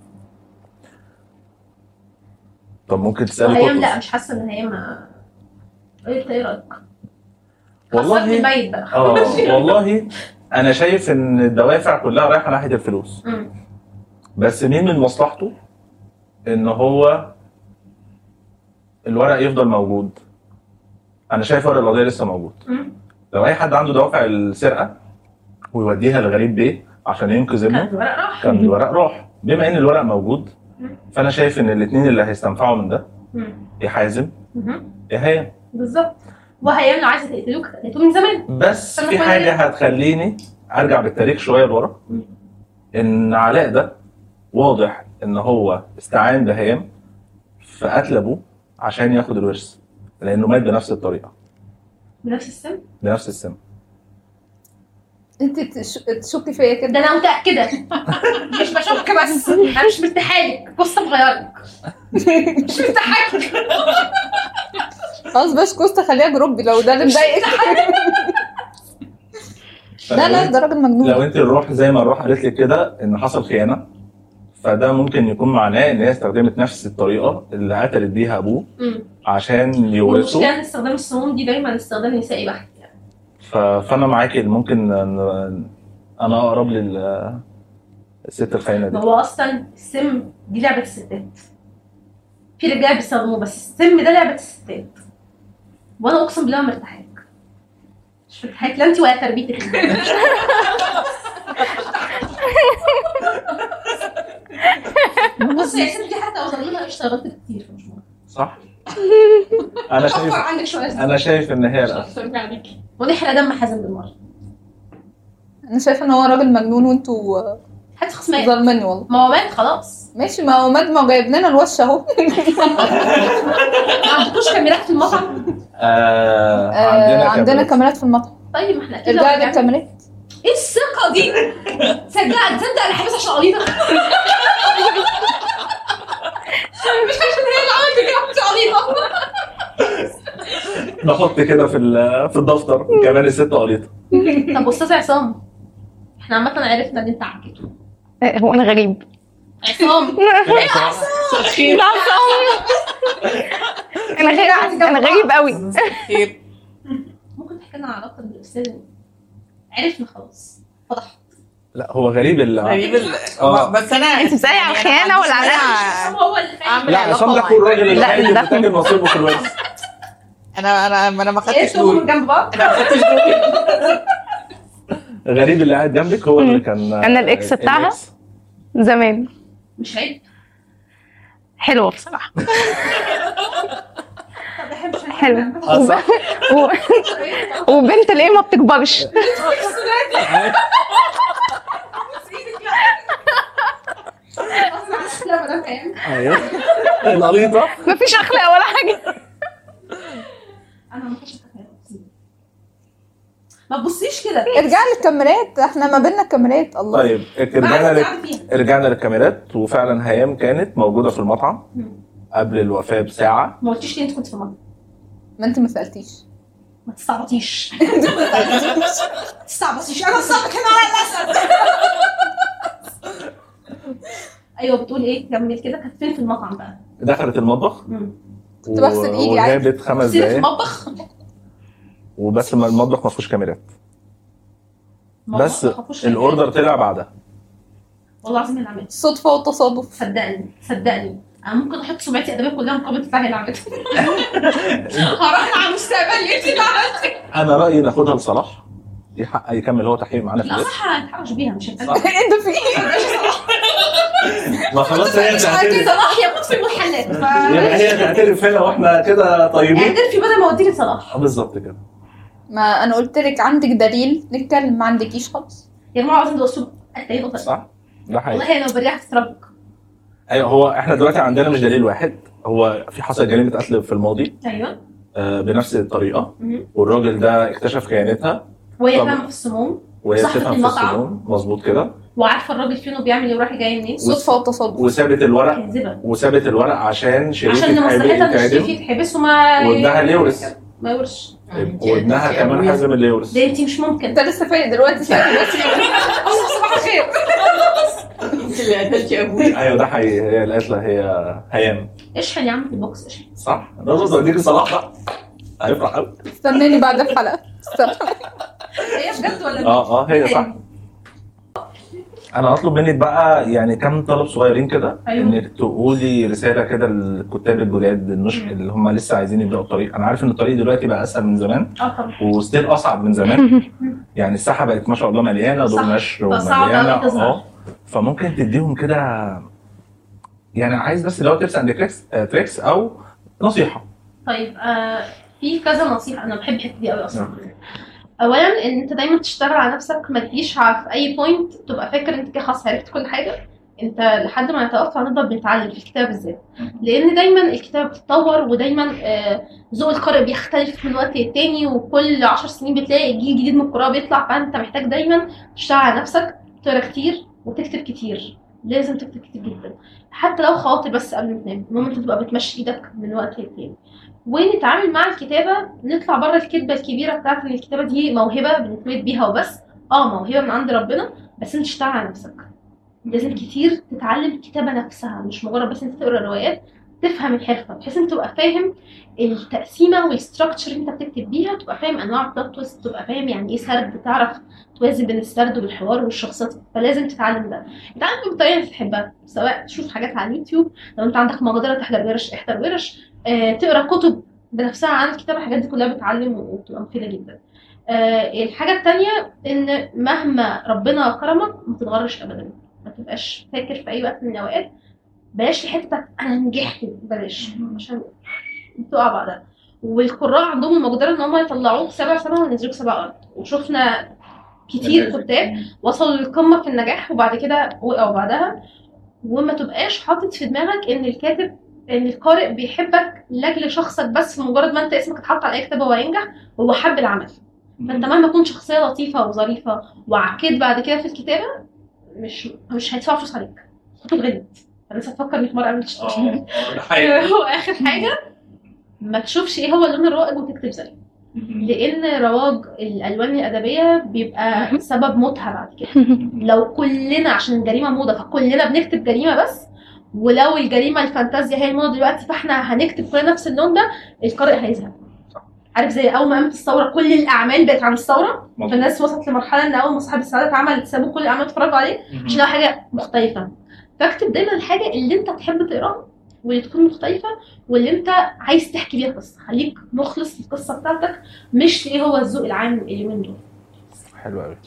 طب ممكن تسالي وهيام قطز لا مش حاسه ان هي ما ايه ايه رايك؟ والله- خسرت الميت بقى اه والله انا شايف ان الدوافع كلها رايحه ناحيه الفلوس مم. بس مين من مصلحته ان هو الورق يفضل موجود انا شايف ورق القضيه لسه موجود مم. لو اي حد عنده دوافع السرقه ويوديها لغريب بيه عشان ينقذ كان ابنه الورق راح كان الورق راح بما ان الورق موجود فانا شايف ان الاثنين اللي هيستنفعوا من ده مم. يا حازم مهم. يا هيام بالظبط وهيام لو عايزه تقتلوك قتلتوه من زمان بس أنا في كل- حاجه هتخليني ارجع بالتاريخ شويه لورا مم. ان علاء ده واضح ان هو استعان بهيام في قتل ابوه عشان ياخد الورث لانه مات بنفس الطريقه بنفس السن بنفس السم انت تش- تشكي فيا كده ده انا متاكده مش بشك بس انا مش مرتاحالك قصه بغيرك مش مرتاحالك خلاص باش كوستا خليها جروبي لو ده اللي مضايقك لا لا ده راجل مجنون لو انت الروح زي ما الروح قالت لك كده ان حصل خيانه فده ممكن يكون معناه ان هي استخدمت نفس الطريقه اللي قتلت بيها ابوه مم. عشان يورثه المشكله ان استخدام السموم دي دايما استخدام نسائي بحت يعني ف... فانا معاكي ممكن ن- انا اقرب لل الست الخاينه دي ما هو اصلا السم دي لعبه الستات في رجاله بيستخدموه بس السم ده لعبه الستات وانا اقسم بالله ما مرتاحاك مش مرتاحاك لا انت ولا تربيتك بص يا ستي دي حتى اوصل لها اشتغلت كتير فمش مهم. صح انا شايف اوفر عندك شويه انا شايف ان هي الأسوأ. ونحرق دم حازم بالمره انا شايفه ان هو راجل مجنون وانتوا حد خصمات ظالميني والله ما هو مات خلاص ماشي ما هو ماد ما هو جايب لنا الوش اهو ما عندكوش كاميرات في المطعم آه آه، عندنا عندنا كاميرات. كاميرات في المطعم طيب ما احنا اكيد لو ارجعي رجعنا- للكاميرات ايه الثقة دي؟ تصدق تصدق انا حابسها عشان قريضة مش عشان هي اللي عملت كده عشان قريضة نحط كده في ال- في الدفتر كمان الست قريطه طب استاذ عصام احنا عامة عرفنا ان انت عكيته آه، هو انا غريب عصام لا انا غريب انا غريب قوي خير ممكن تحكي لنا عن علاقتك بالاستاذ عرفنا خلاص فضحت لا هو غريب ال غريب ال... آه. بس انا انت بتسألي على الخيانة ولا على- عصام هو اللي فاهم اعمل لا علاقة عصام ده مع- هو الراجل اللي لا، خايف ده- يتاكل نصيبه في الورث انا انا ما انا ما ايه خدتش تقوموا دوري جنب بعض انا ما خدتش دوري غريب اللي قاعد جنبك هو اللي كان أنا الإكس بتاعها؟ الإكس. زمان مش عيب حلوة بصراحة طب بحب حلوة آه، صح و... وبنت الايه ما بتكبرش لا مدام كام ايوه القريطه مفيش اخلاق ولا حاجة انا ما كنتش ما تبصيش كده ارجع للكاميرات احنا ما بيننا كاميرات الله طيب رجعنا لك رجعنا للكاميرات وفعلا هيام كانت موجوده في المطعم قبل الوفاه بساعه ما قلتيش ليه انت كنت في المطعم ما انت ما سالتيش ما تستعبطيش ما تستعبطيش انا صعبك هنا على الاسد ايوه بتقول ايه كمل كده كانت فين في المطعم بقى دخلت المطبخ مم. كنت بغسل إيدي عادي. وجابت خمس سيرة في دقايق المطبخ وبس ما المطبخ ما فيهوش كاميرات المطبخ بس ما فيهوش الاوردر طلع بعدها والله العظيم هي اللي عملت صدفه وتصادف صدقني صدقني انا ممكن احط سمعتي ادبيه كلها مقابل تطلعي اللي عملتها هروح مع مستقبلي انت اللي عملتي انا رايي ناخدها لصلاح يحق يكمل هو تحقيق معانا في لا البيت صح هنتحرش بيها مش هنتكلم صح. ايه ده في ايه ما خلاص هي انت تعترف صلاح يموت في المحلات ف يبقى هي تعترف هنا واحنا كده طيبين اعترفي بدل ما اوديكي صلاح آه، بالظبط كده ما انا قلت لك عندك دليل نتكلم ما عندكيش خالص يا جماعه عايزين ده اسلوب قتالين قتل صح ده حقيقي والله انا بريحك تتربك ايوه هو احنا دلوقتي عندنا مش دليل واحد هو في حصل جريمه قتل في الماضي ايوه آه، بنفس الطريقه مهم. والراجل ده اكتشف خيانتها وهي طب. فاهمه في السموم وهي صاحبة بتفهم في المطعم. السموم مظبوط كده وعارفه الراجل فين وبيعمل ايه ورايح جاي منين صدفه وتصادف وسابت الورق كذبه وثابت الورق عشان شريك عشان يتحبس مصلحتها مش يتعدم شريك يتحبس وما وابنها اللي يورث ما يورثش وابنها كمان حازم اللي يورث ده انت مش ممكن انت لسه فايق دلوقتي شايف بس صباح الخير انت اللي قتلتي ابوي ايوه ده حقيقي هي اللي قالت لها هي هيام اشحن يا عم في البوكس اشحن صح ده بص اديك صلاح بقى هيفرح قوي استناني بعد الحلقه استنى هي بجد ولا اه اه هي صح انا اطلب منك بقى يعني كم طلب صغيرين كده أيوة. انك تقولي رساله كده للكتاب الجداد النشء اللي هم لسه عايزين يبداوا الطريق انا عارف ان الطريق دلوقتي بقى اسهل من زمان اه طبعا وستيل اصعب من زمان يعني الساحه بقت ما شاء الله مليانه صح. دور نشر فصعب ومليانه أوي تظهر. اه فممكن تديهم كده يعني عايز بس لو تبس اند تريكس آه، تريكس او نصيحه طيب آه في كذا نصيحه انا بحب الحته دي قوي اصلا اولا ان انت دايما تشتغل على نفسك ما تجيش ع- في اي بوينت تبقى فاكر انت كده خلاص عرفت كل حاجه انت لحد ما نتوقف هنفضل بنتعلم في الكتاب بالذات لان دايما الكتابه بتتطور ودايما آه، ذوق القارئ بيختلف من وقت للتاني وكل عشر سنين بتلاقي جيل جديد من القراء بيطلع فانت محتاج دايما تشتغل على نفسك تقرا كتير وتكتب كتير لازم تكتب كتير جدا حتى لو خواطر بس قبل ما تنام المهم انت تبقى بتمشي ايدك من وقت للتاني ونتعامل مع الكتابه نطلع بره الكذبه الكبيره بتاعت ان الكتابه دي موهبه بنتولد بيها وبس اه موهبه من عند ربنا بس انت تشتغل على نفسك لازم كتير تتعلم الكتابه نفسها مش مجرد بس انت تقرا روايات تفهم الحرفه بحيث انت تبقى فاهم التقسيمه والستراكشر اللي انت بتكتب بيها تبقى فاهم انواع البلوت تويست تبقى فاهم يعني ايه سرد تعرف توازن بين السرد والحوار والشخصيات فلازم تتعلم ده اتعلم بالطريقه اللي تحبها سواء تشوف حاجات على اليوتيوب لو انت عندك مقدره تحضر ورش احضر ورش آه، تقرا كتب بنفسها عن الكتابه الحاجات دي كلها بتعلم وبتبقى مفيده جدا آه، الحاجه التانية ان مهما ربنا كرمك ما تتغرش ابدا ما تبقاش فاكر في اي وقت من الاوقات بلاش الحته بتاعت انا نجحت بلاش عشان تقع بعدها والقراء عندهم المقدره ان هم يطلعوك سبع سما وينزلوك سبع ارض وشفنا كتير كتاب وصلوا للقمه في النجاح وبعد كده وقعوا بعدها وما تبقاش حاطط في دماغك ان الكاتب ان القارئ بيحبك لاجل شخصك بس في مجرد ما انت اسمك اتحط على اي كتاب هو هينجح هو حب العمل فانت مهما كنت شخصيه لطيفه وظريفه وعكيت بعد كده في الكتابه مش مش هيدفعوا فلوس عليك هتتغلط لسه تفكر 100 مره قبل ما تشتغل واخر حاجه ما تشوفش ايه هو اللون الرائج وتكتب زيه لان رواج الالوان الادبيه بيبقى سبب موتها بعد كده لو كلنا عشان الجريمه موضه فكلنا بنكتب جريمه بس ولو الجريمه الفانتازيا هي الموضه دلوقتي فاحنا هنكتب كلنا نفس اللون ده القارئ هيزهق عارف زي اول ما قامت الثوره كل الاعمال بقت عن الثوره مظبوط. فالناس وصلت لمرحله ان اول ما صاحب السعاده اتعمل سابوا كل الاعمال يتفرجوا عليه عشان لو حاجه مختلفه فاكتب دايما الحاجه اللي انت تحب تقراها واللي تكون مختلفه واللي انت عايز تحكي بيها قصه خليك مخلص للقصه بتاعتك مش ايه هو الذوق العام اليومين دول حلو قوي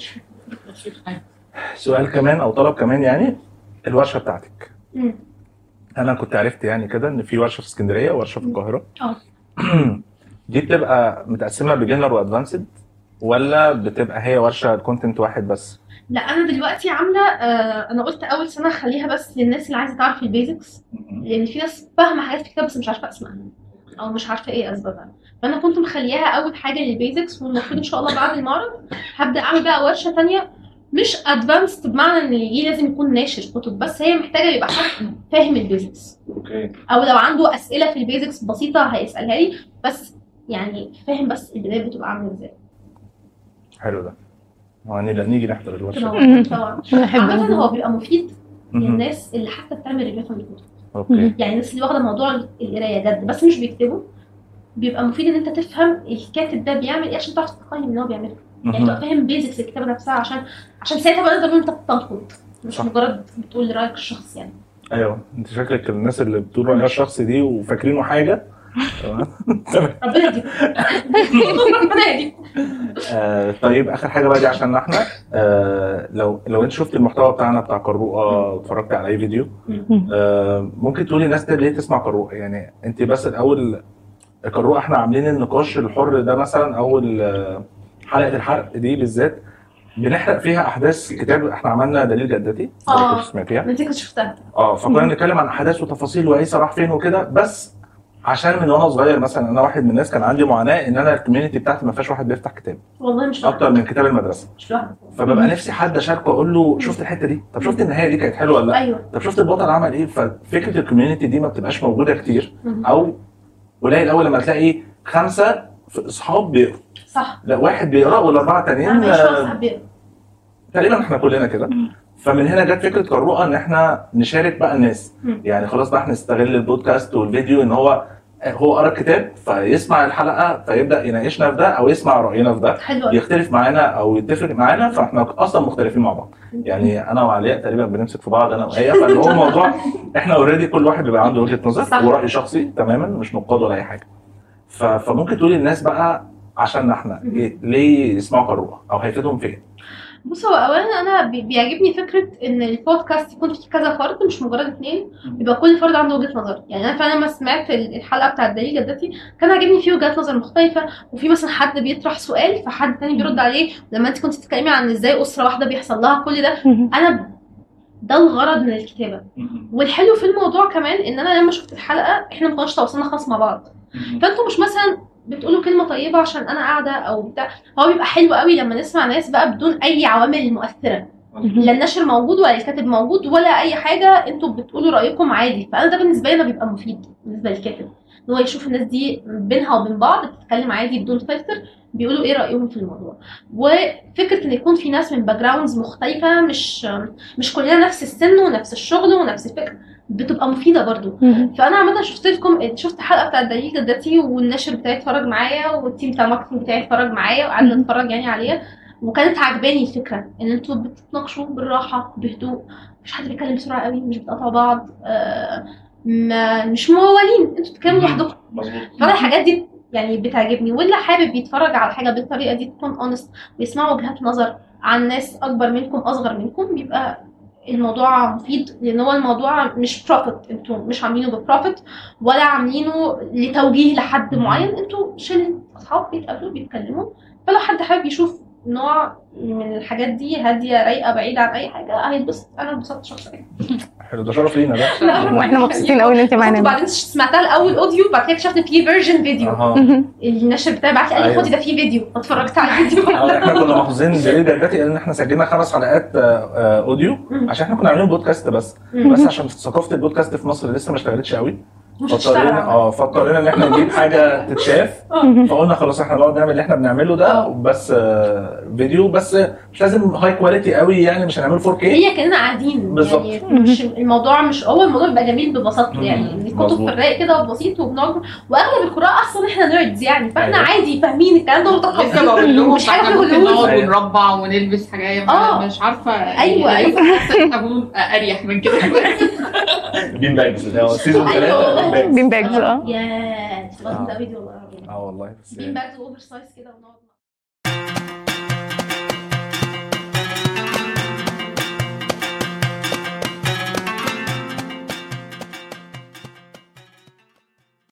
سؤال كمان او طلب كمان يعني الورشه بتاعتك مم. انا كنت عرفت يعني كده ان في ورشه في اسكندريه وورشه في القاهره اه. دي بتبقى متقسمه بيجنر وادفانسد ولا بتبقى هي ورشه كونتنت واحد بس لا انا دلوقتي عامله آه انا قلت اول سنه اخليها بس للناس اللي عايزه تعرف البيزكس لان في ناس فاهمه حاجات في الكتاب بس مش عارفه اسمها او مش عارفه ايه اسبابها فانا كنت مخلياها اول حاجه للبيزكس والمفروض ان شاء الله بعد المعرض هبدا اعمل بقى ورشه تانية مش ادفانسد بمعنى ان اللي يجي لازم يكون ناشر كتب بس هي محتاجه يبقى حد فاهم البيزكس اوكي او لو عنده اسئله في البيزكس بسيطه هيسالها لي بس يعني فاهم بس البدايه بتبقى عامله ازاي حلو ده هو نبقى نيجي نحضر الورشه طبعا طبعا بحب عامة هو بيبقى مفيد مهم. للناس اللي حتى بتعمل ريفيو عن الكتب اوكي يعني الناس اللي واخده موضوع القرايه جد بس مش بيكتبوا بيبقى مفيد ان انت تفهم الكاتب ده بيعمل ايه عشان تعرف تقيم اللي هو بيعمله يعني مهم. تبقى فاهم بيزكس الكتابه نفسها عشان عشان ساعتها بقى تقدر ان انت تنقد مش صح. مجرد بتقول رايك الشخصي يعني ايوه انت شكلك الناس اللي بتقول رايها الشخصي دي وفاكرينه حاجه تمام ربنا يهديكم ربنا يهديكم آه طيب اخر حاجه بقى دي عشان احنا آه لو لو انت شفت المحتوى بتاعنا بتاع قروءه واتفرجت على اي فيديو آه ممكن تقولي الناس ليه تسمع قروءه يعني انت بس الاول قروءه احنا عاملين النقاش الحر ده مثلا اول آه، حلقه الحرق دي بالذات بنحرق فيها احداث كتاب احنا عملنا دليل جدتي آه. كنت سمعتيها انت كنت شفتها اه فكنا بنتكلم عن احداث وتفاصيل وعيسى راح فين وكده بس عشان من وانا صغير مثلا انا واحد من الناس كان عندي معاناه ان انا الكوميونتي بتاعتي ما فيهاش واحد بيفتح كتاب والله مش اكتر لوحدك من كتاب المدرسه مش لوحدك فببقى نفسي حد اشاركه اقول له شفت الحته دي طب شفت النهايه دي كانت حلوه ولا لا ايوه طب شفت البطل عمل ايه ففكره الكوميونتي دي ما بتبقاش موجوده كتير مهم. او قليل قوي لما تلاقي خمسه في اصحاب بيقروا صح لا واحد بيقرا والاربعه انا التانيين مش آه، صاحب بيقرا تقريبا احنا كلنا كده فمن هنا جت فكره قروءه ان احنا نشارك بقى الناس مم. يعني خلاص بقى احنا نستغل البودكاست والفيديو ان هو هو قرا الكتاب فيسمع الحلقه فيبدا يناقشنا في ده او يسمع راينا في ده حلو أوي. يختلف معانا او يتفق معانا فاحنا اصلا مختلفين مع بعض يعني انا وعلياء تقريبا بنمسك في بعض انا وهي فاللي هو موضوع احنا اوريدي كل واحد بيبقى عنده وجهه نظر صح. وراي شخصي تماما مش نقاد ولا اي حاجه ف- فممكن تقولي للناس بقى عشان احنا إيه ليه يسمعوا قروءه او هيفيدهم في ايه؟ بص هو اولا انا بي- بيعجبني فكره ان البودكاست يكون فيه كذا فرد مش مجرد اتنين يبقى كل فرد عنده وجهه نظر يعني انا فعلا لما سمعت ال- الحلقه بتاعت دليل جدتي كان عاجبني فيه وجهات نظر مختلفه وفي مثلا حد بيطرح سؤال فحد تاني بيرد عليه لما انت كنت بتتكلمي عن ازاي اسره واحده بيحصل لها كل ده انا ب- ده الغرض من الكتابه والحلو في الموضوع كمان ان انا لما شفت الحلقه احنا ما كناش تواصلنا خالص مع بعض فانتوا مش مثلا بتقولوا كلمه طيبه عشان انا قاعده او بتاع هو بيبقى حلو قوي لما نسمع ناس بقى بدون اي عوامل مؤثره لا النشر موجود ولا الكاتب موجود ولا اي حاجه انتوا بتقولوا رايكم عادي فانا ده بالنسبه لي أنا بيبقى مفيد بالنسبه للكاتب ان هو يشوف الناس دي بينها وبين بعض بتتكلم عادي بدون فلتر بيقولوا ايه رايهم في الموضوع وفكره ان يكون في ناس من باك جراوندز مختلفه مش مش كلنا نفس السن ونفس الشغل ونفس الفكر بتبقى مفيده برضو فانا عامه شفت لكم شفت الحلقه بتاعت دليل جدتي والناشر بتاعي اتفرج معايا والتيم بتاع الماركتنج بتاعي اتفرج معايا وقعدنا نتفرج يعني عليها وكانت عجباني الفكره ان انتوا بتتناقشوا بالراحه بهدوء مش حد بيتكلم بسرعه قوي مش بتقطعوا بعض آه ما مش موالين انتوا بتتكلموا لوحدكم مظبوط فانا الحاجات دي يعني بتعجبني واللي حابب يتفرج على حاجه بالطريقه دي تكون اونست ويسمعوا وجهات نظر عن ناس اكبر منكم اصغر منكم بيبقى الموضوع مفيد لان هو الموضوع مش بروفيت انتوا مش عاملينه ببروفيت ولا عاملينه لتوجيه لحد معين انتوا شله اصحاب بيتقابلوا بيتكلموا فلو حد حابب يشوف نوع من الحاجات دي هاديه رايقه بعيده عن اي حاجه هيتبسط انا اتبسطت شخصيا حلو ده شرف لينا ده واحنا مبسوطين قوي ان انت معانا وبعدين سمعتها الاول اوديو بعد كده اكتشفت ان في فيرجن فيديو اها النشر بتاعي بعت لي قال لي أيوة. خدي ده في فيديو اتفرجت على الفيديو آه، احنا كنا محافظين دليل جدتي ان احنا سجلنا خمس حلقات آه، آه، اوديو عشان احنا كنا عاملين بودكاست بس مم. بس عشان ثقافه البودكاست في مصر لسه ما اشتغلتش قوي مش فاضطرينا هتشتغل اه فاضطرينا ان احنا نجيب حاجه تتشاف فقلنا خلاص احنا نقعد نعمل اللي احنا بنعمله ده بس آه، فيديو بس مش لازم هاي كواليتي قوي يعني مش هنعمله 4K هي كاننا قاعدين بالظبط. يعني مش الموضوع مش هو الموضوع بيبقى جميل ببساطته مم. يعني الكتب مظبوط. في الرايق كده وبسيط وبنقعد واغلب القراء اصلا احنا نيردز يعني فاحنا أيوة. عادي فاهمين الكلام ده لسه بقول متقبلين لهم مش حاجه احنا في ممكن هوليوود نقعد أيوة. ونربع ونلبس حاجات آه. مش عارفه أيوة، يعني أيوة. حاسه ان احنا بنقول اريح من كده بين باجز ده هو سيزون أيوة 3 والله. بين باجز اه يا اتفضلت قوي دي والله اه والله بس بين باجز واوفر سايز كده ونقعد